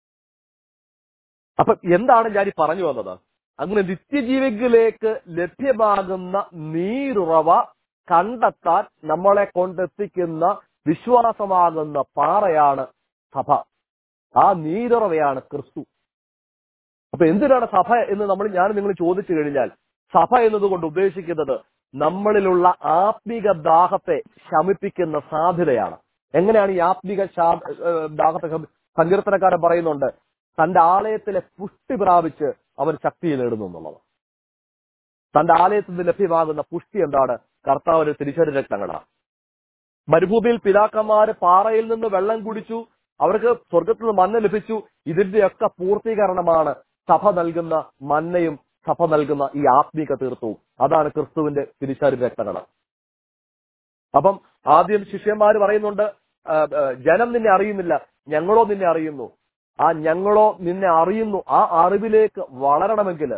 അപ്പൊ എന്താണ് ഞാൻ ഈ പറഞ്ഞു വന്നത് അങ്ങനെ നിത്യജീവികളിലേക്ക് ലഭ്യമാകുന്ന നീരുറവ കണ്ടെത്താൻ നമ്മളെ കൊണ്ടെത്തിക്കുന്ന വിശ്വാസമാകുന്ന പാറയാണ് സഭ ആ നീരുറവയാണ് ക്രിസ്തു അപ്പൊ എന്തിനാണ് സഭ എന്ന് നമ്മൾ ഞാൻ നിങ്ങൾ ചോദിച്ചു കഴിഞ്ഞാൽ സഭ എന്നതുകൊണ്ട് ഉദ്ദേശിക്കുന്നത് നമ്മളിലുള്ള ആത്മിക ദാഹത്തെ ശമിപ്പിക്കുന്ന സാധ്യതയാണ് എങ്ങനെയാണ് ഈ ആത്മിക ശാ- ഏഹ് ദാഹത്തെ ശമി- സങ്കീർത്തനക്കാരൻ പറയുന്നുണ്ട് തന്റെ ആലയത്തിലെ പുഷ്ടി പ്രാപിച്ച് അവൻ ശക്തി നേടുന്നു എന്നുള്ളത് തന്റെ ആലയത്തിൽ നിന്ന് ലഭ്യമാകുന്ന പുഷ്ടി എന്താണ് കർത്താവിന്റെ തിരിച്ചറി രക്തങ്ങളാണ് മരുഭൂമിയിൽ പിതാക്കന്മാര് പാറയിൽ നിന്ന് വെള്ളം കുടിച്ചു അവർക്ക് സ്വർഗത്തിൽ നിന്ന് മന്ന ലഭിച്ചു ഇതിന്റെയൊക്കെ പൂർത്തീകരണമാണ് സഭ നൽകുന്ന മന്നയും സഭ നൽകുന്ന ഈ ആത്മീക തീർത്ഥവും അതാണ് ക്രിസ്തുവിന്റെ തിരിച്ചറി രക്തങ്ങൾ അപ്പം ആദ്യം ശിഷ്യന്മാര് പറയുന്നുണ്ട് ആ, ആ, ജനം നിന്നെ അറിയുന്നില്ല ഞങ്ങളോ നിന്നെ അറിയുന്നു ആ ഞങ്ങളോ നിന്നെ അറിയുന്നു ആ അറിവിലേക്ക് വളരണമെങ്കിൽ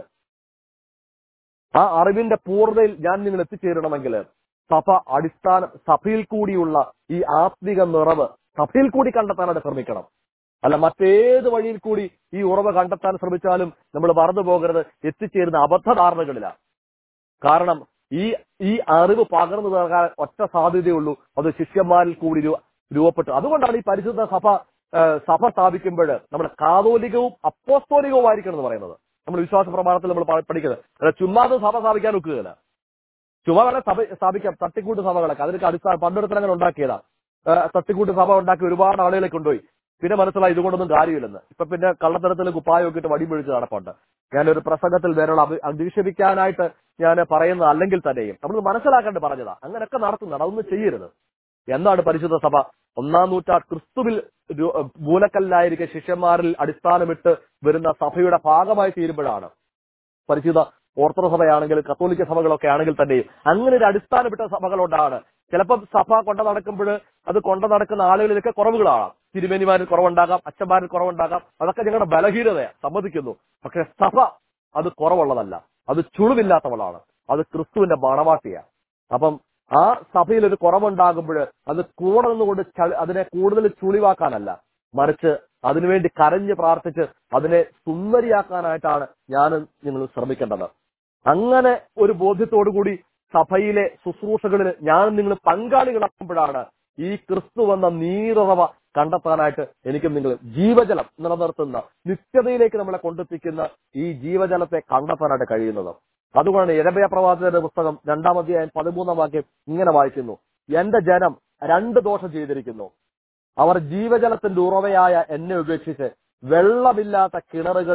ആ അറിവിന്റെ പൂർണ്ണതയിൽ ഞാൻ നിങ്ങൾ എത്തിച്ചേരണമെങ്കിൽ സഭ അടിസ്ഥാന സഭയിൽ കൂടിയുള്ള ഈ ആത്മിക നിറവ് സഭയിൽ കൂടി കണ്ടെത്താനായിട്ട് ശ്രമിക്കണം അല്ല മറ്റേത് വഴിയിൽ കൂടി ഈ ഉറവ് കണ്ടെത്താൻ ശ്രമിച്ചാലും നമ്മൾ മറന്നു പോകരുത് എത്തിച്ചേരുന്ന അബദ്ധധാരണകളിലാണ് കാരണം ഈ ഈ അറിവ് പകർന്നു നൽകാൻ ഒറ്റ സാധ്യതയുള്ളൂ അത് ശിഷ്യന്മാരിൽ കൂടി രൂ- രൂപപ്പെട്ടു അതുകൊണ്ടാണ് ഈ പരിശുദ്ധ സഭ ആ, സഭ സ്ഥാപിക്കുമ്പോൾ നമ്മുടെ കാതോലികവും അപ്പോസ്തോലികവും ആയിരിക്കണം എന്ന് പറയുന്നത് നമ്മൾ വിശ്വാസ പ്രമാണത്തിൽ നമ്മൾ പ- പഠിക്കുന്നത് അല്ല, ചുമ്മാതെ സഭ സ്ഥാപിക്കാൻ ഒക്കുകയില്ല ചുമ്മാ വേണേ സഭ സ്ഥാപിക്കാം തട്ടിക്കൂട്ട് സഭകളൊക്കെ അതിനൊക്കെ അടിസ്ഥാന പണ്ടെടുത്ത് അങ്ങനെ ഉണ്ടാക്കിയതാ ആ, തട്ടിക്കൂട്ട് സഭ ഉണ്ടാക്കി ഒരുപാട് ആളുകളെ കൊണ്ടുപോയി പിന്നെ മനസ്സിലായി ഇതുകൊണ്ടൊന്നും കാര്യമില്ലെന്ന് ഇപ്പൊ പിന്നെ കള്ളത്തരത്തിൽ കുപ്പായമൊക്കെ ഇട്ട് വടി പിടിച്ച് നടപ്പുണ്ട് ഞാനൊരു പ്രസംഗത്തിൽ വേറെ അധിക്ഷേപിക്കാനായിട്ട് ഞാൻ പറയുന്നത് അല്ലെങ്കിൽ തന്നെയും നമ്മൾ മനസ്സിലാക്കേണ്ടി പറഞ്ഞതാ അങ്ങനെയൊക്കെ നടത്തുന്നതാണ് അതൊന്നും ചെയ്യരുത് എന്താണ് പരിശുദ്ധ സഭ ഒന്നാം നൂറ്റാണ്ട് ക്രിസ്തുവിൽ രു- മൂലക്കല്ലായിരിക്കെ ശിഷ്യന്മാരിൽ അടിസ്ഥാനമിട്ട് വരുന്ന സഭയുടെ ഭാഗമായി തീരുമ്പോഴാണ് പരിശുദ്ധ ഓർത്തഡോക്സ് സഭയാണെങ്കിലും കത്തോലിക്ക സഭകളൊക്കെ ആണെങ്കിൽ തന്നെയും അങ്ങനെ ഒരു അടിസ്ഥാനപ്പെട്ട സഭകളുണ്ടാണ് ചിലപ്പം സഭ കൊണ്ട നടക്കുമ്പോൾ അത് കൊണ്ട നടക്കുന്ന ആളുകളിലൊക്കെ കുറവുകളാകാം തിരുമേനിമാരിൽ കുറവുണ്ടാകാം അച്ഛന്മാരിൽ കുറവുണ്ടാകാം അതൊക്കെ ഞങ്ങളുടെ ബലഹീനതയാണ് സമ്മതിക്കുന്നു പക്ഷെ സഭ അത് കുറവുള്ളതല്ല അത് ചുളിവില്ലാത്തവളാണ് അത് ക്രിസ്തുവിന്റെ മണവാട്ടിയാണ് അപ്പം ആ സഭയിൽ ഒരു കുറവുണ്ടാകുമ്പോൾ അത് കൂടെ നിന്നുകൊണ്ട് ച- അതിനെ കൂടുതൽ ചുളിവാക്കാനല്ല മറിച്ച് അതിനുവേണ്ടി കരഞ്ഞ് പ്രാർത്ഥിച്ച് അതിനെ സുന്ദരിയാക്കാനായിട്ടാണ് ഞാനും നിങ്ങൾ ശ്രമിക്കേണ്ടത് അങ്ങനെ ഒരു ബോധ്യത്തോടു കൂടി സഭയിലെ ശുശ്രൂഷകളിൽ ഞാനും നിങ്ങൾ പങ്കാളികളാകുമ്പോഴാണ് ഈ ക്രിസ്തു എന്ന നീറുറവ കണ്ടെത്താനായിട്ട് എനിക്കും നിങ്ങൾ ജീവജലം നിലനിർത്തുന്ന നിത്യതയിലേക്ക് നമ്മളെ കൊണ്ടെത്തിക്കുന്ന ഈ ജീവജലത്തെ കണ്ടെത്താനായിട്ട് കഴിയുന്നത് അതുകൊണ്ടാണ് എരബയ പ്രവാചകന്റെ പുസ്തകം രണ്ടാം അധ്യായം പതിമൂന്നാം വാക്യം ഇങ്ങനെ വായിക്കുന്നു എന്റെ ജനം രണ്ട് ദോഷം ചെയ്തിരിക്കുന്നു അവർ ജീവജലത്തിന്റെ ഉറവയായ എന്നെ ഉപേക്ഷിച്ച് വെള്ളമില്ലാത്ത കിണറുകളെ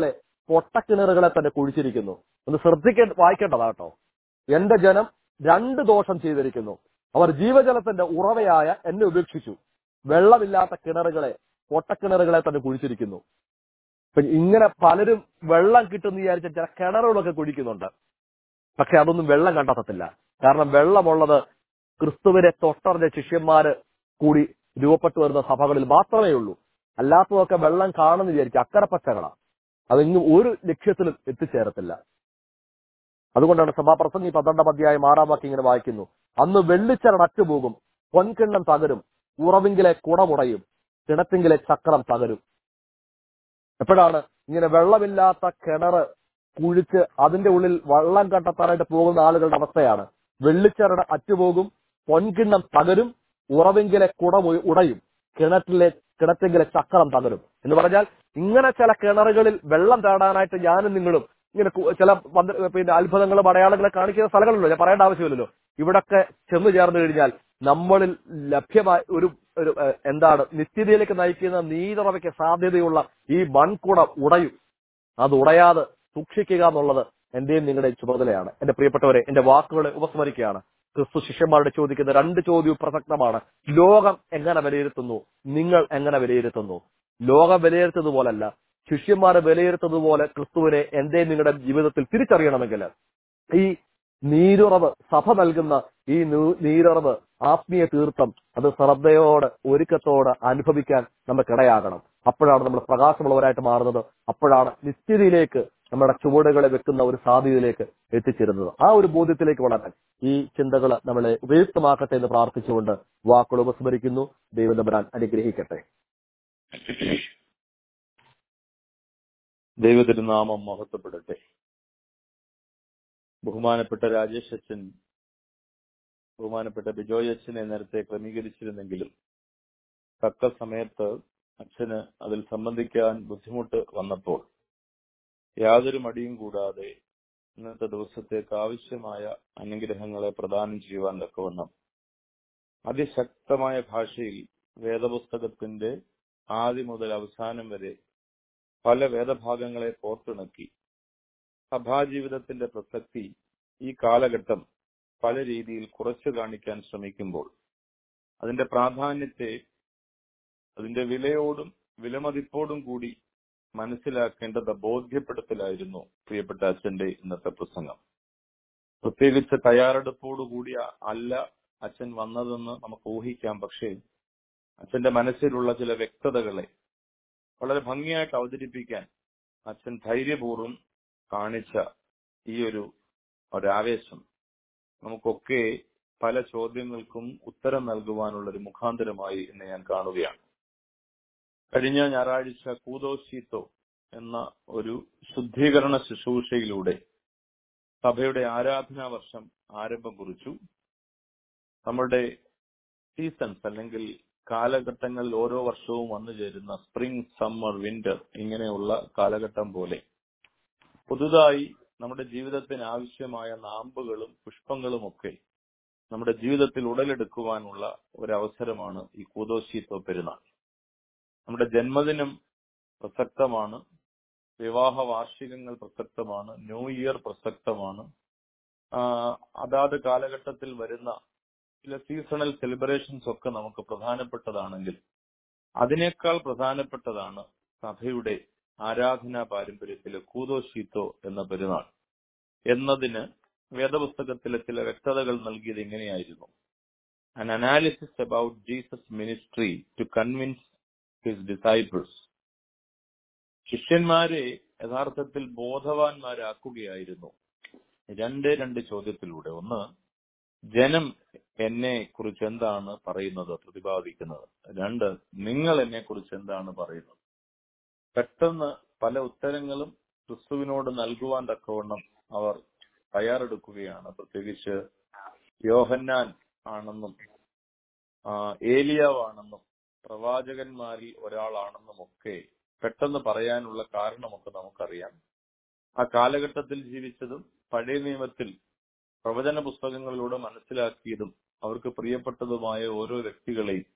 പൊട്ടക്കിണറുകളെ തന്നെ കുഴിച്ചിരിക്കുന്നു ഒന്ന് ശ്രദ്ധിക്കേണ്ട വായിക്കേണ്ടതാ കേട്ടോ എന്റെ ജനം രണ്ട് ദോഷം ചെയ്തിരിക്കുന്നു അവർ ജീവജലത്തിന്റെ ഉറവയായ എന്നെ ഉപേക്ഷിച്ചു വെള്ളമില്ലാത്ത കിണറുകളെ പൊട്ടക്കിണറുകളെ തന്നെ കുഴിച്ചിരിക്കുന്നു അപ്പൊ ഇങ്ങനെ പലരും വെള്ളം കിട്ടുമെന്ന് വിചാരിച്ച ചില കിണറുകളൊക്കെ കുഴിക്കുന്നുണ്ട് പക്ഷെ അതൊന്നും വെള്ളം കണ്ടെത്തത്തില്ല കാരണം വെള്ളമുള്ളത് ക്രിസ്തുവിനെ തൊട്ടറിഞ്ഞ ശിഷ്യന്മാര് കൂടി രൂപപ്പെട്ടു വരുന്ന സഭകളിൽ മാത്രമേ ഉള്ളൂ അല്ലാത്തതൊക്കെ വെള്ളം കാണുന്ന വിചാരിക്കും അക്കരെ പച്ചകളാണ് അതെങ്ങും ഒരു ലക്ഷ്യത്തിലും എത്തിച്ചേരത്തില്ല അതുകൊണ്ടാണ് സഭാപ്രസംഗി പന്ത്രണ്ടാം അധ്യായം ആറാം വാക്യം ഇങ്ങനെ വായിക്കുന്നു അന്ന് വെള്ളിച്ചരടച്ചു പോകും പൊൻകിണ്ണം തകരും ഉറവിങ്കിലെ കുടമുടയും കിണത്തിങ്കിലെ ചക്രം തകരും എപ്പോഴാണ് ഇങ്ങനെ വെള്ളമില്ലാത്ത കിണറ് കുഴിച്ച് അതിന്റെ ഉള്ളിൽ വെള്ളം കണ്ടെത്താനായിട്ട് പോകുന്ന ആളുകളുടെ അവസ്ഥയാണ് വെള്ളിച്ചരട് അറ്റുപോകും പൊൻകിണ്ണം തകരും ഉറവിങ്കിലെ കുട ഉടയും കിണറ്റിലെ കിണറ്റെങ്കിലെ ചക്രം തകരും എന്ന് പറഞ്ഞാൽ ഇങ്ങനെ ചില കിണറുകളിൽ വെള്ളം തേടാനായിട്ട് ഞാനും നിങ്ങളും ഇങ്ങനെ കു- ചില പന്ത- പിന്നെ അത്ഭുതങ്ങളും അടയാളങ്ങളെ കാണിക്കുന്ന സ്ഥലങ്ങളുണ്ടല്ലോ ഞാൻ പറയേണ്ട ആവശ്യമില്ലല്ലോ ഇവിടൊക്കെ ചെന്ന് ചേർന്ന് കഴിഞ്ഞാൽ നമ്മളിൽ ലഭ്യമായ ഒരു ഒരു ഏഹ്, എന്താണ് നിത്യതയിലേക്ക് നയിക്കുന്ന നീതറവയ്ക്ക് സാധ്യതയുള്ള ഈ മൺകുട ഉടയും അത് ഉടയാതെ സൂക്ഷിക്കുക എന്നുള്ളത് എന്റെയും നിങ്ങളുടെയും ചുമതലയാണ് എന്റെ പ്രിയപ്പെട്ടവരെ എന്റെ വാക്കുകളെ ഉപസ്മരിക്കുകയാണ് ക്രിസ്തു ശിഷ്യന്മാരുടെ ചോദിക്കുന്ന രണ്ട് ചോദ്യവും പ്രസക്തമാണ് ലോകം എങ്ങനെ വിലയിരുത്തുന്നു നിങ്ങൾ എങ്ങനെ വിലയിരുത്തുന്നു ലോകം വിലയിരുത്തുന്നത് പോലല്ല ശിഷ്യന്മാരെ വിലയിരുത്തുന്നത് പോലെ ക്രിസ്തുവിനെ എന്റെ നിങ്ങളുടെ ജീവിതത്തിൽ തിരിച്ചറിയണമെങ്കിൽ ഈ നീരുറവ് സഭ നൽകുന്ന ഈ നൂ- നീരുറവ് ആത്മീയ തീർത്ഥം അത് ശ്രദ്ധയോടെ ഒരുക്കത്തോടെ അനുഭവിക്കാൻ നമുക്കിടയാകണം അപ്പോഴാണ് നമ്മൾ പ്രകാശമുള്ളവരായിട്ട് മാറുന്നത് അപ്പോഴാണ് നിത്യതയിലേക്ക് നമ്മുടെ ചുവടുകളെ വെക്കുന്ന ഒരു സാധ്യതയിലേക്ക് എത്തിച്ചേരുന്നത് ആ ഒരു ബോധ്യത്തിലേക്ക് വളരാൻ ഈ ചിന്തകൾ നമ്മളെ ഉപയുക്തമാക്കട്ടെ എന്ന് പ്രാർത്ഥിച്ചുകൊണ്ട് വാക്കുകൾ ഉപസ്മരിക്കുന്നു ദൈവം തമ്പുരാൻ അനുഗ്രഹിക്കട്ടെ ദൈവതിരുനാമം മഹത്വപ്പെടട്ടെ ബഹുമാനപ്പെട്ട രാജേഷ് അച്ഛൻ ബഹുമാനപ്പെട്ട ബിജോയ് അച്ഛനെ നേരത്തെ ക്രമീകരിച്ചിരുന്നെങ്കിലും തക്ക സമയത്ത് അച്ഛന് അതിൽ സംബന്ധിക്കാൻ ബുദ്ധിമുട്ട് വന്നപ്പോൾ യാതൊരു മടിയും കൂടാതെ ഇന്നത്തെ ദിവസത്തേക്ക് ആവശ്യമായ അനുഗ്രഹങ്ങളെ പ്രദാനം ചെയ്യുവാൻ തക്കവണ്ണം അതിശക്തമായ ഭാഷയിൽ വേദപുസ്തകത്തിന്റെ ആദ്യം മുതൽ അവസാനം വരെ പല വേദഭാഗങ്ങളെ കോർത്തിണക്കി സഭാജീവിതത്തിന്റെ പ്രസക്തി ഈ കാലഘട്ടം പല രീതിയിൽ കുറച്ചു കാണിക്കാൻ ശ്രമിക്കുമ്പോൾ അതിന്റെ പ്രാധാന്യത്തെ അതിന്റെ വിലയോടും വിലമതിപ്പോടും കൂടി മനസ്സിലാക്കേണ്ടത് ബോധ്യപ്പെടുത്തലായിരുന്നു പ്രിയപ്പെട്ട അച്ഛന്റെ ഇന്നത്തെ പ്രസംഗം പ്രത്യേകിച്ച് തയ്യാറെടുപ്പോടുകൂടി അല്ല അച്ഛൻ വന്നതെന്ന് നമുക്ക് ഊഹിക്കാം പക്ഷേ അച്ഛന്റെ മനസ്സിലുള്ള ചില വ്യക്തതകളെ വളരെ ഭംഗിയായിട്ട് അവതരിപ്പിക്കാൻ അച്ഛൻ ധൈര്യപൂർവ്വം കാണിച്ച ഈ ഒരു ഒരാവേശം നമുക്കൊക്കെ പല ചോദ്യങ്ങൾക്കും ഉത്തരം നൽകുവാനുള്ള ഒരു മുഖാന്തരമായി എന്ന് ഞാൻ കാണുകയാണ് കഴിഞ്ഞ ഞായറാഴ്ച കൂതോശീത്തോ എന്ന ഒരു ശുദ്ധീകരണ ശുശ്രൂഷയിലൂടെ സഭയുടെ ആരാധനാ വർഷം ആരംഭം കുറിച്ചു നമ്മുടെ സീസൺസ് അല്ലെങ്കിൽ കാലഘട്ടങ്ങളിൽ ഓരോ വർഷവും വന്നു ചേരുന്ന സ്പ്രിംഗ് സമ്മർ വിന്റർ ഇങ്ങനെയുള്ള കാലഘട്ടം പോലെ പുതുതായി നമ്മുടെ ജീവിതത്തിന് ആവശ്യമായ നാമ്പുകളും പുഷ്പങ്ങളും ഒക്കെ നമ്മുടെ ജീവിതത്തിൽ ഉടലെടുക്കുവാനുള്ള ഒരു അവസരമാണ് ഈ കൂതോശീത്വ പെരുന്നാൾ നമ്മുടെ ജന്മദിനം പ്രസക്തമാണ് വിവാഹ വാർഷികങ്ങൾ പ്രസക്തമാണ് ന്യൂ ഇയർ പ്രസക്തമാണ് ആ, അതാത് കാലഘട്ടത്തിൽ വരുന്ന ചില സീസണൽ സെലിബ്രേഷൻസ് ഒക്കെ നമുക്ക് പ്രധാനപ്പെട്ടതാണെങ്കിൽ അതിനേക്കാൾ പ്രധാനപ്പെട്ടതാണ് സഭയുടെ ആരാധനാ പാരമ്പര്യത്തിലെ കൂതോശീത്തോ എന്ന പെരുന്നാൾ എന്നതിന് വേദപുസ്തകത്തിലെ ചില വ്യക്തതകൾ നൽകിയത് ഇങ്ങനെയായിരുന്നു an analysis about Jesus' ministry to convince his disciples. ശിഷ്യന്മാരെ യഥാർത്ഥത്തിൽ ബോധവാന്മാരാക്കുകയായിരുന്നു രണ്ടേ രണ്ട് ചോദ്യത്തിലൂടെ ഒന്ന് ജനം എന്നെ കുറിച്ച് എന്താണ് പറയുന്നത് പ്രതിപാദിക്കുന്നത് രണ്ട് നിങ്ങൾ എന്നെ കുറിച്ച് എന്താണ് പറയുന്നത് പെട്ടെന്ന് പല ഉത്തരങ്ങളും ക്രിസ്തുവിനോട് നൽകുവാൻ തക്കവണ്ണം അവർ തയ്യാറെടുക്കുകയാണ് പ്രത്യേകിച്ച് യോഹന്നാൻ ആണെന്നും ആ, ഏലിയാവാണെന്നും പ്രവാചകന്മാരിൽ ഒരാളാണെന്നും ഒക്കെ പെട്ടെന്ന് പറയാനുള്ള കാരണമൊക്കെ നമുക്കറിയാം ആ കാലഘട്ടത്തിൽ ജീവിച്ചതും പഴയ നിയമത്തിൽ പ്രവചന പുസ്തകങ്ങളിലൂടെ മനസ്സിലാക്കിയതും അവർക്ക് പ്രിയപ്പെട്ടതുമായ ഓരോ വ്യക്തികളെയും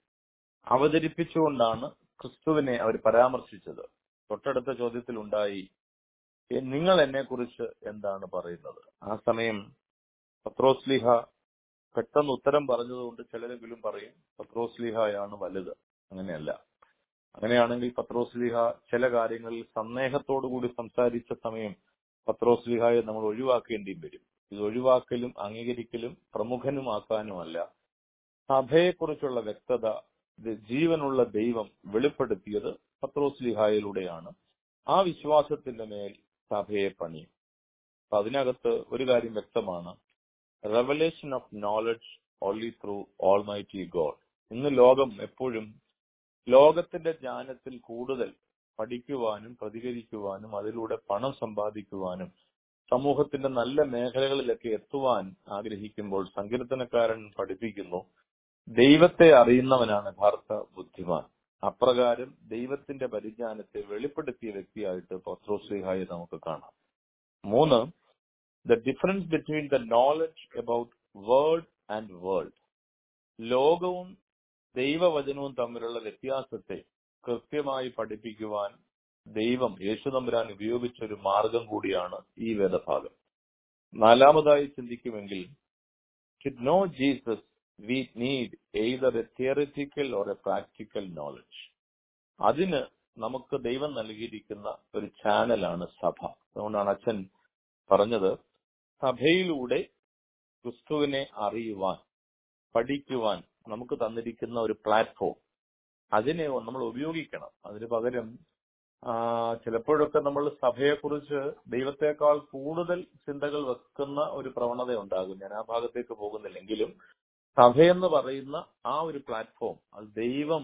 അവതരിപ്പിച്ചുകൊണ്ടാണ് ക്രിസ്തുവിനെ അവർ പരാമർശിച്ചത് തൊട്ടടുത്ത ചോദ്യത്തിൽ ഉണ്ടായി "എ- നിങ്ങൾ എന്നെ കുറിച്ച് എന്താണ് പറയുന്നത് ആ സമയം പത്രോസ്ലിഹ പെട്ടെന്ന് ഉത്തരം പറഞ്ഞതുകൊണ്ട് ചിലരെങ്കിലും പറയും പത്രോസ്ലിഹയാണ് വലുത് അങ്ങനെയല്ല അങ്ങനെയാണെങ്കിൽ പത്രോസ്ലിഹ ചില കാര്യങ്ങളിൽ സന്ദേഹത്തോടു കൂടി സംസാരിച്ച സമയം പത്രോസ്ലിഹായെ നമ്മൾ ഒഴിവാക്കേണ്ടിയും വരും ഇത് ഒഴിവാക്കലും അംഗീകരിക്കലും പ്രമുഖനുമാക്കാനുമല്ല സഭയെക്കുറിച്ചുള്ള വ്യക്തത ഇത് ജീവനുള്ള ദൈവം വെളിപ്പെടുത്തിയത് പത്രോസ്ലിഹായിലൂടെയാണ് ആ വിശ്വാസത്തിന്റെ മേൽ സഭയെ പണിയും അപ്പൊ അതിനകത്ത് ഒരു കാര്യം വ്യക്തമാണ് revelation of knowledge only through almighty God ഇന്ന് ലോകം എപ്പോഴും ലോകത്തിന്റെ ജ്ഞാനത്തിൽ കൂടുതൽ പഠിക്കുവാനും പ്രതികരിക്കുവാനും അതിലൂടെ പണം സമ്പാദിക്കുവാനും സമൂഹത്തിന്റെ നല്ല മേഖലകളിലൊക്കെ എത്തുവാൻ ആഗ്രഹിക്കുമ്പോൾ സങ്കീർത്തനക്കാരൻ പഠിപ്പിക്കുന്നു ദൈവത്തെ അറിയുന്നവനാണ് യഥാർത്ഥ ബുദ്ധിമാൻ അപ്രകാരം ദൈവത്തിന്റെ പരിജ്ഞാനത്തെ വെളിപ്പെടുത്തിയ വ്യക്തിയായിട്ട് പത്രോസ്ലിഹായെ നമുക്ക് കാണാം മൂന്ന് the difference between the knowledge about word and world ലോകവും ദൈവവചനവും തമ്മിലുള്ള വ്യത്യാസത്തെ കൃത്യമായി പഠിപ്പിക്കുവാൻ ദൈവം യേശുതമ്പുരാൻ ഉപയോഗിച്ച ഒരു മാർഗം കൂടിയാണ് ഈ വേദഭാഗം നാലാമതായി ചിന്തിക്കുമെങ്കിൽ to know Jesus, we need either a theoretical or a practical knowledge. അതിന് നമുക്ക് ദൈവം നൽകിയിരിക്കുന്ന ഒരു ചാനലാണ് സഭ അതുകൊണ്ടാണ് അച്ഛൻ പറഞ്ഞത് സഭയിലൂടെ ക്രിസ്തുവിനെ അറിയുവാൻ പഠിക്കുവാൻ നമുക്ക് തന്നിരിക്കുന്ന ഒരു പ്ലാറ്റ്ഫോം അതിനെ നമ്മൾ ഉപയോഗിക്കണം അതിന് പകരം ആ, ചിലപ്പോഴൊക്കെ നമ്മൾ സഭയെക്കുറിച്ച് ദൈവത്തെക്കാൾ കൂടുതൽ ചിന്തകൾ വെക്കുന്ന ഒരു പ്രവണത ഉണ്ടാകും ഞാൻ ആ ഭാഗത്തേക്ക് പോകുന്നില്ലെങ്കിലും സഭയെന്ന് പറയുന്ന ആ ഒരു പ്ലാറ്റ്ഫോം അത് ദൈവം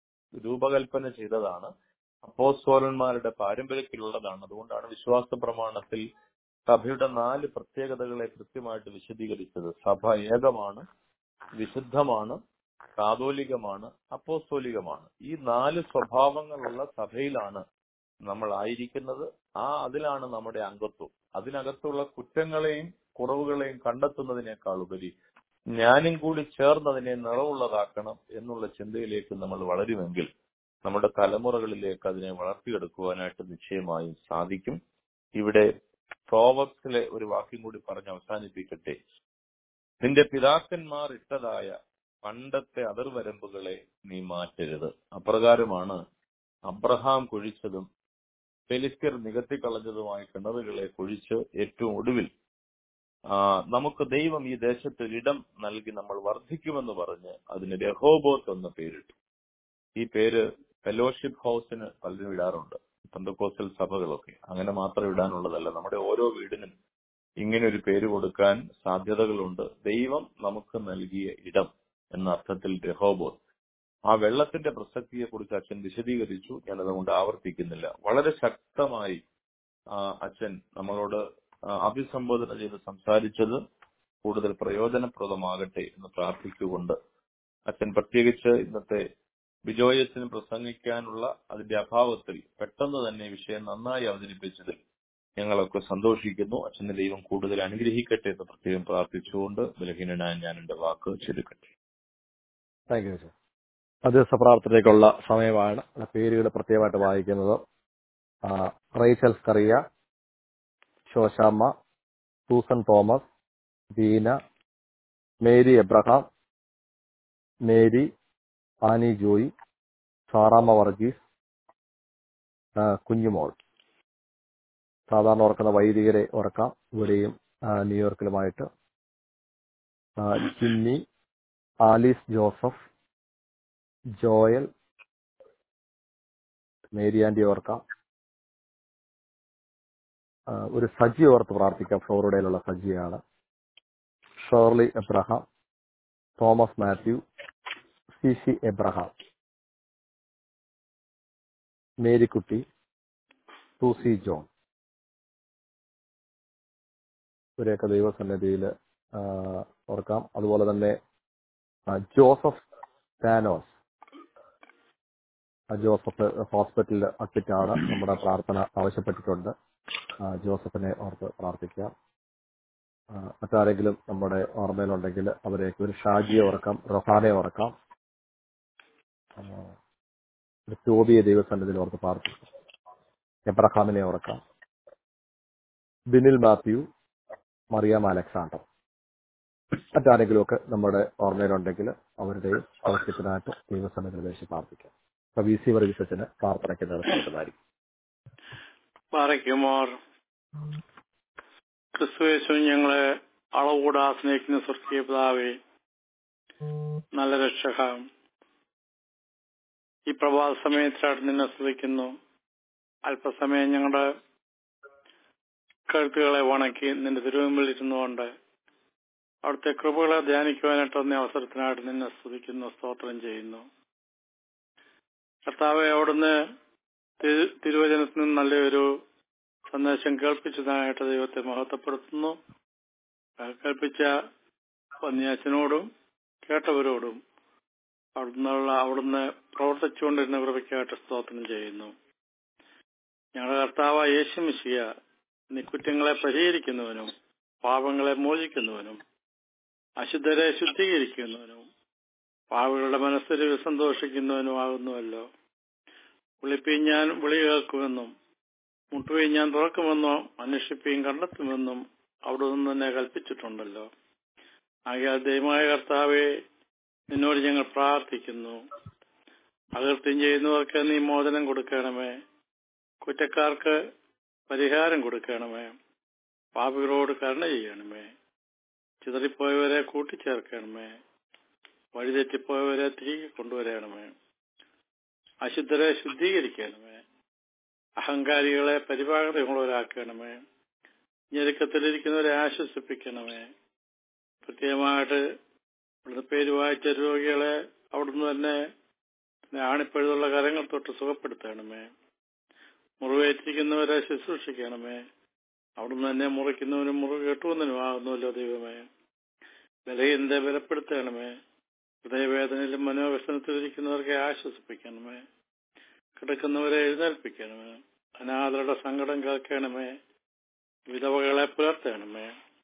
രൂപകൽപ്പന ചെയ്തതാണ് അപ്പോസ്തോലന്മാരുടെ പാരമ്പര്യത്തിലുള്ളതാണ് അതുകൊണ്ടാണ് വിശ്വാസ പ്രമാണത്തിൽ സഭയുടെ നാല് പ്രത്യേകതകളെ കൃത്യമായിട്ട് വിശദീകരിച്ചത് സഭ ഏകമാണ് വിശുദ്ധമാണ് കാതോലികമാണ് അപ്പോസ്തോലികമാണ് ഈ നാല് സ്വഭാവങ്ങളുള്ള സഭയിലാണ് നമ്മൾ ആയിരിക്കുന്നത് ആ അതിലാണ് നമ്മുടെ അംഗത്വം അതിനകത്തുള്ള കുറ്റങ്ങളെയും കുറവുകളെയും കണ്ടെത്തുന്നതിനേക്കാൾ ഉപരി ഞാനും കൂടി ചേർന്ന് അതിനെ നിറവുള്ളതാക്കണം എന്നുള്ള ചിന്തയിലേക്ക് നമ്മൾ വളരുമെങ്കിൽ നമ്മുടെ തലമുറകളിലേക്ക് അതിനെ വളർത്തിയെടുക്കുവാനായിട്ട് നിശ്ചയമായും സാധിക്കും ഇവിടെ പ്രോവക്സിലെ ഒരു വാക്യം കൂടി പറഞ്ഞ് അവസാനിപ്പിക്കട്ടെ നിന്റെ പിതാക്കന്മാർ ഇട്ടതായ പണ്ടത്തെ അതിർവരമ്പുകളെ നീ മാറ്റരുത് അപ്രകാരമാണ് അബ്രഹാം കുഴിച്ചതും ഫെലിസ്തീർ നികത്തിക്കളഞ്ഞതുമായ കിണറുകളെ കുഴിച്ച് ഏറ്റവും ഒടുവിൽ ആ, നമുക്ക് ദൈവം ഈ ദേശത്ത് ഇടം നൽകി നമ്മൾ വർദ്ധിക്കുമെന്ന് പറഞ്ഞ് അതിന് രഹോബോത്ത് എന്ന പേരിട്ടു ഈ പേര് ഫെലോഷിപ്പ് ഹൗസിന് പലരും ഇടാറുണ്ട് പന്തക്കോസ്റ്റൽ സഭകളൊക്കെ അങ്ങനെ മാത്രം ഇടാനുള്ളതല്ല നമ്മുടെ ഓരോ വീടിനും ഇങ്ങനെ ഒരു പേര് കൊടുക്കാൻ സാധ്യതകളുണ്ട് ദൈവം നമുക്ക് നൽകിയ ഇടം എന്ന അർത്ഥത്തിൽ രഹോബോത്ത് ആ വെള്ളത്തിന്റെ പ്രസക്തിയെ കുറിച്ച് അച്ഛൻ വിശദീകരിച്ചു ഞാൻ അതുകൊണ്ട് ആവർത്തിക്കുന്നില്ല വളരെ ശക്തമായി ആ, അച്ഛൻ നമ്മളോട് ആ, അഭിസംബോധന ചെയ്ത് സംസാരിച്ചത് കൂടുതൽ പ്രയോജനപ്രദമാകട്ടെ എന്ന് പ്രാർത്ഥിച്ചുകൊണ്ട് അച്ഛൻ പ്രത്യേകിച്ച് ഇന്നത്തെ ബിജോയസിന് പ്രസംഗിക്കാനുള്ള അതിന്റെ അഭാവത്തിൽ പെട്ടെന്ന് തന്നെ ഈ വിഷയം നന്നായി അവതരിപ്പിച്ചതിൽ ഞങ്ങളൊക്കെ സന്തോഷിക്കുന്നു അച്ഛന്റെ ദൈവം കൂടുതൽ അനുഗ്രഹിക്കട്ടെ എന്ന് പ്രത്യേകം പ്രാർത്ഥിച്ചുകൊണ്ട് ബലഹീനനായ ഞാൻ എന്റെ വാക്ക് ചുരുക്കട്ടെ താങ്ക് യു സർ മധ്യസ്ഥ പ്രാർത്ഥനയ്ക്കുള്ള സമയമാണ് ആ പേരുകൾ പ്രത്യേകമായിട്ട് വായിക്കുന്നത് ആ, റേച്ചൽ സ്കറിയ ശോശാമ്മ സൂസൻ തോമസ് ദീന മേരി എബ്രഹാം മേരി ആനി ജോയി സാറാമ്മ വർഗീസ് ആ, കുഞ്ഞുമോൾ സാധാരണ ഓർക്കുന്ന വൈദികരെ ഓർക്കാം ഇവിടെയും ആ, ന്യൂയോർക്കിലുമായിട്ട് ആ, ജിന്നി ആലീസ് ജോസഫ് ജോയൽ മേരി ആന്റി ഓർക്കാം ആ, ഒരു സജി ഓർത്ത് പ്രാർത്ഥിക്കാം ഫ്ലോറിഡയിലുള്ള സജിയാണ് ഷേർലി എബ്രഹാം തോമസ് മാത്യു സി സി എബ്രഹാം മേരിക്കുട്ടി സൂസി ജോൺ ഇവരെയൊക്കെ ദൈവസന്നിധിയിൽ ഓർക്കാം അതുപോലെ തന്നെ ആ, ജോസഫ് താനോസ് ആ, ജോസഫ് ഹോസ്പിറ്റലിൽ അഡ്മിറ്റ് ആണ് നമ്മുടെ പ്രാർത്ഥന ആവശ്യപ്പെട്ടിട്ടുണ്ട് ആ, ജോസഫിനെ ഓർത്ത് പ്രാർത്ഥിക്കാം ആ, മറ്റാരെങ്കിലും നമ്മുടെ ഓർമ്മയിലുണ്ടെങ്കിൽ അവരെയൊക്കെ ഒരു ഷാജിയെ ഓർക്കാം റൊഹാനെ ഓർക്കാം ആ, ഒരു ടോബിയെ ദൈവസന്നിധിയിൽ ഓർത്ത് പ്രാർത്ഥിക്കാം എബ്രഹാമിനെ ഓർക്കാം ബിനിൽ മാത്യു മറിയാം അലക്സാണ്ടർ മറ്റാരെങ്കിലും ഒക്കെ നമ്മുടെ ഓർമ്മയിലുണ്ടെങ്കിൽ അവരുടെയും സൗഖ്യത്തിനായിട്ട് ദൈവസന്നിധിയിൽ വെച്ച് പ്രാർത്ഥിക്കാം അപ്പൊ വി സി വർഗീസത്തിന് പ്രാർത്ഥനയ്ക്ക് നേതൃത്വമായിരിക്കും പാറയ്ക്കുമാർ ക്രിസ്തുവേശു ഞങ്ങളെ അളവുകൂടാ സ്നേഹിക്കുന്ന സ്വർഗീയ പിതാവേ നല്ല രക്ഷക ഈ പ്രഭാത സമയത്തായിട്ട് നിന്നെ സ്തുതിക്കുന്നു അല്പസമയം ഞങ്ങളുടെ കഴുത്തുകളെ വണക്കി നിന്റെ തിരുവമ്പിൽ ഇരുന്നുകൊണ്ട് അവിടുത്തെ കൃപകളെ ധ്യാനിക്കുവാനായിട്ട് വന്ന അവസരത്തിനായിട്ട് നിന്നെ സ്തുതിക്കുന്നു സ്തോത്രം ചെയ്യുന്നു കർത്താവെ അവിടുന്ന് തിരു- തിരുവചനത്തിൽ നിന്ന് നല്ലൊരു സന്ദേശം കേൾപ്പിച്ചതായിട്ട് ദൈവത്തെ മഹത്വപ്പെടുത്തുന്നു ആ കേൾപ്പിച്ച പന്നിയാച്ചനോടും കേട്ടവരോടും അവിടുന്നുള്ള അവിടുന്ന് പ്രവർത്തിച്ചുകൊണ്ടിരുന്ന കൃപയ്ക്കായിട്ട് സ്തോത്രം ചെയ്യുന്നു ഞങ്ങളുടെ കർത്താവ് യേശുമിശിയ നീ കുറ്റങ്ങളെ പരിഹരിക്കുന്നവനും പാപങ്ങളെ മോചിക്കുന്നവനും അശുദ്ധരെ ശുദ്ധീകരിക്കുന്നവനും പാവികളുടെ മനസ്സിൽ സന്തോഷിക്കുന്നവനുമാകുന്നുവല്ലോ വിളിപ്പീൻ ഞാൻ വിളി കേൾക്കുമെന്നും മുട്ടുകയും ഞാൻ തുറക്കുമെന്നോ അന്വേഷിപ്പീൻ കണ്ടെത്തുമെന്നും അവിടെ നിന്ന് തന്നെ കൽപ്പിച്ചിട്ടുണ്ടല്ലോ ആകയാൽ ദൈവമായ കർത്താവെ നിന്നോട് ഞങ്ങൾ പ്രാർത്ഥിക്കുന്നു അകൃത്യം ചെയ്യുന്നവർക്ക് നീ മോചനം കൊടുക്കണമേ കുറ്റക്കാർക്ക് പരിഹാരം കൊടുക്കണമേ പാപികളോട് കരുണ ചെയ്യണമേ ചിതറിപ്പോയവരെ കൂട്ടിച്ചേർക്കണമേ വഴിതെറ്റിപ്പോയവരെ തിരികെ കൊണ്ടുവരണമേ അശുദ്ധരെ ശുദ്ധീകരിക്കണമേ അഹങ്കാരികളെ പരിപാകതയുള്ളവരാക്കണമേ ഞെരുക്കത്തിലിരിക്കുന്നവരെ ആശ്വസിപ്പിക്കണമേ പ്രത്യേകമായിട്ട് ഇവിടുത്തെ പേര് വായിച്ച രോഗികളെ അവിടുന്ന് തന്നെ ആണിപ്പഴുതുള്ള കരങ്ങൾ തൊട്ട് സുഖപ്പെടുത്തണമേ മുറിവേറ്റിരിക്കുന്നവരെ ശുശ്രൂഷിക്കണമേ അവിടുന്ന് തന്നെ മുറിക്കുന്നവനും മുറിവ് കെട്ടുവന്നനുമാകുന്നുവല്ലോ ദൈവമേ ബലഹീനത്തെ ബലപ്പെടുത്തണമേ ഹൃദയവേദനയിലും മനോവ്യസനത്തിലിരിക്കുന്നവർക്ക് ആശ്വസിപ്പിക്കണമേ കിടക്കുന്നവരെ എഴുന്നേൽപ്പിക്കണമേ അനാഥരുടെ സങ്കടം കേൾക്കണമേ വിധവകളെ പുലർത്തണമേ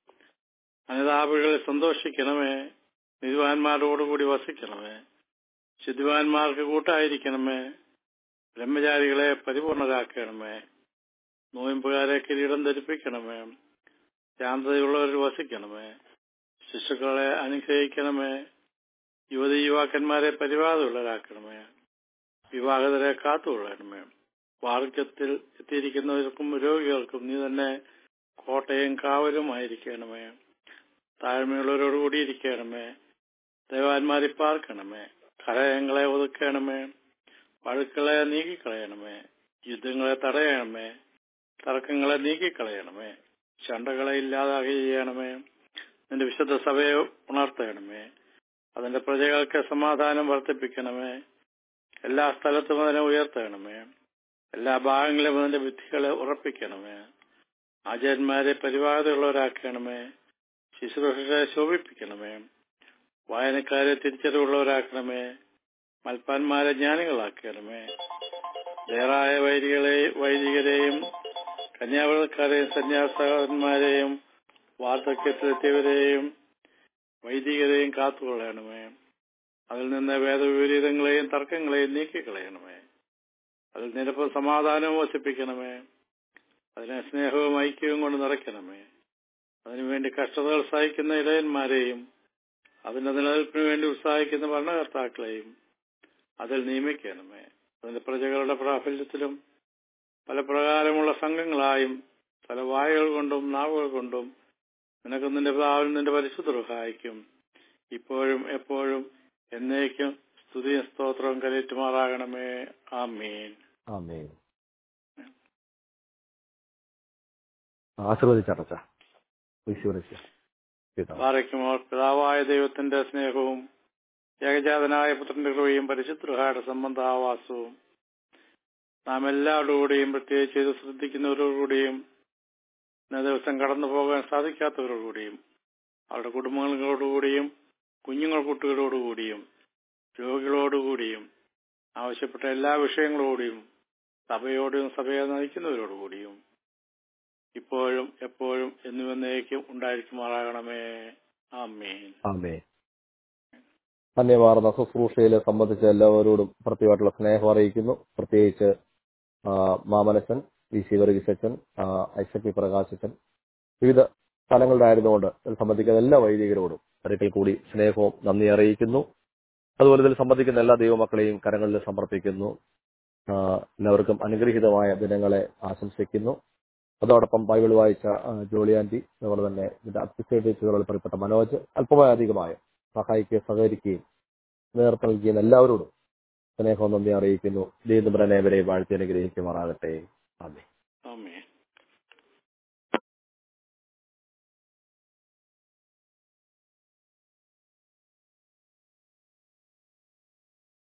അനിതാപികളെ സന്തോഷിക്കണമേ നിധിവാന്മാരോടുകൂടി വസിക്കണമേ ശുദ്ധിവാന്മാർക്ക് കൂട്ടായിരിക്കണമേ ബ്രഹ്മചാരികളെ പരിപൂർണരാക്കണമേ നോയമ്പുകാരെ കിരീടം ധരിപ്പിക്കണമേ ശാന്തതയുള്ളവരിൽ വസിക്കണമേ ശിശുക്കളെ അനുഗ്രഹിക്കണമേ യുവതി യുവാക്കന്മാരെ പരിവാദമുള്ളവരാക്കണമേ വിവാഹിതരെ കാത്തുകൊള്ളണമേ വാർദ്ധക്യത്തിൽ എത്തിയിരിക്കുന്നവർക്കും രോഗികൾക്കും നീ തന്നെ കോട്ടയും കാവലുമായിരിക്കണമേ താഴ്മയുള്ളവരോടുകൂടി ഇരിക്കണമേ ദേവാന്മാരെ പാർക്കണമേ കലയങ്ങളെ ഒതുക്കണമേ പഴുക്കളെ നീക്കിക്കളയണമേ യുദ്ധങ്ങളെ തടയണമേ തർക്കങ്ങളെ നീക്കിക്കളയണമേ ചണ്ടകളെ ഇല്ലാതാകെ ചെയ്യണമേ നിന്റെ വിശുദ്ധ സഭയെ ഉണർത്തണമേ അതിന്റെ പ്രജകൾക്ക് സമാധാനം വർദ്ധിപ്പിക്കണമേ എല്ലാ സ്ഥലത്തും അതിനെ ഉയർത്തണമേ എല്ലാ ഭാഗങ്ങളിലും അതിന്റെ വിധികളെ ഉറപ്പിക്കണമേ ആചാര്യന്മാരെ പരിപാകതയുള്ളവരാക്കണമേ ശുശ്രൂഷരെ ശോഭിപ്പിക്കണമേ വായനക്കാരെ തിരിച്ചറിവുള്ളവരാക്കണമേ മൽപ്പാന്മാരെ ജ്ഞാനികളാക്കണമേ ദേറായ വൈദികളെ വൈദികരെയും കന്യാവ്രതക്കാരെയും സന്യാസന്മാരെയും വാർദ്ധക്യത്തിലെത്തിയവരെയും വൈദികരെയും കാത്തുകൊള്ളണമേ അതിൽ നിന്ന് വേദവിപരീതങ്ങളെയും തർക്കങ്ങളെയും നീക്കിക്കളയണമേ അതിൽ നിരപ്പം സമാധാനവും വസിപ്പിക്കണമേ അതിനെ സ്നേഹവും ഐക്യവും കൊണ്ട് നിറയ്ക്കണമേ അതിനുവേണ്ടി കഷ്ടതകൾ സഹിക്കുന്ന ഇടയന്മാരെയും അതിന്റെ നിലനിൽപ്പിന് വേണ്ടി ഉത്സാഹിക്കുന്ന ഭരണകർത്താക്കളെയും അതിൽ നിയമിക്കണമേ അതിന്റെ പ്രജകളുടെ പ്രാബല്യത്തിലും പല പ്രകാരമുള്ള സംഘങ്ങളായും പല വായുകൾ കൊണ്ടും നാവുകൾ കൊണ്ടും നിനക്ക് നിന്റെ പിതാവിനും നിന്റെ പരിശുദ്ധ സഹായിക്കും ഇപ്പോഴും എപ്പോഴും എന്നേക്കും സ്തുതിയും സ്തോത്രവും കരേറ്റുമാറാകണമേ ആമീൻ ആമേൻ ആശീർവദിച്ചടച്ച പാറയ്ക്കുമോർ പിതാവായ ദൈവത്തിന്റെ സ്നേഹവും ഏകജാതനായ പുത്രന്റെ കൃപയും പരിശുദ്ധയുടെ സംബന്ധാവാസവും നാം എല്ലാവരോടുകൂടിയും പ്രത്യേകിച്ച് ഇത് ശ്രദ്ധിക്കുന്നവരോടുകൂടിയും ഇന്ന ദിവസം കടന്നു പോകാൻ സാധിക്കാത്തവരോടുകൂടിയും അവരുടെ കുടുംബങ്ങളോടുകൂടിയും കുഞ്ഞുങ്ങൾ കുട്ടികളോടുകൂടിയും രോഗികളോടുകൂടിയും ആവശ്യപ്പെട്ട എല്ലാ വിഷയങ്ങളോടും സഭയോടും സഭയെ നയിക്കുന്നവരോടുകൂടിയും ഇപ്പോഴും എപ്പോഴും എന്നുവന്നേക്കും ഉണ്ടായിരിക്കുമാറാകണമേ ആമേൻ ആമേ ധന്യമാർന്ന ശുശ്രൂഷയെ സംബന്ധിച്ച എല്ലാവരോടും പ്രത്യേകമായിട്ടുള്ള സ്നേഹം അറിയിക്കുന്നു പ്രത്യേകിച്ച് ആ, മാമനച്ചൻ വി സി വർഗീസച്ചൻ ഐസക് പി പ്രകാശച്ചൻ വിവിധ സ്ഥലങ്ങളിലായിരുന്നുകൊണ്ട് ഇതിൽ സംബന്ധിക്കുന്ന എല്ലാ വൈദികരോടും ഒരിക്കൽ കൂടി സ്നേഹവും നന്ദി അറിയിക്കുന്നു അതുപോലെ ഇതിൽ സംബന്ധിക്കുന്ന എല്ലാ ദൈവമക്കളെയും കരങ്ങളിൽ സമർപ്പിക്കുന്നു ആ, എല്ലാവർക്കും അനുഗ്രഹീതമായ ദിനങ്ങളെ ആശംസിക്കുന്നു അതോടൊപ്പം ബൈബിൾ വായിച്ച ആ, ജോളി ആന്റി അതുപോലെ തന്നെ ഇതിന്റെ അസിസ്റ്റേറ്റുകളിൽ പറയപ്പെട്ട മനോജ് അല്പമായ അധികമായ സഹായിക്കുകയും സഹകരിക്കുകയും നേതൃത്വം നൽകിയ എല്ലാവരോടും സ്നേഹവും നന്ദി അറിയിക്കുന്നു ദൈവം ഏവരെയും വാഴ്ത്തി അനുഗ്രഹിക്കുമാറാകട്ടെ അതെ ആമേൻ